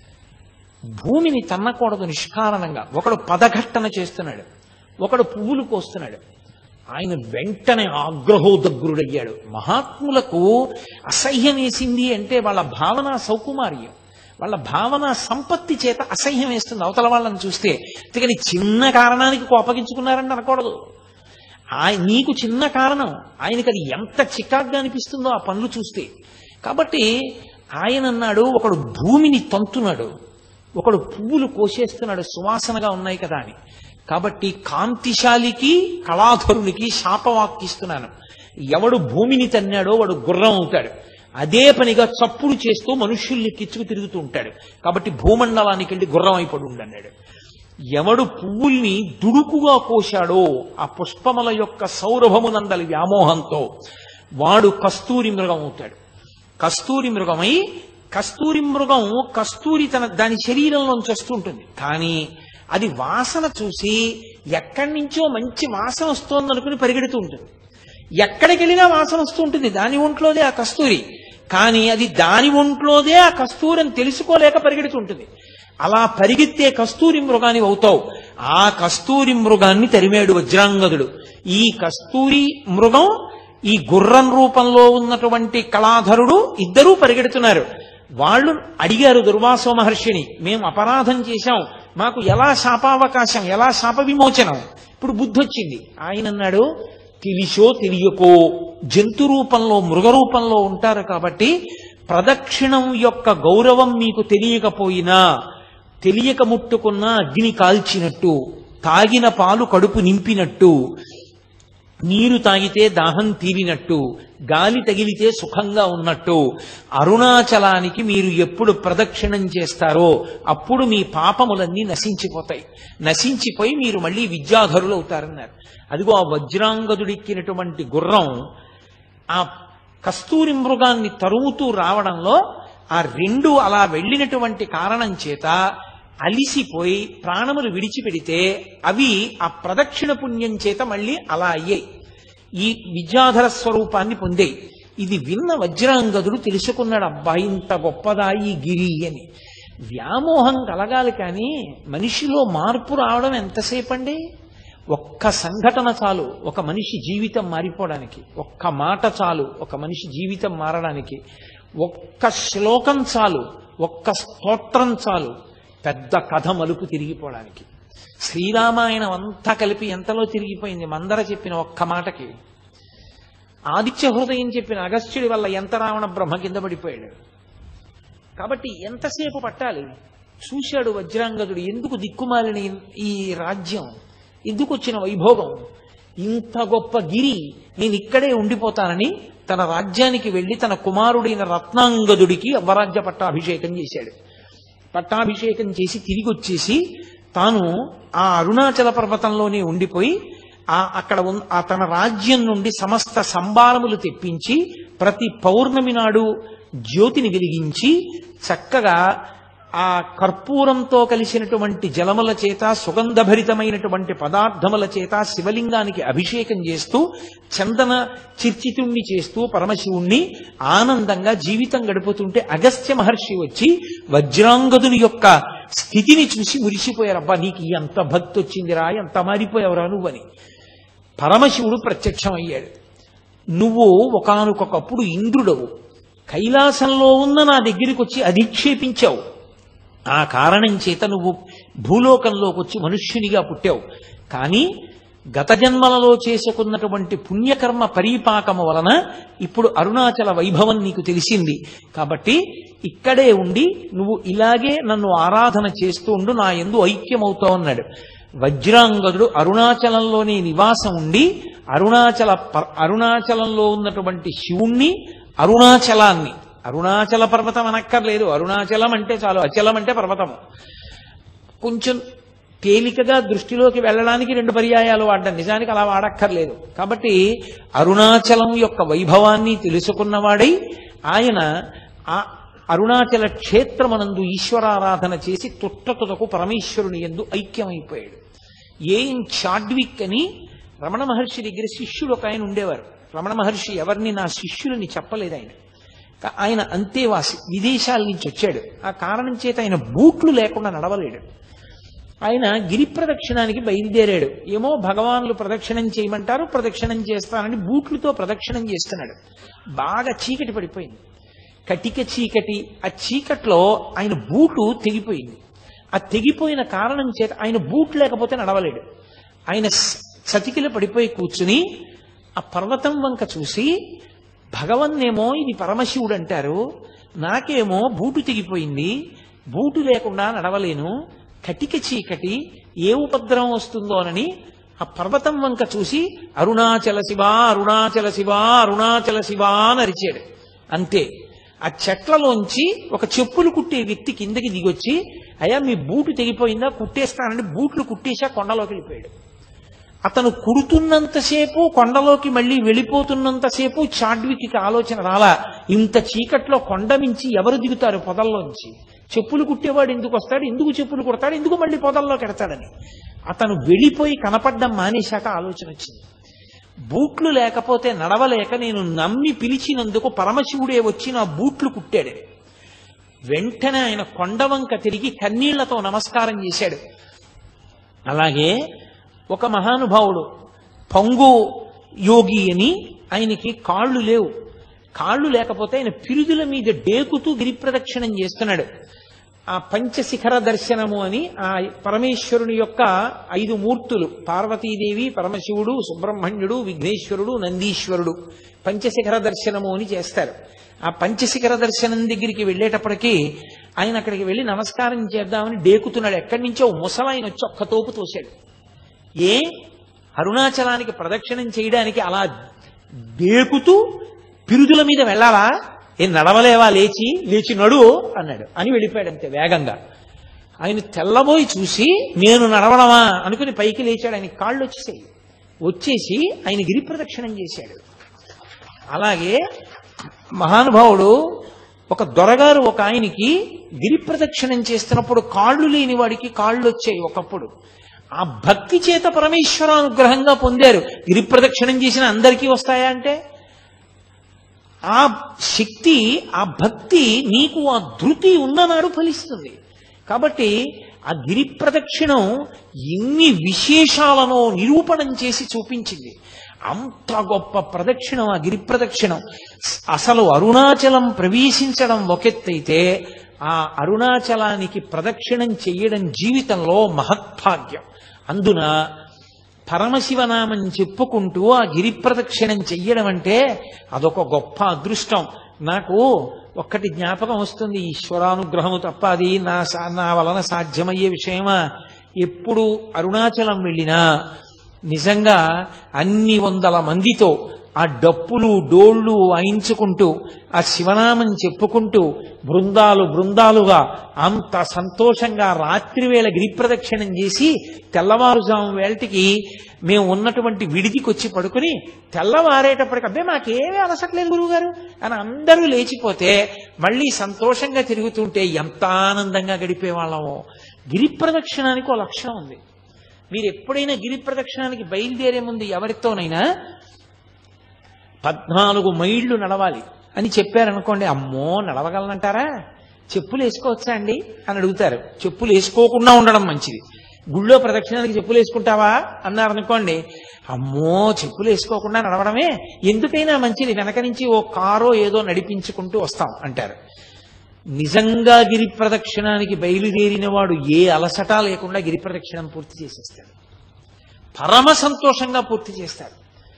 భూమిని తన్నకూడదు నిష్కారణంగా ఒకడు పదఘట్టన చేస్తున్నాడు ఒకడు పువ్వులు కోస్తున్నాడు ఆయన వెంటనే ఆగ్రహోదగ్రుడయ్యాడు మహాత్ములకు అసహ్యం వేసింది అంటే వాళ్ళ భావన సౌకుమార్యం వాళ్ళ భావన సంపత్తి చేత అసహ్యం వేస్తుంది అవతల వాళ్ళని చూస్తే అందుకని చిన్న కారణానికి కోపగించుకున్నారని అనకూడదు ఆయ నీకు చిన్న కారణం ఆయనకి అది ఎంత చికాగ్గా అనిపిస్తుందో ఆ పనులు చూస్తే కాబట్టి ఆయన అన్నాడు ఒకడు భూమిని తంతున్నాడు ఒకడు పువ్వులు కోసేస్తున్నాడు సువాసనగా ఉన్నాయి కదా అని కాబట్టి కాంతిశాలికి కళాధరునికి శాపవాక్కిస్తున్నాను ఎవడు భూమిని తన్నాడో వాడు గుర్రం అవుతాడు అదే పనిగా చప్పుడు చేస్తూ మనుష్యుల్ని కిచ్చుకు తిరుగుతూ ఉంటాడు కాబట్టి భూమండలానికి వెళ్ళి గుర్రం అయిపడి ఉండన్నాడు ఎవడు పువ్వుల్ని దుడుకుగా కోశాడో ఆ పుష్పముల యొక్క సౌరభమునందలి వ్యామోహంతో వాడు కస్తూరి మృగం అవుతాడు కస్తూరి మృగమై కస్తూరి మృగం కస్తూరి తన దాని శరీరంలోంచి వస్తుంటుంది కానీ అది వాసన చూసి ఎక్కడి నుంచో మంచి వాసన వస్తోంది అనుకుని పరిగెడుతూ ఉంటుంది ఎక్కడికి వెళ్ళినా వాసన వస్తూ ఉంటుంది దాని ఒంట్లోదే ఆ కస్తూరి కానీ అది దాని ఒంట్లోదే ఆ కస్తూరి అని తెలుసుకోలేక పరిగెడుతుంటుంది అలా పరిగెత్తే కస్తూరి మృగాన్ని అవుతావు ఆ కస్తూరి మృగాన్ని తరిమేడు వజ్రాంగదుడు ఈ కస్తూరి మృగం ఈ గుర్రం రూపంలో ఉన్నటువంటి కళాధరుడు ఇద్దరూ పరిగెడుతున్నారు వాళ్ళు అడిగారు దుర్వాసో మహర్షిని మేము అపరాధం చేశాం మాకు ఎలా శాపావకాశం ఎలా శాప విమోచనం ఇప్పుడు బుద్ధి వచ్చింది ఆయన అన్నాడు తెలిసో తెలియకో జంతు రూపంలో మృగ రూపంలో ఉంటారు కాబట్టి ప్రదక్షిణం యొక్క గౌరవం మీకు తెలియకపోయినా తెలియక ముట్టుకున్న అగ్ని కాల్చినట్టు తాగిన పాలు కడుపు నింపినట్టు నీరు తాగితే దాహం తీరినట్టు గాలి తగిలితే సుఖంగా ఉన్నట్టు అరుణాచలానికి మీరు ఎప్పుడు ప్రదక్షిణం చేస్తారో అప్పుడు మీ పాపములన్నీ నశించిపోతాయి నశించిపోయి మీరు మళ్ళీ విద్యాధరులు అవుతారన్నారు అదిగో ఆ వజ్రాంగదుడిక్కినటువంటి గుర్రం ఆ కస్తూరి మృగాన్ని తరుముతూ రావడంలో ఆ రెండు అలా వెళ్ళినటువంటి కారణం చేత అలిసిపోయి ప్రాణములు విడిచిపెడితే అవి ఆ ప్రదక్షిణ పుణ్యం చేత మళ్ళీ అలా అయ్యాయి ఈ విద్యాధర స్వరూపాన్ని పొందాయి ఇది విన్న వజ్రాంగదుడు తెలుసుకున్నాడు అబ్బా ఇంత గొప్పదా ఈ గిరి అని వ్యామోహం కలగాలి కానీ మనిషిలో మార్పు రావడం ఎంతసేపు అండి ఒక్క సంఘటన చాలు ఒక మనిషి జీవితం మారిపోవడానికి ఒక్క మాట చాలు ఒక మనిషి జీవితం మారడానికి ఒక్క శ్లోకం చాలు ఒక్క స్తోత్రం చాలు పెద్ద కథ మలుపు తిరిగిపోవడానికి శ్రీరామాయణం అంతా కలిపి ఎంతలో తిరిగిపోయింది మందర చెప్పిన ఒక్క మాటకి ఆదిత్య హృదయం చెప్పిన అగస్త్యుడి వల్ల ఎంత రావణ బ్రహ్మ కింద పడిపోయాడు కాబట్టి ఎంతసేపు పట్టాలి చూశాడు వజ్రాంగదుడు ఎందుకు దిక్కుమాలిన ఈ రాజ్యం ఎందుకు వచ్చిన వైభోగం ఇంత గొప్ప గిరి నేను ఇక్కడే ఉండిపోతానని తన రాజ్యానికి వెళ్లి తన కుమారుడైన రత్నాంగదుడికి అవరాజ్య పట్టాభిషేకం చేశాడు పట్టాభిషేకం చేసి తిరిగి వచ్చేసి తాను ఆ అరుణాచల పర్వతంలోనే ఉండిపోయి ఆ అక్కడ ఉన్న ఆ తన రాజ్యం నుండి సమస్త సంభారములు తెప్పించి ప్రతి పౌర్ణమి నాడు జ్యోతిని వెలిగించి చక్కగా ఆ కర్పూరంతో కలిసినటువంటి జలముల చేత సుగంధభరితమైనటువంటి పదార్థముల చేత శివలింగానికి అభిషేకం చేస్తూ చందన చిర్చితుణ్ణి చేస్తూ పరమశివుణ్ణి ఆనందంగా జీవితం గడుపుతుంటే అగస్త్య మహర్షి వచ్చి వజ్రాంగదుని యొక్క స్థితిని చూసి మురిసిపోయారు అబ్బా నీకు ఎంత భక్తి వచ్చిందిరా ఎంత మారిపోయావురా నువ్వని పరమశివుడు ప్రత్యక్షమయ్యాడు నువ్వు ఒకానొకప్పుడు ఇంద్రుడవు కైలాసంలో ఉన్న నా దగ్గరికి వచ్చి అధిక్షేపించావు ఆ కారణం చేత నువ్వు భూలోకంలోకి వచ్చి మనుష్యునిగా పుట్టావు కానీ గత జన్మలలో చేసుకున్నటువంటి పుణ్యకర్మ పరీపాకము వలన ఇప్పుడు అరుణాచల వైభవం నీకు తెలిసింది కాబట్టి ఇక్కడే ఉండి నువ్వు ఇలాగే నన్ను ఆరాధన చేస్తూ ఉండు నా ఎందు ఐక్యమవుతావు అన్నాడు వజ్రాంగదుడు అరుణాచలంలోనే నివాసం ఉండి అరుణాచల ప- అరుణాచలంలో ఉన్నటువంటి శివుణ్ణి అరుణాచలాన్ని అరుణాచల పర్వతం అనక్కర్లేదు అరుణాచలం అంటే చాలు అచలం అంటే పర్వతము కొంచెం తేలికగా దృష్టిలోకి వెళ్ళడానికి రెండు పర్యాయాలు వాడడం నిజానికి అలా వాడక్కర్లేదు కాబట్టి అరుణాచలం యొక్క వైభవాన్ని తెలుసుకున్నవాడై ఆయన ఆ అరుణాచల క్షేత్రమనందు ఈశ్వరారాధన చేసి తుట్టతుదకు పరమేశ్వరుని ఎందు ఐక్యమైపోయాడు ఏం చాడ్విక్ అని రమణ మహర్షి దగ్గర శిష్యుడు ఒక ఆయన ఉండేవారు రమణ మహర్షి ఎవరిని నా శిష్యులని చెప్పలేదు ఆయన కా- ఆయన అంతేవాసి విదేశాల నుంచి వచ్చాడు ఆ కారణం చేత ఆయన బూట్లు లేకుండా నడవలేడు ఆయన గిరి ప్రదక్షిణానికి బయలుదేరాడు ఏమో భగవాన్లు ప్రదక్షిణం చేయమంటారు ప్రదక్షిణం చేస్తానని బూట్లతో ప్రదక్షిణం చేస్తున్నాడు బాగా చీకటి పడిపోయింది కటిక చీకటి ఆ చీకట్లో ఆయన బూటు తెగిపోయింది ఆ తెగిపోయిన కారణం చేత ఆయన బూట్ లేకపోతే నడవలేడు ఆయన స- చతికిల పడిపోయి కూర్చుని ఆ పర్వతం వంక చూసి భగవన్నేమో ఇది పరమశివుడు అంటారు నాకేమో బూటు తెగిపోయింది బూటు లేకుండా నడవలేను కటిక చీకటి ఏ ఉపద్రవం వస్తుందోనని ఆ పర్వతం వంక చూసి అరుణాచల శివ అరుణాచల శివ అరుణాచల శివ అని అరిచాడు అంతే ఆ చెట్లలోంచి ఒక చెప్పులు కుట్టే వ్యక్తి కిందకి దిగొచ్చి అయ్యా మీ బూటు తెగిపోయిందా కుట్టేస్తానని బూట్లు కుట్టేసా కొండలోకి వెళ్ళిపోయాడు అతను కుడుతున్నంతసేపు కొండలోకి మళ్ళీ వెళ్ళిపోతున్నంతసేపు చాడ్విక్కి ఆలోచన రాలా ఇంత చీకట్లో కొండ మించి ఎవరు దిగుతారు పొదల్లోంచి చెప్పులు కుట్టేవాడు ఎందుకు వస్తాడు ఎందుకు చెప్పులు కుడతాడు ఎందుకు మళ్ళీ పొదల్లోకి ఎడతాడని అతను వెళ్ళిపోయి కనపడ్డం మానేశాక ఆలోచన వచ్చింది బూట్లు లేకపోతే నడవలేక నేను నమ్మి పిలిచినందుకు పరమశివుడే వచ్చి నా బూట్లు కుట్టాడు వెంటనే ఆయన కొండవంక తిరిగి కన్నీళ్లతో నమస్కారం చేశాడు అలాగే ఒక మహానుభావుడు పంగు యోగి అని ఆయనకి కాళ్ళు లేవు కాళ్ళు లేకపోతే ఆయన పిరుదుల మీద డేకుతూ గిరి ప్రదక్షిణం చేస్తున్నాడు ఆ పంచశిఖర దర్శనము అని ఆ పరమేశ్వరుని యొక్క ఐదు మూర్తులు పార్వతీదేవి పరమశివుడు సుబ్రహ్మణ్యుడు విఘ్నేశ్వరుడు నందీశ్వరుడు పంచశిఖర దర్శనము అని చేస్తారు ఆ పంచశిఖర దర్శనం దగ్గరికి వెళ్ళేటప్పటికీ ఆయన అక్కడికి వెళ్ళి నమస్కారం చేద్దామని డేకుతున్నాడు ఎక్కడి నుంచో ముసలాయన వచ్చి ఒక్క తోపు తోశాడు ఏ అరుణాచలానికి ప్రదక్షిణం చేయడానికి అలా డేకుతూ పిరుదుల మీద వెళ్ళాలా ఏ నడవలేవా లేచి లేచి నడు అన్నాడు అని వెళ్ళిపోయాడు అంతే వేగంగా ఆయన తెల్లబోయి చూసి నేను నడవడమా అనుకుని పైకి లేచాడు ఆయన కాళ్ళు వచ్చేసాయి వచ్చేసి ఆయన గిరి ప్రదక్షిణం చేశాడు అలాగే మహానుభావుడు ఒక దొరగారు ఒక ఆయనకి గిరి ప్రదక్షిణం చేస్తున్నప్పుడు కాళ్ళు లేని వాడికి కాళ్ళు వచ్చాయి ఒకప్పుడు ఆ భక్తి చేత పరమేశ్వర అనుగ్రహంగా పొందారు గిరి ప్రదక్షిణం చేసిన అందరికీ వస్తాయా అంటే ఆ శక్తి ఆ భక్తి నీకు ఆ ధృతి ఉన్ననాడు ఫలిస్తుంది కాబట్టి ఆ గిరి ప్రదక్షిణం ఎన్ని విశేషాలను నిరూపణం చేసి చూపించింది అంత గొప్ప ప్రదక్షిణం ఆ గిరి ప్రదక్షిణం అసలు అరుణాచలం ప్రవేశించడం ఒకెత్తైతే ఆ అరుణాచలానికి ప్రదక్షిణం చెయ్యడం జీవితంలో మహత్భాగ్యం అందున పరమశివనామం చెప్పుకుంటూ ఆ గిరి ప్రదక్షిణం చెయ్యడం అంటే అదొక గొప్ప అదృష్టం నాకు ఒక్కటి జ్ఞాపకం వస్తుంది ఈశ్వరానుగ్రహము తప్ప అది నా సా- నా వలన సాధ్యమయ్యే విషయమా ఎప్పుడు అరుణాచలం వెళ్ళినా నిజంగా అన్ని వందల మందితో ఆ డప్పులు డోళ్ళు వాయించుకుంటూ ఆ శివనామం చెప్పుకుంటూ బృందాలు బృందాలుగా అంత సంతోషంగా రాత్రివేళ గిరిప్రదక్షిణం చేసి తెల్లవారుజాము వేళటికి మేము ఉన్నటువంటి విడిదికి వచ్చి పడుకుని తెల్లవారేటప్పటికి అబ్బే మాకేమీ అలసట్లేదు గురువుగారు అని అందరూ లేచిపోతే మళ్ళీ సంతోషంగా తిరుగుతుంటే ఎంత ఆనందంగా గడిపేవాళ్ళమో గిరి ప్రదక్షిణానికి ఒక లక్షణం ఉంది మీరు ఎప్పుడైనా గిరి ప్రదక్షిణానికి బయలుదేరే ముందు ఎవరితోనైనా పద్నాలుగు మైళ్ళు నడవాలి అని చెప్పారనుకోండి అమ్మో నడవగలనంటారా చెప్పులు వేసుకోవచ్చా అండి అని అడుగుతారు చెప్పులు వేసుకోకుండా ఉండడం మంచిది గుళ్ళో ప్రదక్షిణానికి చెప్పులు వేసుకుంటావా అన్నారనుకోండి అమ్మో చెప్పులు వేసుకోకుండా నడవడమే ఎందుకైనా మంచిది వెనక నుంచి ఓ కారో ఏదో నడిపించుకుంటూ వస్తాం అంటారు నిజంగా గిరి ప్రదక్షిణానికి బయలుదేరిన వాడు ఏ అలసట లేకుండా గిరి ప్రదక్షిణం పూర్తి చేసేస్తాడు పరమ సంతోషంగా పూర్తి చేస్తాడు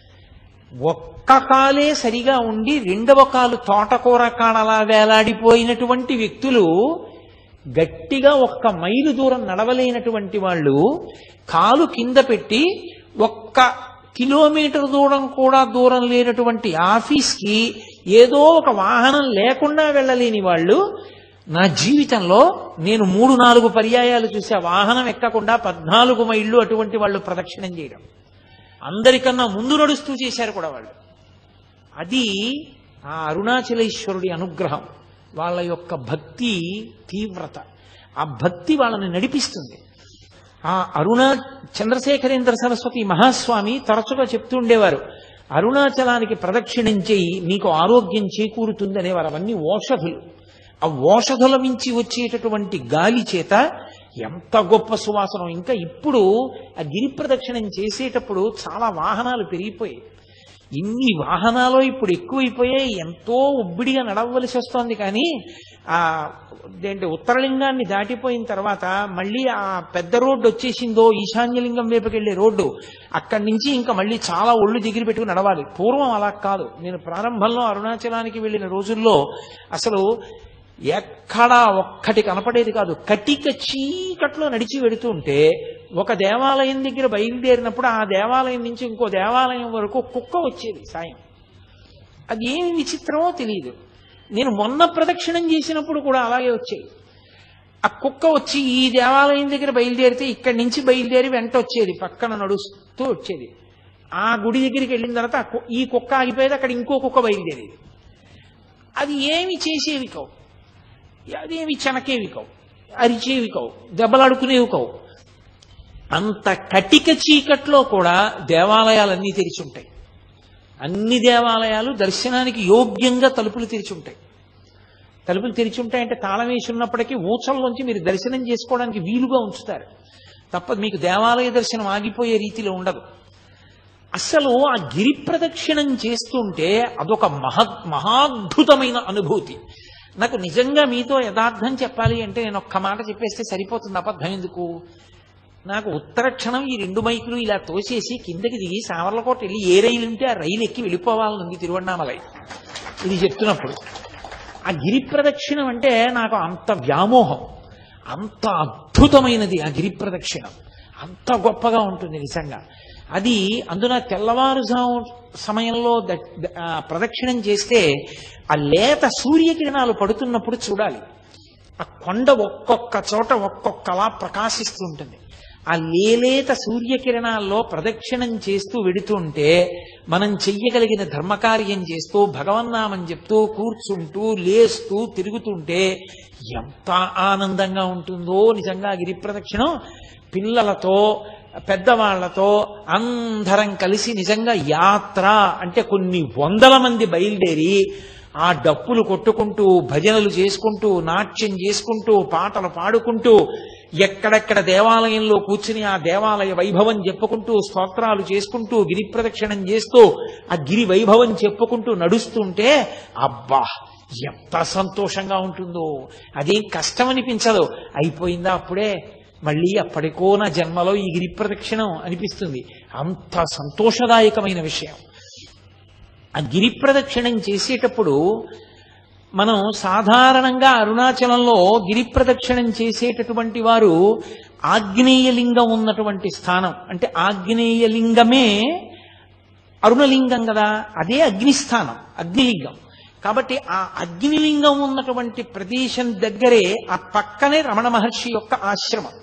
ఒక్క కాలే సరిగా ఉండి రెండవ కాలు తోటకూర కాడలా వేలాడిపోయినటువంటి వ్యక్తులు గట్టిగా ఒక్క మైలు దూరం నడవలేనటువంటి వాళ్ళు కాలు కింద పెట్టి ఒక్క కిలోమీటర్ దూరం కూడా దూరం లేనటువంటి ఆఫీస్కి ఏదో ఒక వాహనం లేకుండా వెళ్ళలేని వాళ్ళు నా జీవితంలో నేను మూడు నాలుగు పర్యాయాలు చూసా వాహనం ఎక్కకుండా పద్నాలుగు మైళ్ళు అటువంటి వాళ్ళు ప్రదక్షిణం చేయడం అందరికన్నా ముందు నడుస్తూ చేశారు కూడా వాళ్ళు అది ఆ అరుణాచలేశ్వరుడి అనుగ్రహం వాళ్ళ యొక్క భక్తి తీవ్రత ఆ భక్తి వాళ్ళని నడిపిస్తుంది ఆ అరుణా చంద్రశేఖరేంద్ర సరస్వతి మహాస్వామి తరచుగా చెప్తూ ఉండేవారు అరుణాచలానికి ప్రదక్షిణం చేయి నీకు ఆరోగ్యం చేకూరుతుంది అనేవారు అవన్నీ ఓషధులు ఆ ఓషధుల మించి వచ్చేటటువంటి గాలి చేత ఎంత గొప్ప సువాసనం ఇంకా ఇప్పుడు ఆ గిరి ప్రదక్షిణం చేసేటప్పుడు చాలా వాహనాలు పెరిగిపోయాయి ఇన్ని వాహనాలు ఇప్పుడు ఎక్కువైపోయాయి ఎంతో ఉబ్బిడిగా నడవలసి వస్తోంది కానీ ఆ ఏంటి ఉత్తరలింగాన్ని దాటిపోయిన తర్వాత మళ్ళీ ఆ పెద్ద రోడ్డు వచ్చేసిందో ఈశాన్యలింగం వైపుకి వెళ్ళే రోడ్డు అక్కడి నుంచి ఇంకా మళ్ళీ చాలా ఒళ్ళు దగ్గర పెట్టుకుని నడవాలి పూర్వం అలా కాదు నేను ప్రారంభంలో అరుణాచలానికి వెళ్ళిన రోజుల్లో అసలు ఎక్కడా ఒక్కటి కనపడేది కాదు కటిక చీకట్లో నడిచి వెడుతూ ఉంటే ఒక దేవాలయం దగ్గర బయలుదేరినప్పుడు ఆ దేవాలయం నుంచి ఇంకో దేవాలయం వరకు కుక్క వచ్చేది సాయం అది ఏమి విచిత్రమో తెలియదు నేను మొన్న ప్రదక్షిణం చేసినప్పుడు కూడా అలాగే వచ్చాయి ఆ కుక్క వచ్చి ఈ దేవాలయం దగ్గర బయలుదేరితే ఇక్కడి నుంచి బయలుదేరి వెంట వచ్చేది పక్కన నడుస్తూ వచ్చేది ఆ గుడి దగ్గరికి వెళ్ళిన తర్వాత ఆ కు- ఈ కుక్క ఆగిపోయేది అక్కడ ఇంకో కుక్క బయలుదేరేది అది ఏమి చేసేవి కావు అదేమి చెనకేవి కావు అరిచేవి కావు దెబ్బలాడుకునేవి కావు అంత కటిక చీకట్లో కూడా దేవాలయాలన్నీ తెరిచి ఉంటాయి అన్ని దేవాలయాలు దర్శనానికి యోగ్యంగా తలుపులు తెరిచి ఉంటాయి తలుపులు తెరిచి ఉంటాయంటే తాళం వేసి ఉన్నప్పటికీ ఊచల్లోంచి మీరు దర్శనం చేసుకోవడానికి వీలుగా ఉంచుతారు తప్ప మీకు దేవాలయ దర్శనం ఆగిపోయే రీతిలో ఉండదు అసలు ఆ గిరి ప్రదక్షిణం చేస్తుంటే అదొక మహా మహాద్భుతమైన అనుభూతి నాకు నిజంగా మీతో యథార్థం చెప్పాలి అంటే నేను ఒక్క మాట చెప్పేస్తే సరిపోతుంది అబద్ధం ఎందుకు నాకు ఉత్తర క్షణం ఈ రెండు మైకులు ఇలా తోసేసి కిందకి దిగి సావర్లకోట వెళ్ళి ఏ రైలు ఉంటే ఆ రైలు ఎక్కి వెళ్ళిపోవాలనుంది తిరువണ്ണామలై ఇది చెప్తున్నప్పుడు ఆ గిరి ప్రదక్షిణం అంటే నాకు అంత వ్యామోహం అంత అద్భుతమైనది ఆ గిరి ప్రదక్షిణం అంత గొప్పగా ఉంటుంది నిజంగా అది అందున తెల్లవారుజాము సమయంలో ద- ద- ఆ ప్రదక్షిణం చేస్తే ఆ లేత సూర్యకిరణాలు పడుతున్నప్పుడు చూడాలి ఆ కొండ ఒక్కొక్క చోట ఒక్కొక్కలా ప్రకాశిస్తూ ఉంటుంది ఆ లేలేత సూర్యకిరణాల్లో ప్రదక్షిణం చేస్తూ వెడుతుంటే మనం చెయ్యగలిగిన ధర్మకార్యం చేస్తూ భగవన్నామం చెప్తూ కూర్చుంటూ లేస్తూ తిరుగుతుంటే ఎంత ఆనందంగా ఉంటుందో నిజంగా గిరి ప్రదక్షిణం పిల్లలతో పెద్దవాళ్లతో అందరం కలిసి నిజంగా యాత్ర అంటే కొన్ని వందల మంది బయలుదేరి ఆ డప్పులు కొట్టుకుంటూ భజనలు చేసుకుంటూ నాట్యం చేసుకుంటూ పాటలు పాడుకుంటూ ఎక్కడెక్కడ దేవాలయంలో కూర్చుని ఆ దేవాలయ వైభవం చెప్పుకుంటూ స్తోత్రాలు చేసుకుంటూ గిరి ప్రదక్షిణం చేస్తూ ఆ గిరి వైభవం చెప్పుకుంటూ నడుస్తుంటే అబ్బా ఎంత సంతోషంగా ఉంటుందో అదేం కష్టం అనిపించదు అయిపోయిందా అప్పుడే మళ్ళీ అప్పటికో నా జన్మలో ఈ గిరి ప్రదక్షిణం అనిపిస్తుంది అంత సంతోషదాయకమైన విషయం ఆ గిరి ప్రదక్షిణం చేసేటప్పుడు మనం సాధారణంగా అరుణాచలంలో గిరి ప్రదక్షిణం చేసేటటువంటి వారు ఆగ్నేయలింగం ఉన్నటువంటి స్థానం అంటే ఆగ్నేయలింగమే అరుణలింగం కదా అదే అగ్నిస్థానం అగ్నిలింగం కాబట్టి ఆ అగ్నిలింగం ఉన్నటువంటి ప్రదేశం దగ్గరే ఆ పక్కనే రమణ మహర్షి యొక్క ఆశ్రమం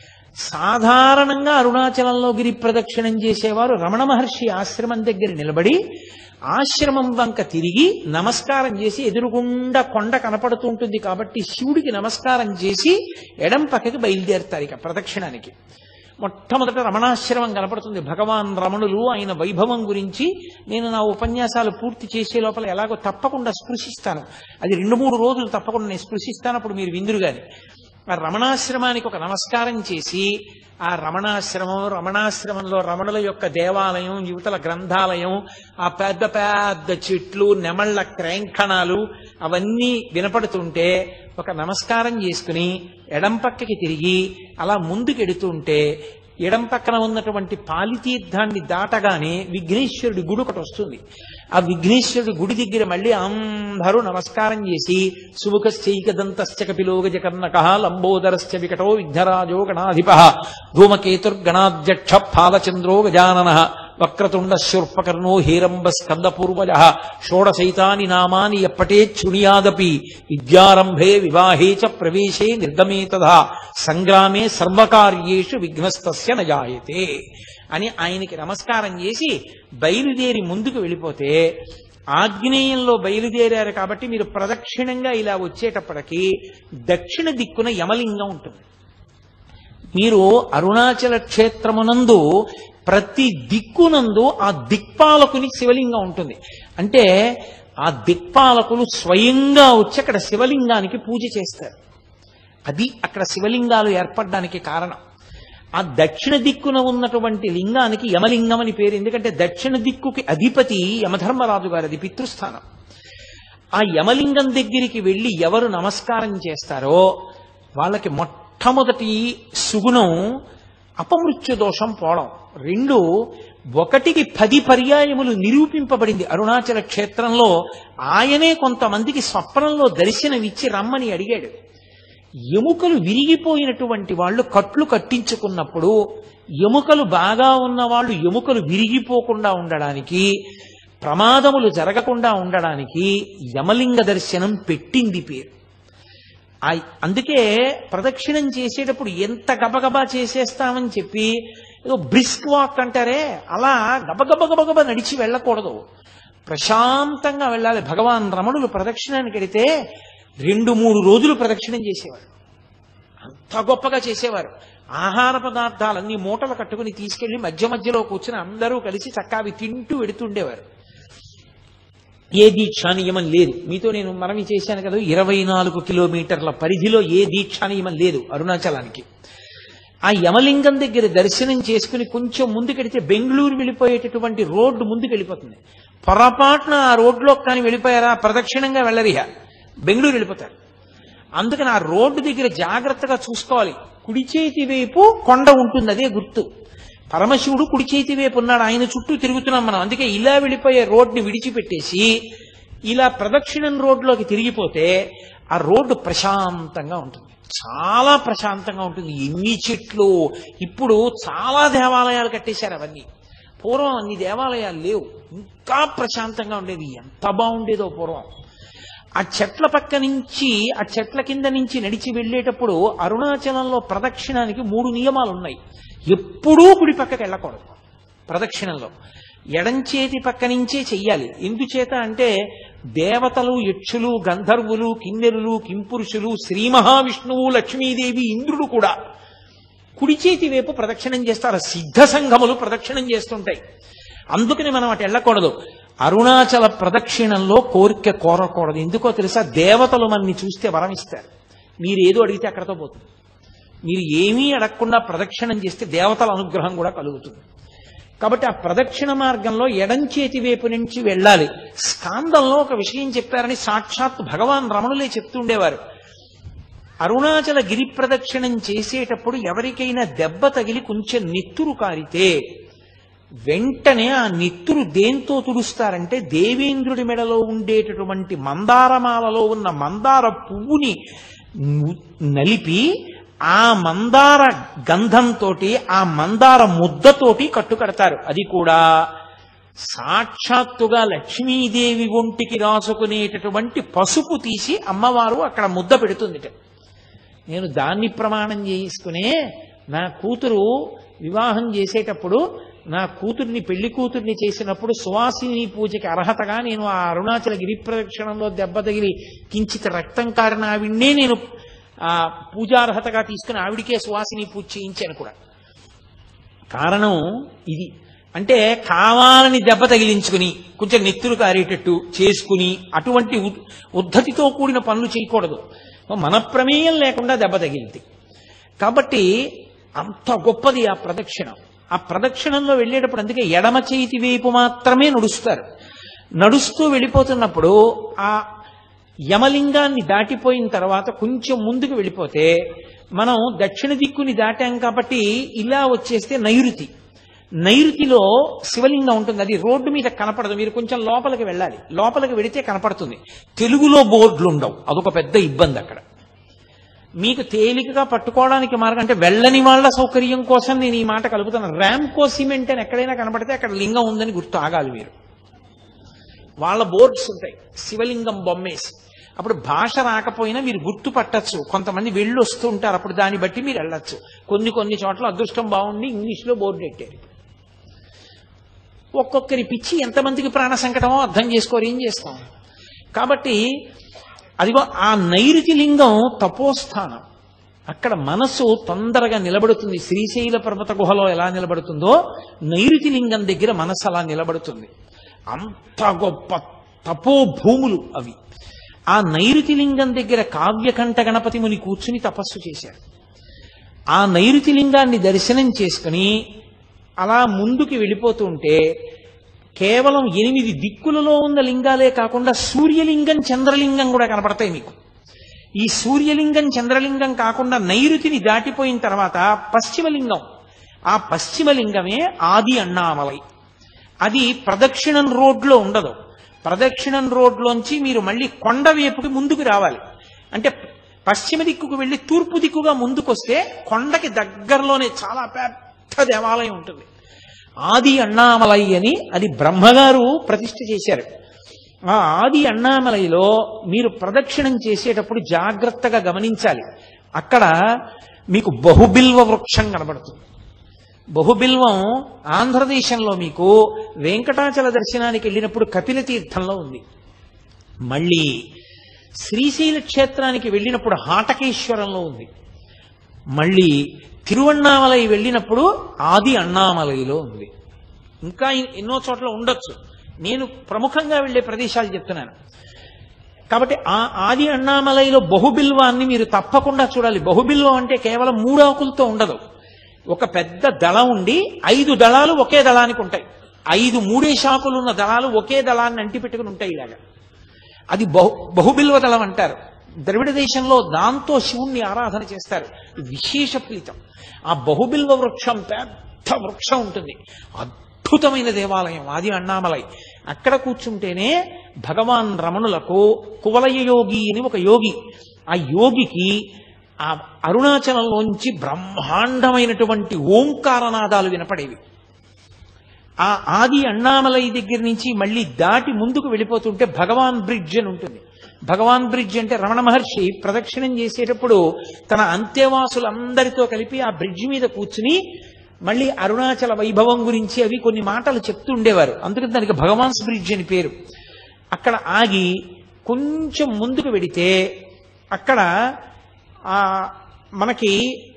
సాధారణంగా అరుణాచలంలో గిరి ప్రదక్షిణం చేసేవారు రమణ మహర్షి ఆశ్రమం దగ్గర నిలబడి ఆశ్రమం వంక తిరిగి నమస్కారం చేసి ఎదురుగుండా కొండ కనపడుతూ ఉంటుంది కాబట్టి శివుడికి నమస్కారం చేసి ఎడం పక్కకి బయలుదేరుతారు ఇక ప్రదక్షిణానికి మొట్టమొదట రమణాశ్రమం కనపడుతుంది భగవాన్ రమణులు ఆయన వైభవం గురించి నేను నా ఉపన్యాసాలు పూర్తి చేసే లోపల ఎలాగో తప్పకుండా స్పృశిస్తాను అది రెండు మూడు రోజులు తప్పకుండా నేను స్పృశిస్తాను అప్పుడు మీరు విందురు గాని ఆ రమణాశ్రమానికి ఒక నమస్కారం చేసి ఆ రమణాశ్రమం రమణాశ్రమంలో రమణుల యొక్క దేవాలయం యువతల గ్రంథాలయం ఆ పెద్ద పెద్ద చెట్లు నెమళ్ల క్రేంఖణాలు అవన్నీ వినపడుతుంటే ఒక నమస్కారం చేసుకుని ఎడం పక్కకి తిరిగి అలా ముందుకెడుతుంటే ఎడం పక్కన ఉన్నటువంటి పాలితీర్థాన్ని దాటగానే విఘ్నేశ్వరుడి గుడి ఒకటి వస్తుంది ఆ విఘ్నేశ్వరుడి గుడి దగ్గర మళ్ళీ అందరూ నమస్కారం చేసి సుముఖశ్చైకదంతశ్చ కపిలోగజ కర్ణక లంబోదరశ్చ వికటో విఘ్నరాజో గణాధిప ధూమకేతుర్గణాధ్యక్ష ఫాలచంద్రో గజానన వక్రతుండ శూర్పకర్ణో హేరంబ స్కందపూర్వజ షోడశైతాని నామాని ఎప్పటే శృణుయాదపి విద్యారంభే వివాహే చ ప్రవేశే నిర్గమే తథా సంగ్రామే సర్వకార్యేషు విఘ్నస్తస్య నజాయతే అని ఆయనకి నమస్కారం చేసి బయలుదేరి ముందుకు వెళ్ళిపోతే ఆగ్నేయంలో బయలుదేరారు కాబట్టి మీరు ప్రదక్షిణంగా ఇలా వచ్చేటప్పటికి దక్షిణ దిక్కున యమలింగం ఉంటుంది మీరు అరుణాచల క్షేత్రమునందు ప్రతి దిక్కునందు ఆ దిక్పాలకుని శివలింగం ఉంటుంది అంటే ఆ దిక్పాలకులు స్వయంగా వచ్చి అక్కడ శివలింగానికి పూజ చేస్తారు అది అక్కడ శివలింగాలు ఏర్పడడానికి కారణం ఆ దక్షిణ దిక్కున ఉన్నటువంటి లింగానికి యమలింగం అని పేరు ఎందుకంటే దక్షిణ దిక్కుకి అధిపతి యమధర్మరాజు గారు అది పితృస్థానం ఆ యమలింగం దగ్గరికి వెళ్ళి ఎవరు నమస్కారం చేస్తారో వాళ్ళకి మొట్టమొదటి సుగుణం అపమృత్యు దోషం పోవడం రెండు ఒకటికి పది పర్యాయములు నిరూపింపబడింది అరుణాచల క్షేత్రంలో ఆయనే కొంతమందికి స్వప్నంలో దర్శనమిచ్చి రమ్మని అడిగాడు ఎముకలు విరిగిపోయినటువంటి వాళ్ళు కట్లు కట్టించుకున్నప్పుడు ఎముకలు బాగా ఉన్న వాళ్ళు ఎముకలు విరిగిపోకుండా ఉండడానికి ప్రమాదములు జరగకుండా ఉండడానికి యమలింగ దర్శనం పెట్టింది పేరు ఆ- అందుకే ప్రదక్షిణం చేసేటప్పుడు ఎంత గబగబా చేసేస్తామని చెప్పి ఏదో బ్రిస్క్ వాక్ అంటారే అలా గబగబ గబగబ నడిచి వెళ్ళకూడదు ప్రశాంతంగా వెళ్ళాలి భగవాన్ రమణులు ప్రదక్షిణానికి వెడితే రెండు మూడు రోజులు ప్రదక్షిణం చేసేవారు అంత గొప్పగా చేసేవారు ఆహార పదార్థాలన్నీ మూటలు కట్టుకుని తీసుకెళ్లి మధ్య మధ్యలో కూర్చుని అందరూ కలిసి చక్కా అవి తింటూ వెడుతుండేవారు ఏ దీక్షా నియమం లేదు మీతో నేను మనవి చేశాను కదా ఇరవై నాలుగు కిలోమీటర్ల పరిధిలో ఏ దీక్షా నియమం లేదు అరుణాచలానికి ఆ యమలింగం దగ్గర దర్శనం చేసుకుని కొంచెం ముందుకెడితే బెంగళూరు వెళ్ళిపోయేటటువంటి రోడ్డు ముందుకు వెళ్ళిపోతుంది పొరపాటున ఆ రోడ్లో కానీ వెళ్ళిపోయారా ప్రదక్షిణంగా వెళ్ళరిహా బెంగళూరు వెళ్ళిపోతారు అందుకని ఆ రోడ్డు దగ్గర జాగ్రత్తగా చూసుకోవాలి కుడి చేతి వైపు కొండ ఉంటుంది అదే గుర్తు పరమశివుడు కుడి చేతి వైపు ఉన్నాడు ఆయన చుట్టూ తిరుగుతున్నాం మనం అందుకే ఇలా వెళ్ళిపోయే రోడ్ని విడిచిపెట్టేసి ఇలా ప్రదక్షిణం రోడ్లోకి తిరిగిపోతే ఆ రోడ్డు ప్రశాంతంగా ఉంటుంది చాలా ప్రశాంతంగా ఉంటుంది ఎన్ని చెట్లు ఇప్పుడు చాలా దేవాలయాలు కట్టేశారు అవన్నీ పూర్వం అన్ని దేవాలయాలు లేవు ఇంకా ప్రశాంతంగా ఉండేది ఎంత బాగుండేదో పూర్వం ఆ చెట్ల పక్క నుంచి ఆ చెట్ల కింద నుంచి నడిచి వెళ్ళేటప్పుడు అరుణాచలంలో ప్రదక్షిణానికి మూడు నియమాలు ఉన్నాయి ఎప్పుడూ కుడి పక్కకి వెళ్ళకూడదు ప్రదక్షిణంలో ఎడంచేతి పక్క నుంచే చెయ్యాలి ఎందుచేత అంటే దేవతలు యక్షులు గంధర్వులు కిన్నెరులు కింపురుషులు శ్రీ మహావిష్ణువు లక్ష్మీదేవి ఇంద్రుడు కూడా కుడి చేతి వైపు ప్రదక్షిణం చేస్తారు సిద్ధ సంఘములు ప్రదక్షిణం చేస్తుంటాయి అందుకని మనం అటు వెళ్ళకూడదు అరుణాచల ప్రదక్షిణంలో కోరిక కోరకూడదు ఎందుకో తెలుసా దేవతలు మనని చూస్తే వరం ఇస్తారు మీరు ఏదో అడిగితే అక్కడతో పోతుంది మీరు ఏమీ అడగకుండా ప్రదక్షిణం చేస్తే దేవతల అనుగ్రహం కూడా కలుగుతుంది కాబట్టి ఆ ప్రదక్షిణ మార్గంలో ఎడం చేతి వైపు నుంచి వెళ్ళాలి స్కాందంలో ఒక విషయం చెప్పారని సాక్షాత్ భగవాన్ రమణులే చెప్తుండేవారు అరుణాచల గిరి ప్రదక్షిణం చేసేటప్పుడు ఎవరికైనా దెబ్బ తగిలి కొంచెం నెత్తురు కారితే వెంటనే ఆ నెత్తురు దేంతో తుడుస్తారంటే దేవేంద్రుడి మెడలో ఉండేటటువంటి మందారమాలలో ఉన్న మందార పువ్వుని ను- నలిపి ఆ మందార గంధంతో ఆ మందార ముద్దతోటి కట్టుకడతారు అది కూడా సాక్షాత్తుగా లక్ష్మీదేవి ఒంటికి రాసుకునేటటువంటి పసుపు తీసి అమ్మవారు అక్కడ ముద్ద పెడుతుందిట నేను దాన్ని ప్రమాణం చేసుకునే నా కూతురు వివాహం చేసేటప్పుడు నా కూతుర్ని పెళ్లి కూతుర్ని చేసినప్పుడు సువాసిని పూజకి అర్హతగా నేను ఆ అరుణాచల గిరి ప్రదక్షిణంలో దెబ్బ తగిలి కించిత రక్తం కారిన ఆవిడ్నే నేను ఆ పూజార్హతగా తీసుకుని ఆవిడికే సువాసిని పూజ చేయించాను కూడా కారణం ఇది అంటే కావాలని దెబ్బ తగిలించుకుని కొంచెం నెత్తురు కారేటట్టు చేసుకుని అటువంటి ఉద్- ఉద్ధతితో కూడిన పనులు చేయకూడదు మన ప్రమేయం లేకుండా దెబ్బ తగిలింది కాబట్టి అంత గొప్పది ఆ ప్రదక్షిణం ఆ ప్రదక్షిణంలో వెళ్ళేటప్పుడు అందుకే ఎడమ చేతి వైపు మాత్రమే నడుస్తారు నడుస్తూ వెళ్ళిపోతున్నప్పుడు ఆ యమలింగాన్ని దాటిపోయిన తర్వాత కొంచెం ముందుకు వెళ్ళిపోతే మనం దక్షిణ దిక్కుని దాటాం కాబట్టి ఇలా వచ్చేస్తే నైరుతి నైరుతిలో శివలింగం ఉంటుంది అది రోడ్డు మీద కనపడదు మీరు కొంచెం లోపలికి వెళ్ళాలి లోపలికి వెడితే కనపడుతుంది తెలుగులో బోర్డులు ఉండవు అదొక పెద్ద ఇబ్బంది అక్కడ మీకు తేలికగా పట్టుకోవడానికి మార్గం అంటే వెళ్ళని వాళ్ళ సౌకర్యం కోసం నేను ఈ మాట కలుపుతాను ర్యాంకో సిమెంట్ అని ఎక్కడైనా కనపడితే అక్కడ లింగం ఉందని గుర్తు ఆగాలి మీరు వాళ్ళ బోర్డ్స్ ఉంటాయి శివలింగం బొమ్మేసి అప్పుడు భాష రాకపోయినా మీరు గుర్తు పట్టచ్చు కొంతమంది వెళ్ళి వస్తూ ఉంటారు అప్పుడు దాన్ని బట్టి మీరు వెళ్ళొచ్చు కొన్ని కొన్ని చోట్ల అదృష్టం బాగుండి ఇంగ్లీష్లో బోర్డు పెట్టారు ఒక్కొక్కరి పిచ్చి ఎంతమందికి ప్రాణ సంకటమో అర్థం చేసుకోరు ఏం చేస్తాం కాబట్టి అదిగో ఆ నైరుతి లింగం తపోస్థానం అక్కడ మనసు తొందరగా నిలబడుతుంది శ్రీశైల పర్వత గుహలో ఎలా నిలబడుతుందో నైరుతి లింగం దగ్గర మనసు అలా నిలబడుతుంది అంత గొప్ప తపో భూములు అవి ఆ నైరుతి లింగం దగ్గర కావ్యకంఠ గణపతి ముని కూర్చుని తపస్సు చేశారు ఆ నైరుతి లింగాన్ని దర్శనం చేసుకుని అలా ముందుకు వెళ్ళిపోతుంటే కేవలం ఎనిమిది దిక్కులలో ఉన్న లింగాలే కాకుండా సూర్యలింగం చంద్రలింగం కూడా కనపడతాయి మీకు ఈ సూర్యలింగం చంద్రలింగం కాకుండా నైరుతిని దాటిపోయిన తర్వాత పశ్చిమలింగం ఆ పశ్చిమలింగమే ఆది అన్నామలై అది ప్రదక్షిణం రోడ్లో ఉండదు ప్రదక్షిణం రోడ్లోంచి మీరు మళ్ళీ కొండ వైపుకి ముందుకు రావాలి అంటే పశ్చిమ దిక్కుకు వెళ్ళి తూర్పు దిక్కుగా ముందుకొస్తే కొండకి దగ్గరలోనే చాలా పెద్ద దేవాలయం ఉంటుంది ఆది అన్నామలై అని అది బ్రహ్మగారు ప్రతిష్ఠ చేశారు ఆ ఆది అన్నామలైలో మీరు ప్రదక్షిణం చేసేటప్పుడు జాగ్రత్తగా గమనించాలి అక్కడ మీకు బహుబిల్వ వృక్షం కనబడుతుంది బహుబిల్వం ఆంధ్రదేశంలో మీకు వెంకటాచల దర్శనానికి వెళ్ళినప్పుడు కపిల తీర్థంలో ఉంది మళ్ళీ శ్రీశైల క్షేత్రానికి వెళ్ళినప్పుడు హాటకేశ్వరంలో ఉంది మళ్ళీ తిరువണ്ണామలై వెళ్ళినప్పుడు ఆది అన్నామలైలో ఉంది ఇంకా ఎన్నో చోట్ల ఉండొచ్చు నేను ప్రముఖంగా వెళ్ళే ప్రదేశాలు చెప్తున్నాను కాబట్టి ఆ ఆది అన్నామలైలో బహుబిల్వాన్ని మీరు తప్పకుండా చూడాలి బహుబిల్వం అంటే కేవలం మూడు ఆకులతో ఉండదు ఒక పెద్ద దళం ఉండి ఐదు దళాలు ఒకే దళానికి ఉంటాయి ఐదు మూడే శాఖలు ఉన్న దళాలు ఒకే దళాన్ని అంటిపెట్టుకుని ఉంటాయి ఇలాగా అది బహు బహుబిల్వ దళం అంటారు ద్రవిడ దేశంలో దాంతో శివుణ్ణి ఆరాధన చేస్తారు విశేష ఫలితం ఆ బహుబిల్వ వృక్షం పెద్ద వృక్షం ఉంటుంది అద్భుతమైన దేవాలయం ఆది అన్నామలై అక్కడ కూర్చుంటేనే భగవాన్ రమణులకు కువలయ యోగి అని ఒక యోగి ఆ యోగికి ఆ అరుణాచలంలోంచి బ్రహ్మాండమైనటువంటి ఓంకారనాదాలు వినపడేవి ఆ ఆది అన్నామలై దగ్గర నుంచి మళ్ళీ దాటి ముందుకు వెళ్ళిపోతుంటే భగవాన్ బ్రిడ్జ్ అని ఉంటుంది భగవాన్ బ్రిడ్జ్ అంటే రమణ మహర్షి ప్రదక్షిణం చేసేటప్పుడు తన అంత్యవాసులందరితో కలిపి ఆ బ్రిడ్జ్ మీద కూర్చుని మళ్ళీ అరుణాచల వైభవం గురించి అవి కొన్ని మాటలు చెప్తూ ఉండేవారు అందుకని దానికి భగవాన్స్ బ్రిడ్జ్ అని పేరు అక్కడ ఆగి కొంచెం ముందుకు వెడితే అక్కడ ఆ మనకి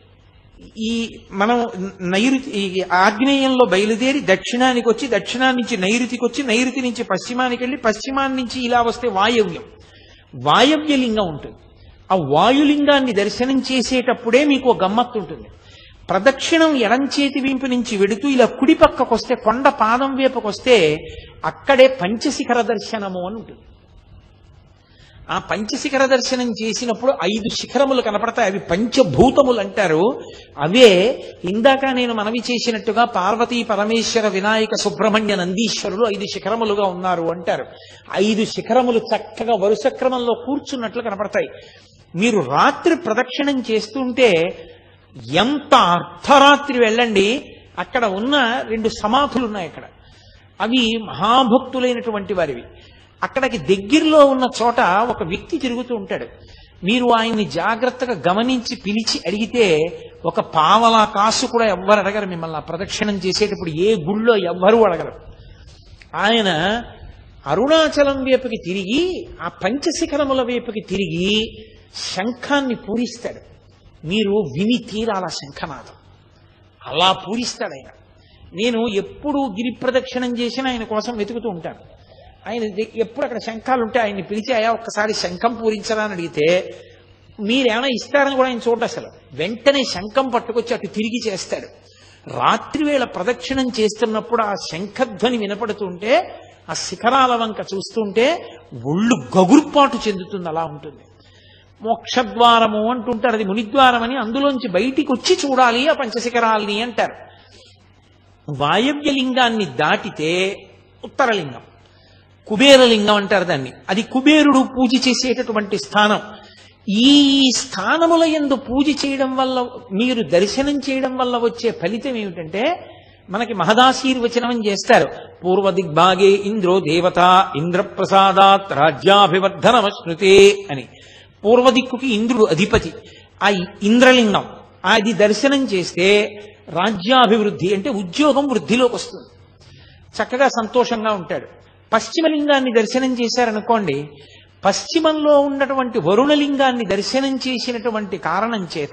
ఈ మనం నైరుతి ఈ ఆగ్నేయంలో బయలుదేరి దక్షిణానికి వచ్చి దక్షిణాన్ని నుంచి నైరుతికి వచ్చి నైరుతి నుంచి పశ్చిమానికి వెళ్ళి పశ్చిమాన్ని నుంచి ఇలా వస్తే వాయవ్యం వాయవ్య లింగం ఉంటుంది ఆ వాయులింగాన్ని దర్శనం చేసేటప్పుడే మీకు ఒక గమ్మత్తు ఉంటుంది ప్రదక్షిణం ఎడంచేతి వీంపు నుంచి వెడుతూ ఇలా కుడి పక్కకు వస్తే కొండ పాదం వైపుకు వస్తే అక్కడే పంచశిఖర దర్శనము అని ఉంటుంది ఆ పంచశిఖర దర్శనం చేసినప్పుడు ఐదు శిఖరములు కనపడతాయి అవి పంచభూతములు అంటారు అవే ఇందాక నేను మనవి చేసినట్టుగా పార్వతీ పరమేశ్వర వినాయక సుబ్రహ్మణ్య నందీశ్వరులు ఐదు శిఖరములుగా ఉన్నారు అంటారు ఐదు శిఖరములు చక్కగా వరుస క్రమంలో కూర్చున్నట్లు కనపడతాయి మీరు రాత్రి ప్రదక్షిణం చేస్తుంటే ఎంత అర్ధరాత్రి వెళ్ళండి అక్కడ ఉన్న రెండు సమాధులు ఉన్నాయి అక్కడ అవి మహాభక్తులైనటువంటి వారివి అక్కడికి దగ్గరలో ఉన్న చోట ఒక వ్యక్తి తిరుగుతూ ఉంటాడు మీరు ఆయన్ని జాగ్రత్తగా గమనించి పిలిచి అడిగితే ఒక పావలా కాసు కూడా ఎవ్వరు అడగరు మిమ్మల్ని ఆ ప్రదక్షిణం చేసేటప్పుడు ఏ గుళ్ళో ఎవ్వరూ అడగరు ఆయన అరుణాచలం వైపుకి తిరిగి ఆ పంచశిఖరముల వైపుకి తిరిగి శంఖాన్ని పూరిస్తాడు మీరు విని తీరాల శంఖనాదం అలా పూరిస్తాడు ఆయన నేను ఎప్పుడు గిరి ప్రదక్షిణం చేసినా ఆయన కోసం వెతుకుతూ ఉంటాను ఆయన ది- ఎప్పుడు అక్కడ శంఖాలు ఉంటే ఆయన్ని పిలిచి అయ్యా ఒక్కసారి శంఖం పూరించరా అని అడిగితే మీరేమైనా ఇస్తారని కూడా ఆయన చూడ అసలు వెంటనే శంఖం పట్టుకొచ్చి అటు తిరిగి చేస్తాడు రాత్రి వేళ ప్రదక్షిణం చేస్తున్నప్పుడు ఆ శంఖధ్వని వినపడుతుంటే ఆ శిఖరాల వంక చూస్తుంటే ఒళ్ళు గగుర్పాటు చెందుతుంది అలా ఉంటుంది మోక్షద్వారము అంటుంటారు అది మునిద్వారం అని అందులోంచి బయటికి వచ్చి చూడాలి ఆ పంచశిఖరాల్ని అంటారు వాయవ్య లింగాన్ని దాటితే ఉత్తరలింగం కుబేరలింగం అంటారు దాన్ని అది కుబేరుడు పూజ చేసేటటువంటి స్థానం ఈ స్థానముల యందు పూజ చేయడం వల్ల మీరు దర్శనం చేయడం వల్ల వచ్చే ఫలితం ఏమిటంటే మనకి మహదాశీర్వచనం అని చేస్తారు పూర్వ దిగ్భాగే ఇంద్రో దేవత ఇంద్రప్రసాదాత్ రాజ్యాభివర్ధనమశ్నుతే అని పూర్వ దిక్కుకి ఇంద్రుడు అధిపతి ఆ ఇంద్రలింగం అది దర్శనం చేస్తే రాజ్యాభివృద్ధి అంటే ఉద్యోగం వృద్ధిలోకి వస్తుంది చక్కగా సంతోషంగా ఉంటాడు పశ్చిమలింగాన్ని దర్శనం చేశారనుకోండి పశ్చిమంలో ఉన్నటువంటి వరుణలింగాన్ని దర్శనం చేసినటువంటి కారణం చేత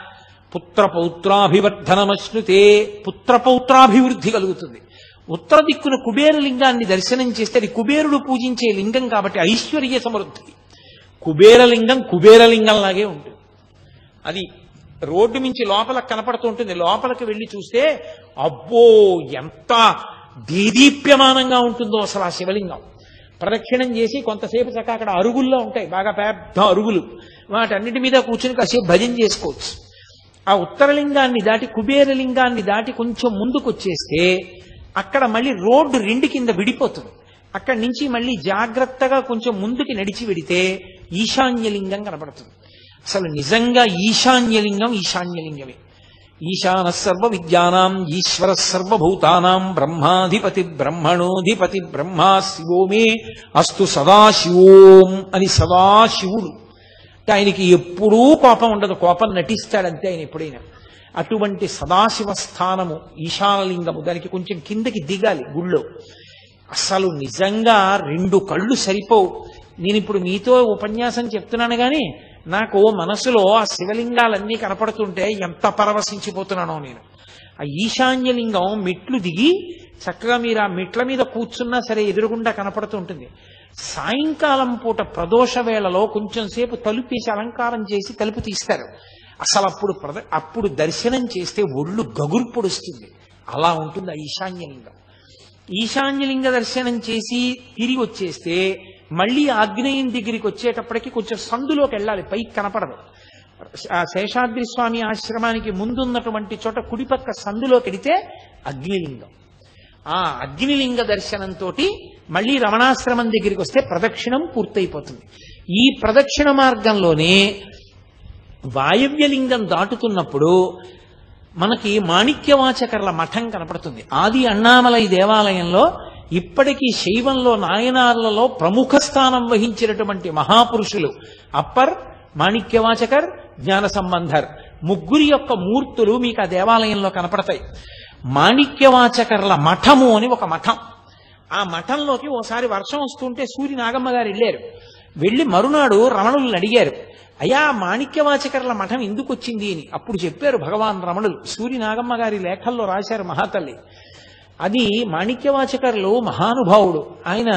పుత్రపౌత్రాభివర్ధనమశ్నుతే పుత్రపౌత్రాభివృద్ధి కలుగుతుంది ఉత్తర దిక్కున కుబేరలింగాన్ని దర్శనం చేస్తే అది కుబేరుడు పూజించే లింగం కాబట్టి ఐశ్వర్య సమృద్ధి కుబేరలింగం కుబేరలింగంలాగే ఉంటుంది అది రోడ్డు మించి లోపలకు కనపడుతూ ఉంటుంది లోపలికి వెళ్ళి చూస్తే అబ్బో ఎంత దీదీప్యమానంగా ఉంటుందో అసలు ఆ శివలింగం ప్రదక్షిణం చేసి కొంతసేపు చక్క అక్కడ అరుగుల్లో ఉంటాయి బాగా పెద్ద అరుగులు వాటన్నిటి మీద కూర్చుని కాసేపు భజన చేసుకోవచ్చు ఆ ఉత్తరలింగాన్ని దాటి కుబేరలింగాన్ని దాటి కొంచెం ముందుకు వచ్చేస్తే అక్కడ మళ్ళీ రోడ్డు రెండు కింద విడిపోతుంది అక్కడి నుంచి మళ్ళీ జాగ్రత్తగా కొంచెం ముందుకి నడిచి వెడితే ఈశాన్యలింగం కనపడుతుంది అసలు నిజంగా ఈశాన్యలింగం ఈశాన్యలింగమే ఈశాన సర్వ విద్యానాం ఈశ్వర సర్వభూతానాం బ్రహ్మాధిపతి బ్రహ్మణోధిపతి బ్రహ్మా శివో మే అస్తు సదాశివోం అని సదాశివుడు అంటే ఆయనకి ఎప్పుడూ కోపం ఉండదు కోపం నటిస్తాడంతే ఆయన ఎప్పుడైనా అటువంటి సదాశివ స్థానము ఈశానలింగము దానికి కొంచెం కిందకి దిగాలి గుళ్ళో అసలు నిజంగా రెండు కళ్ళు సరిపోవు నేను ఇప్పుడు మీతో ఉపన్యాసం చెప్తున్నాను కానీ నాకు మనసులో ఆ శివలింగాలన్నీ కనపడుతుంటే ఎంత పరవశించిపోతున్నానో నేను ఆ ఈశాన్యలింగం మెట్లు దిగి చక్కగా మీరు ఆ మెట్ల మీద కూర్చున్నా సరే ఎదురుగుండా కనపడుతూ ఉంటుంది సాయంకాలం పూట ప్రదోష వేళలో కొంచెం సేపు తలుపేసి అలంకారం చేసి తలుపు తీస్తారు అసలు అప్పుడు ప్రద అప్పుడు దర్శనం చేస్తే ఒళ్ళు గగుర్పొడుస్తుంది అలా ఉంటుంది ఆ ఈశాన్యలింగం ఈశాన్యలింగ దర్శనం చేసి తిరిగి వచ్చేస్తే మళ్ళీ ఆగ్నేయం దగ్గరికి వచ్చేటప్పటికి కొంచెం సందులోకి వెళ్ళాలి పైకి కనపడదు ఆ శేషాద్రి స్వామి ఆశ్రమానికి ముందున్నటువంటి చోట కుడిపక్క సందులోకి వెడితే అగ్నిలింగం ఆ అగ్నిలింగ దర్శనంతో మళ్ళీ రమణాశ్రమం దగ్గరికి వస్తే ప్రదక్షిణం పూర్తయిపోతుంది ఈ ప్రదక్షిణ మార్గంలోనే వాయవ్యలింగం దాటుతున్నప్పుడు మనకి మాణిక్యవాచకర్ల మఠం కనపడుతుంది ఆది అన్నామలై దేవాలయంలో ఇప్పటికీ శైవంలో నాయనార్లలో ప్రముఖ స్థానం వహించినటువంటి మహాపురుషులు అప్పర్ మాణిక్యవాచకర్ జ్ఞాన సంబంధర్ ముగ్గురి యొక్క మూర్తులు మీకు ఆ దేవాలయంలో కనపడతాయి మాణిక్యవాచకర్ల మఠము అని ఒక మఠం ఆ మఠంలోకి ఓసారి వర్షం వస్తుంటే సూర్య నాగమ్మ గారు వెళ్ళారు వెళ్ళి మరునాడు రమణులను అడిగారు అయా మాణిక్యవాచకర్ల మఠం ఎందుకు వచ్చింది అని అప్పుడు చెప్పారు భగవాన్ రమణులు సూర్య నాగమ్మ గారి లేఖల్లో రాశారు మహాతల్లి అది మాణిక్యవాచకర్లు మహానుభావుడు ఆయన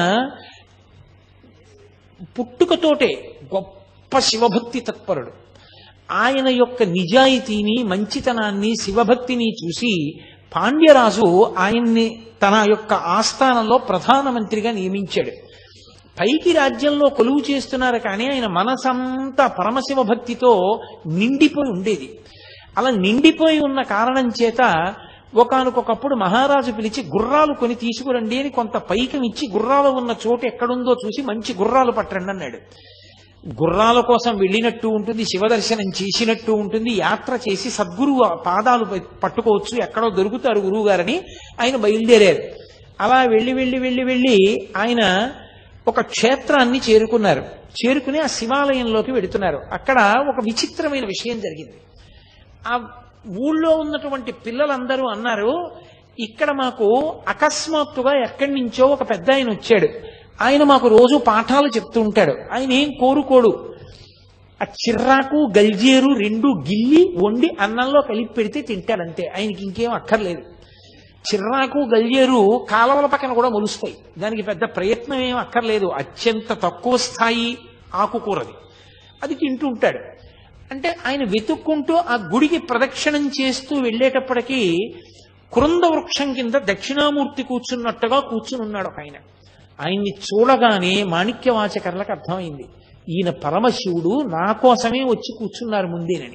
పుట్టుకతోటే గొప్ప శివభక్తి తత్పరుడు ఆయన యొక్క నిజాయితీని మంచితనాన్ని శివభక్తిని చూసి పాండ్యరాజు ఆయన్ని తన యొక్క ఆస్థానంలో ప్రధానమంత్రిగా నియమించాడు పైకి రాజ్యంలో కొలువు చేస్తున్నారు కానీ ఆయన మనసంతా పరమశివ భక్తితో నిండిపోయి ఉండేది అలా నిండిపోయి ఉన్న కారణం చేత ఒకానొకప్పుడు మహారాజు పిలిచి గుర్రాలు కొని తీసుకురండి అని కొంత పైకం ఇచ్చి గుర్రాలు ఉన్న చోటు ఎక్కడుందో చూసి మంచి గుర్రాలు పట్టండి అన్నాడు గుర్రాల కోసం వెళ్ళినట్టు ఉంటుంది శివదర్శనం చేసినట్టు ఉంటుంది యాత్ర చేసి సద్గురు పాదాలు ప- పట్టుకోవచ్చు ఎక్కడో దొరుకుతారు గురువు గారని ఆయన బయలుదేరారు అలా వెళ్ళి వెళ్ళి వెళ్ళి వెళ్ళి ఆయన ఒక క్షేత్రాన్ని చేరుకున్నారు చేరుకుని ఆ శివాలయంలోకి వెడుతున్నారు అక్కడ ఒక విచిత్రమైన విషయం జరిగింది ఆ ఊళ్ళో ఉన్నటువంటి పిల్లలందరూ అన్నారు ఇక్కడ మాకు అకస్మాత్తుగా ఎక్కడి నుంచో ఒక పెద్ద ఆయన వచ్చాడు ఆయన మాకు రోజు పాఠాలు చెప్తూ ఉంటాడు ఆయన ఏం కోరుకోడు ఆ చిర్రాకు గల్జేరు రెండు గిల్లి వండి అన్నంలో కలిపి పెడితే తింటాడంతే ఆయనకి ఇంకేం అక్కర్లేదు చిర్రాకు గల్జేరు కాలవల పక్కన కూడా మొలుస్తాయి దానికి పెద్ద ప్రయత్నం ఏం అక్కర్లేదు అత్యంత తక్కువ స్థాయి ఆకుకూరది అది తింటూ ఉంటాడు అంటే ఆయన వెతుక్కుంటూ ఆ గుడికి ప్రదక్షిణం చేస్తూ వెళ్ళేటప్పటికీ కృంద వృక్షం కింద దక్షిణామూర్తి కూర్చున్నట్టుగా కూర్చుని ఉన్నాడు ఒక ఆయన ఆయన్ని చూడగానే మాణిక్యవాచకర్లకు అర్థమైంది ఈయన పరమశివుడు నా కోసమే వచ్చి కూర్చున్నారు ముందేనని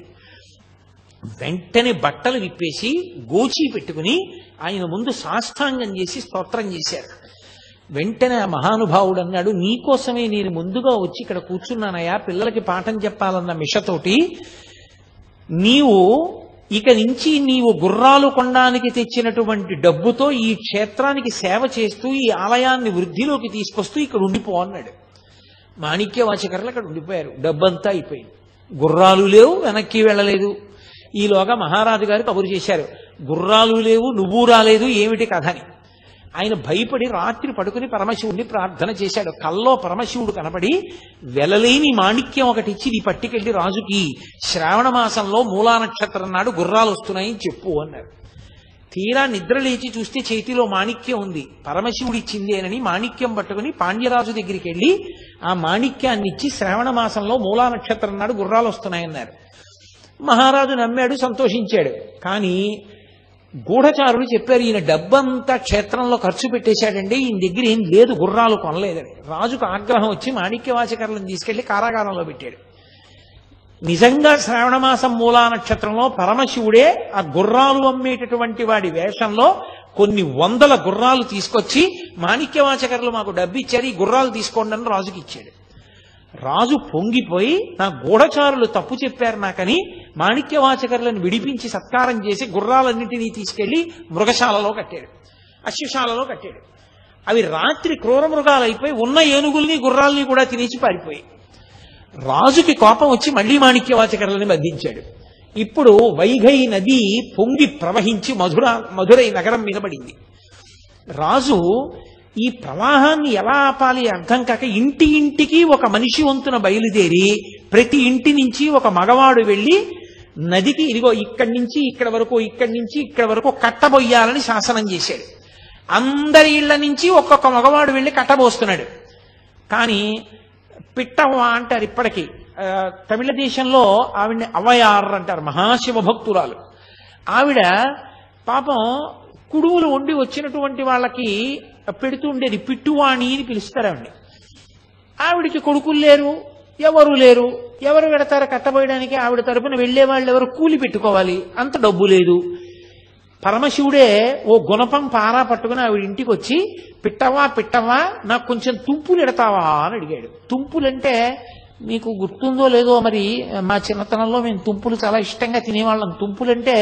వెంటనే బట్టలు విప్పేసి గోచి పెట్టుకుని ఆయన ముందు సాష్టాంగం చేసి స్తోత్రం చేశారు వెంటనే ఆ మహానుభావుడు అన్నాడు నీకోసమే నేను ముందుగా వచ్చి ఇక్కడ కూర్చున్నానయ్యా పిల్లలకి పాఠం చెప్పాలన్న మిషతోటి నీవు ఇక నుంచి నీవు గుర్రాలు కొనడానికి తెచ్చినటువంటి డబ్బుతో ఈ క్షేత్రానికి సేవ చేస్తూ ఈ ఆలయాన్ని వృద్ధిలోకి తీసుకొస్తూ ఇక్కడ ఉండిపో అన్నాడు మాణిక్యవాచకర్లు అక్కడ ఉండిపోయారు డబ్బంతా అయిపోయింది గుర్రాలు లేవు వెనక్కి వెళ్ళలేదు ఈలోగా మహారాజు గారు కబురు చేశారు గుర్రాలు లేవు నువ్వు రాలేదు ఏమిటి కథ అని ఆయన భయపడి రాత్రి పడుకుని పరమశివుడిని ప్రార్థన చేశాడు కల్లో పరమశివుడు కనపడి వెలలేని మాణిక్యం ఒకటి ఇచ్చి నీ పట్టుకెళ్ళి రాజుకి శ్రావణ మాసంలో మూలా నక్షత్రం నాడు గుర్రాలు వస్తున్నాయని చెప్పు అన్నారు తీరా నిద్ర లేచి చూస్తే చేతిలో మాణిక్యం ఉంది పరమశివుడు ఇచ్చిందేనని మాణిక్యం పట్టుకుని పాండ్యరాజు దగ్గరికి వెళ్ళి ఆ మాణిక్యాన్ని ఇచ్చి శ్రావణ మాసంలో మూలా నక్షత్రం నాడు గుర్రాలు వస్తున్నాయన్నారు మహారాజు నమ్మాడు సంతోషించాడు కానీ గూఢచారులు చెప్పారు ఈయన డబ్బంతా క్షేత్రంలో ఖర్చు పెట్టేశాడండి ఈయన దగ్గర ఏం లేదు గుర్రాలు కొనలేదని రాజుకు ఆగ్రహం వచ్చి మాణిక్యవాచకర్లను తీసుకెళ్లి కారాగారంలో పెట్టాడు నిజంగా శ్రావణమాసం మూలా నక్షత్రంలో పరమశివుడే ఆ గుర్రాలు అమ్మేటటువంటి వాడి వేషంలో కొన్ని వందల గుర్రాలు తీసుకొచ్చి మాణిక్యవాచకర్లు మాకు డబ్బిచ్చారు ఈ గుర్రాలు తీసుకోండి అని రాజుకి ఇచ్చాడు రాజు పొంగిపోయి నా గూఢచారులు తప్పు చెప్పారు నాకని మాణిక్యవాచకర్లను విడిపించి సత్కారం చేసి గుర్రాలన్నింటినీ తీసుకెళ్లి మృగశాలలో కట్టాడు అశ్వశాలలో కట్టాడు అవి రాత్రి క్రూర మృగాలు అయిపోయి ఉన్న ఏనుగుల్ని గుర్రాల్ని కూడా తినేసి పారిపోయి రాజుకి కోపం వచ్చి మళ్లీ మాణిక్యవాచకర్లని బంధించాడు ఇప్పుడు వైఘై నది పొంగి ప్రవహించి మధుర మధురై నగరం మీద పడింది రాజు ఈ ప్రవాహాన్ని ఎలా ఆపాలి అర్థం కాక ఇంటి ఇంటికి ఒక మనిషి వంతున బయలుదేరి ప్రతి ఇంటి నుంచి ఒక మగవాడు వెళ్ళి నదికి ఇదిగో ఇక్కడి నుంచి ఇక్కడ వరకు ఇక్కడి నుంచి ఇక్కడ వరకు కట్టబొయ్యాలని శాసనం చేశాడు అందరి ఇళ్ల నుంచి ఒక్కొక్క మగవాడు వెళ్ళి కట్టబోస్తున్నాడు కానీ పిట్టవ్వ అంటారు ఇప్పటికీ ఆ, తమిళ దేశంలో ఆవిడ్ని అవయార్ అంటారు మహాశివ భక్తురాలు ఆవిడ పాపం కుడుములు వండి వచ్చినటువంటి వాళ్ళకి పెడుతూ ఉండేది పిట్టువాణి అని పిలుస్తారు ఆవిడ్ని ఆవిడికి కొడుకులు లేరు ఎవరు లేరు ఎవరు పెడతారు కట్టబోయడానికి ఆవిడ తరపున వెళ్లే వాళ్ళు ఎవరు కూలి పెట్టుకోవాలి అంత డబ్బు లేదు పరమశివుడే ఓ గుణపం పారా పట్టుకుని ఆవిడ ఇంటికి వచ్చి పిట్టవా పిట్టవా నాకు కొంచెం తుంపులు ఎడతావా అని అడిగాడు తుంపులంటే మీకు గుర్తుందో లేదో మరి మా చిన్నతనంలో మేము తుంపులు చాలా ఇష్టంగా తినేవాళ్ళం తుంపులంటే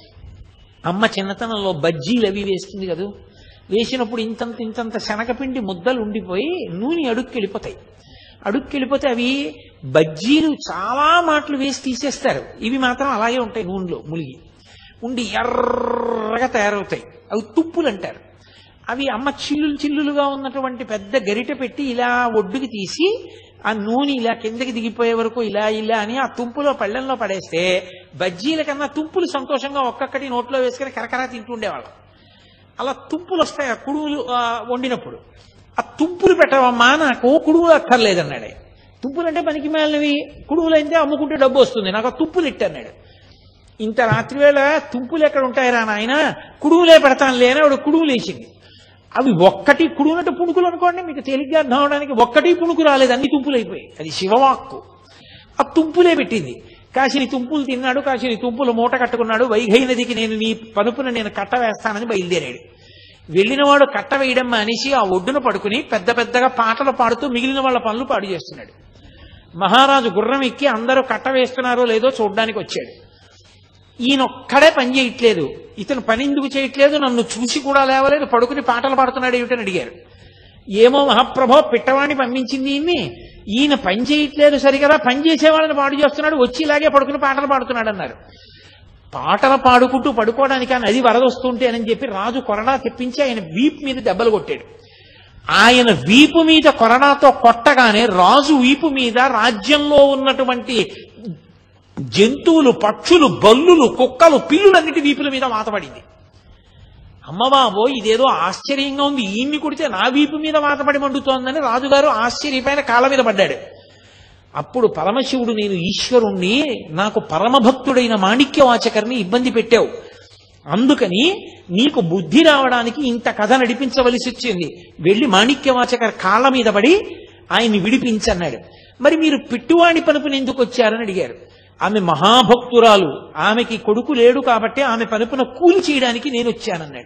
అమ్మ చిన్నతనంలో బజ్జీలు అవి వేస్తుంది కదూ వేసినప్పుడు ఇంతంత ఇంతంత శనగపిండి ముద్దలు ఉండిపోయి నూనె అడుక్కి వెళ్ళిపోతాయి అడుక్కి వెళ్ళిపోతే అవి బజ్జీలు చాలా మాటలు వేసి తీసేస్తారు ఇవి మాత్రం అలాగే ఉంటాయి నూనెలో ములిగి ఉండి ఎర్రగా తయారవుతాయి అవి తుప్పులు అంటారు అవి అమ్మ చిల్లులు చిల్లులుగా ఉన్నటువంటి పెద్ద గరిటె పెట్టి ఇలా ఒడ్డుకి తీసి ఆ నూనె ఇలా కిందకి దిగిపోయే వరకు ఇలా ఇలా అని ఆ తుంపులో పళ్ళెంలో పడేస్తే బజ్జీల కన్నా తుంపులు సంతోషంగా ఒక్కొక్కటి నోట్లో వేసుకుని కరకరా తింటుండేవాళ్ళం అలా తుంపులు వస్తాయి ఆ కుడుములు ఆ, వండినప్పుడు ఆ తుంపులు పెట్టవమ్మా నాకు కుడుములు అక్కర్లేదన్నాడు ఆయన. తుంపులు అంటే పనికి మేలినవి కుడుములు అయితే అమ్ముకుంటే డబ్బు వస్తుంది నాకు ఆ తుంపులు ఇట్టన్నాడు ఇంత రాత్రి వేళ తుంపులు ఎక్కడ ఉంటాయిరా నాయన కుడుములే పెడతాను లేని ఆవిడ కుడుములు వేసింది అవి ఒక్కటి కుడునట్టు పుణుకులు అనుకోండి మీకు తేలిగ్గా అర్థం అవడానికి ఒక్కటి పుణుకు రాలేదు అన్ని తుంపులు అయిపోయాయి అది శివవాక్కు ఆ తుంపులే పెట్టింది కాసిని తుంపులు తిన్నాడు కాసిని తుంపులు మూట కట్టుకున్నాడు వైఘై నదికి నేను నీ పనుపున నేను కట్ట వేస్తానని బయలుదేరాడు వెళ్ళినవాడు కట్ట వేయడం మానేసి ఆ ఒడ్డున పడుకుని పెద్ద పెద్దగా పాటలు పాడుతూ మిగిలిన వాళ్ళ పనులు పాడు చేస్తున్నాడు మహారాజు గుర్రం ఎక్కి అందరూ కట్ట వేస్తున్నారో లేదో చూడ్డానికి వచ్చాడు ఈయనొక్కడే పని చేయట్లేదు ఇతను పని ఎందుకు చేయట్లేదు నన్ను చూసి కూడా లేవలేదు పడుకుని పాటలు పాడుతున్నాడు ఏమిటని అడిగారు ఏమో మహాప్రభో పిట్టవాణ్ణి పంపించింది ఈయన్ని ఈయన పని చేయట్లేదు సరిగదా పని చేసేవాళ్ళని పాడు చేస్తున్నాడు వచ్చి ఇలాగే పడుకుని పాటలు పాడుతున్నాడు అన్నారు పాటలు పాడుకుంటూ పడుకోవడానికి ఆ నది వరదొస్తుంటే అని చెప్పి రాజు కొరడా తెప్పించి ఆయన వీపు మీద దెబ్బలు కొట్టాడు ఆయన వీపు మీద కొరడాతో కొట్టగానే రాజు వీపు మీద రాజ్యంలో ఉన్నటువంటి జంతువులు పక్షులు బల్లులు కుక్కలు పిల్లులన్నిటి వీపుల మీద మాతపడింది అమ్మబాబో ఇదేదో ఆశ్చర్యంగా ఉంది ఈయన్ని కొడితే నా వీపు మీద మాతపడి మండుతోందని రాజుగారు ఆశ్చర్యపైన కాళ్ళ మీద పడ్డాడు అప్పుడు పరమశివుడు నేను ఈశ్వరుణ్ణి నాకు పరమభక్తుడైన మాణిక్యవాచకర్ని ఇబ్బంది పెట్టావు అందుకని నీకు బుద్ధి రావడానికి ఇంత కథ నడిపించవలసి వచ్చింది వెళ్ళి మాణిక్యవాచకర్ కాళ్ళ మీద పడి ఆయన్ని విడిపించన్నాడు మరి మీరు పిట్టువాణి పనుపుని ఎందుకు వచ్చారని అడిగారు ఆమె మహాభక్తురాలు ఆమెకి కొడుకు లేడు కాబట్టి ఆమె పనుపున కూలి చేయడానికి నేను వచ్చానన్నాడు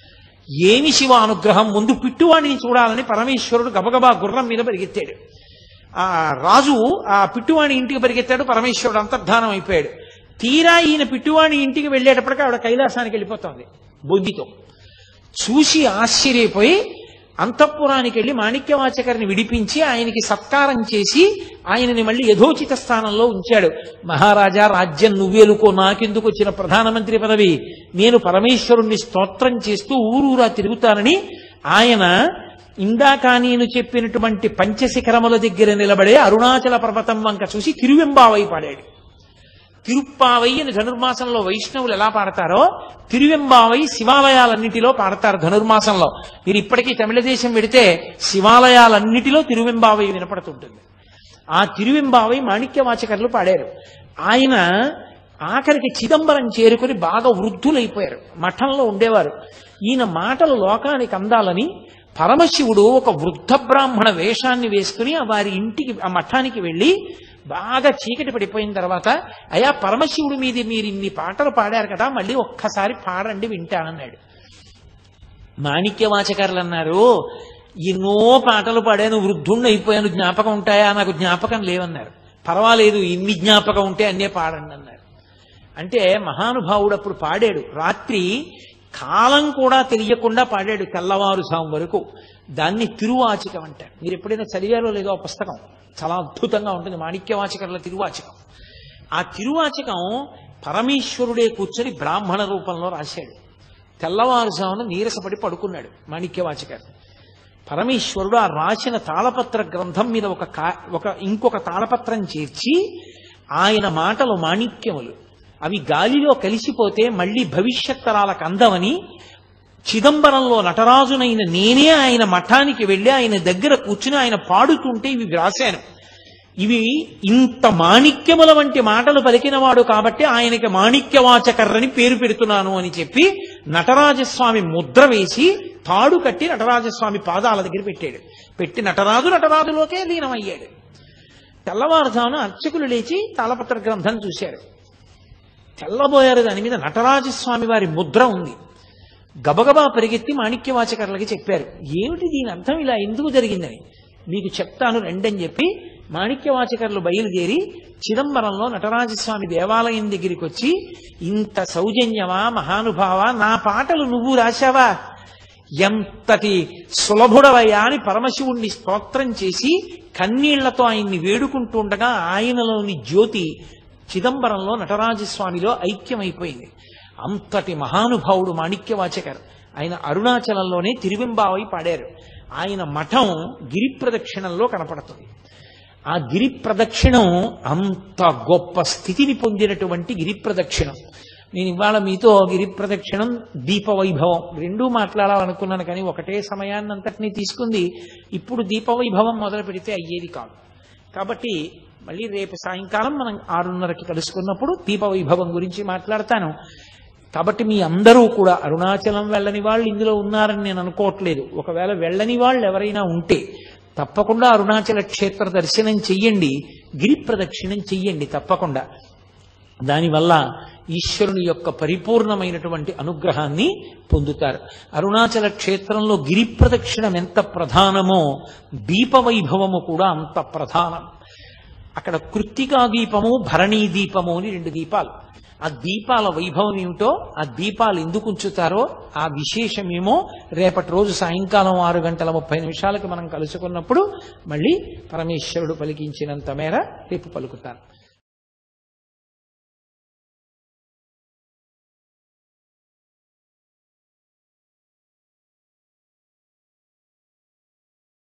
ఏమి శివ అనుగ్రహం ముందు పిట్టువాణిని చూడాలని పరమేశ్వరుడు గబగబా గుర్రం మీద పరిగెత్తాడు ఆ రాజు ఆ పిట్టువాణి ఇంటికి పరిగెత్తాడు పరమేశ్వరుడు అంతర్ధానం అయిపోయాడు తీరా ఈయన పిట్టువాణి ఇంటికి వెళ్ళేటప్పటికి ఆవిడ కైలాసానికి వెళ్ళిపోతుంది బొద్దితో చూసి ఆశ్చర్యపోయి అంతఃపురానికి వెళ్ళి మాణిక్యవాచకరిని విడిపించి ఆయనకి సత్కారం చేసి ఆయనని మళ్ళీ యథోచిత స్థానంలో ఉంచాడు మహారాజా రాజ్యం నువ్వేలుకో నాకెందుకు వచ్చిన ప్రధానమంత్రి పదవి నేను పరమేశ్వరుణ్ణి స్తోత్రం చేస్తూ ఊరూరా తిరుగుతానని ఆయన ఇందాక నేను చెప్పినటువంటి పంచశిఖరముల దగ్గర నిలబడే అరుణాచల పర్వతం వంక చూసి తిరువెంబావై పాడాడు తిరుప్పావై అని ధనుర్మాసంలో వైష్ణవులు ఎలా పాడతారో తిరువెంబావై శివాలయాలన్నిటిలో పాడతారు ధనుర్మాసంలో మీరు ఇప్పటికీ తమిళ దేశం వెడితే శివాలయాలన్నిటిలో తిరువెంబావై వినపడుతుంటుంది ఆ తిరువెంబావై మాణిక్యవాచకర్లు పాడారు ఆయన ఆఖరికి చిదంబరం చేరుకుని బాగా వృద్ధులైపోయారు మఠంలో ఉండేవారు ఈయన మాటలు లోకానికి అందాలని పరమశివుడు ఒక వృద్ధ బ్రాహ్మణ వేషాన్ని వేసుకుని ఆ వారి ఇంటికి ఆ మఠానికి వెళ్ళి బాగా చీకటి పడిపోయిన తర్వాత అయా పరమశివుడి మీద మీరు ఇన్ని పాటలు పాడారు కదా మళ్ళీ ఒక్కసారి పాడండి వింటానన్నాడు మాణిక్యవాచకారులు అన్నారు ఎన్నో పాటలు పాడాను వృద్ధుణ్ణి అయిపోయాను జ్ఞాపకం ఉంటాయా నాకు జ్ఞాపకం లేవన్నారు పర్వాలేదు ఇన్ని జ్ఞాపకం ఉంటే అన్నే పాడండి అన్నారు అంటే మహానుభావుడు అప్పుడు పాడాడు రాత్రి కాలం కూడా తెలియకుండా పాడాడు తెల్లవారుసాం వరకు దాన్ని తిరువాచికం అంటారు మీరు ఎప్పుడైనా చదివారో లేదో ఆ పుస్తకం చాలా అద్భుతంగా ఉంటుంది మాణిక్యవాచకర్ల తిరువాచకం ఆ తిరువాచకం పరమేశ్వరుడే కూర్చొని బ్రాహ్మణ రూపంలో రాశాడు తెల్లవారుజామున నీరసపడి పడుకున్నాడు మాణిక్యవాచకర్ పరమేశ్వరుడు ఆ రాసిన తాళపత్ర గ్రంథం మీద ఒక కా ఒక ఇంకొక తాళపత్రం చేర్చి ఆయన మాటలు మాణిక్యములు అవి గాలిలో కలిసిపోతే మళ్ళీ భవిష్యత్ తరాలకు అందమని చిదంబరంలో నటరాజునైన నేనే ఆయన మఠానికి వెళ్ళి ఆయన దగ్గర కూర్చుని ఆయన పాడుతుంటే ఇవి వ్రాశాను ఇవి ఇంత మాణిక్యముల వంటి మాటలు పలికినవాడు కాబట్టి ఆయనకి మాణిక్యవాచకర్రని పేరు పెడుతున్నాను అని చెప్పి నటరాజస్వామి ముద్ర వేసి తాడు కట్టి నటరాజస్వామి పాదాల దగ్గర పెట్టాడు పెట్టి నటరాజు నటరాజులోకే లీనమయ్యాడు తెల్లవారుజామున అర్చకులు లేచి తాళపత్ర గ్రంథం చూశారు తెల్లబోయారు దాని మీద నటరాజస్వామి వారి ముద్ర ఉంది గబగబా పరిగెత్తి మాణిక్యవాచకర్లకి చెప్పారు ఏమిటి దీని అర్థం ఇలా ఎందుకు జరిగిందని మీకు చెప్తాను రెండని చెప్పి మాణిక్యవాచకర్లు బయలుదేరి చిదంబరంలో నటరాజస్వామి దేవాలయం దగ్గరికి వచ్చి ఇంత సౌజన్యమా మహానుభావా నా పాటలు నువ్వు రాశావా ఎంతటి సులభుడవయ్యా అని పరమశివుణ్ణి స్తోత్రం చేసి కన్నీళ్లతో ఆయన్ని వేడుకుంటుండగా ఆయనలోని జ్యోతి చిదంబరంలో నటరాజస్వామిలో ఐక్యమైపోయింది అంతటి మహానుభావుడు మాణిక్యవాచకర్ ఆయన అరుణాచలంలోనే తిరువెంబావై పాడారు ఆయన మఠం గిరి ప్రదక్షిణంలో కనపడుతుంది ఆ గిరి ప్రదక్షిణం అంత గొప్ప స్థితిని పొందినటువంటి గిరి ప్రదక్షిణం నేను ఇవాళ మీతో గిరి ప్రదక్షిణం దీపవైభవం రెండూ మాట్లాడాలనుకున్నాను కానీ ఒకటే సమయాన్ని అంతటినీ తీసుకుంది ఇప్పుడు దీపవైభవం మొదలు పెడితే అయ్యేది కాదు కాబట్టి మళ్ళీ రేపు సాయంకాలం మనం ఆరున్నరకి కలుసుకున్నప్పుడు దీపవైభవం గురించి మాట్లాడతాను కాబట్టి మీ అందరూ కూడా అరుణాచలం వెళ్ళని వాళ్ళు ఇందులో ఉన్నారని నేను అనుకోవట్లేదు ఒకవేళ వెళ్ళని వాళ్ళు ఎవరైనా ఉంటే తప్పకుండా అరుణాచల క్షేత్ర దర్శనం చెయ్యండి గిరి ప్రదక్షిణం చెయ్యండి తప్పకుండా దానివల్ల ఈశ్వరుని యొక్క పరిపూర్ణమైనటువంటి అనుగ్రహాన్ని పొందుతారు అరుణాచల క్షేత్రంలో గిరి ప్రదక్షిణం ఎంత ప్రధానమో దీపవైభవము కూడా అంత ప్రధానం అక్కడ కృత్తికా దీపము భరణీ దీపము అని రెండు దీపాలు ఆ దీపాల వైభవం ఏమిటో ఆ దీపాలు ఎందుకు ఉంచుతారో ఆ విశేషమేమో రేపటి రోజు సాయంకాలం ఆరు గంటల ముప్పై నిమిషాలకు మనం కలుసుకున్నప్పుడు మళ్ళీ పరమేశ్వరుడు పలికించినంత మేర రేపు పలుకుతారు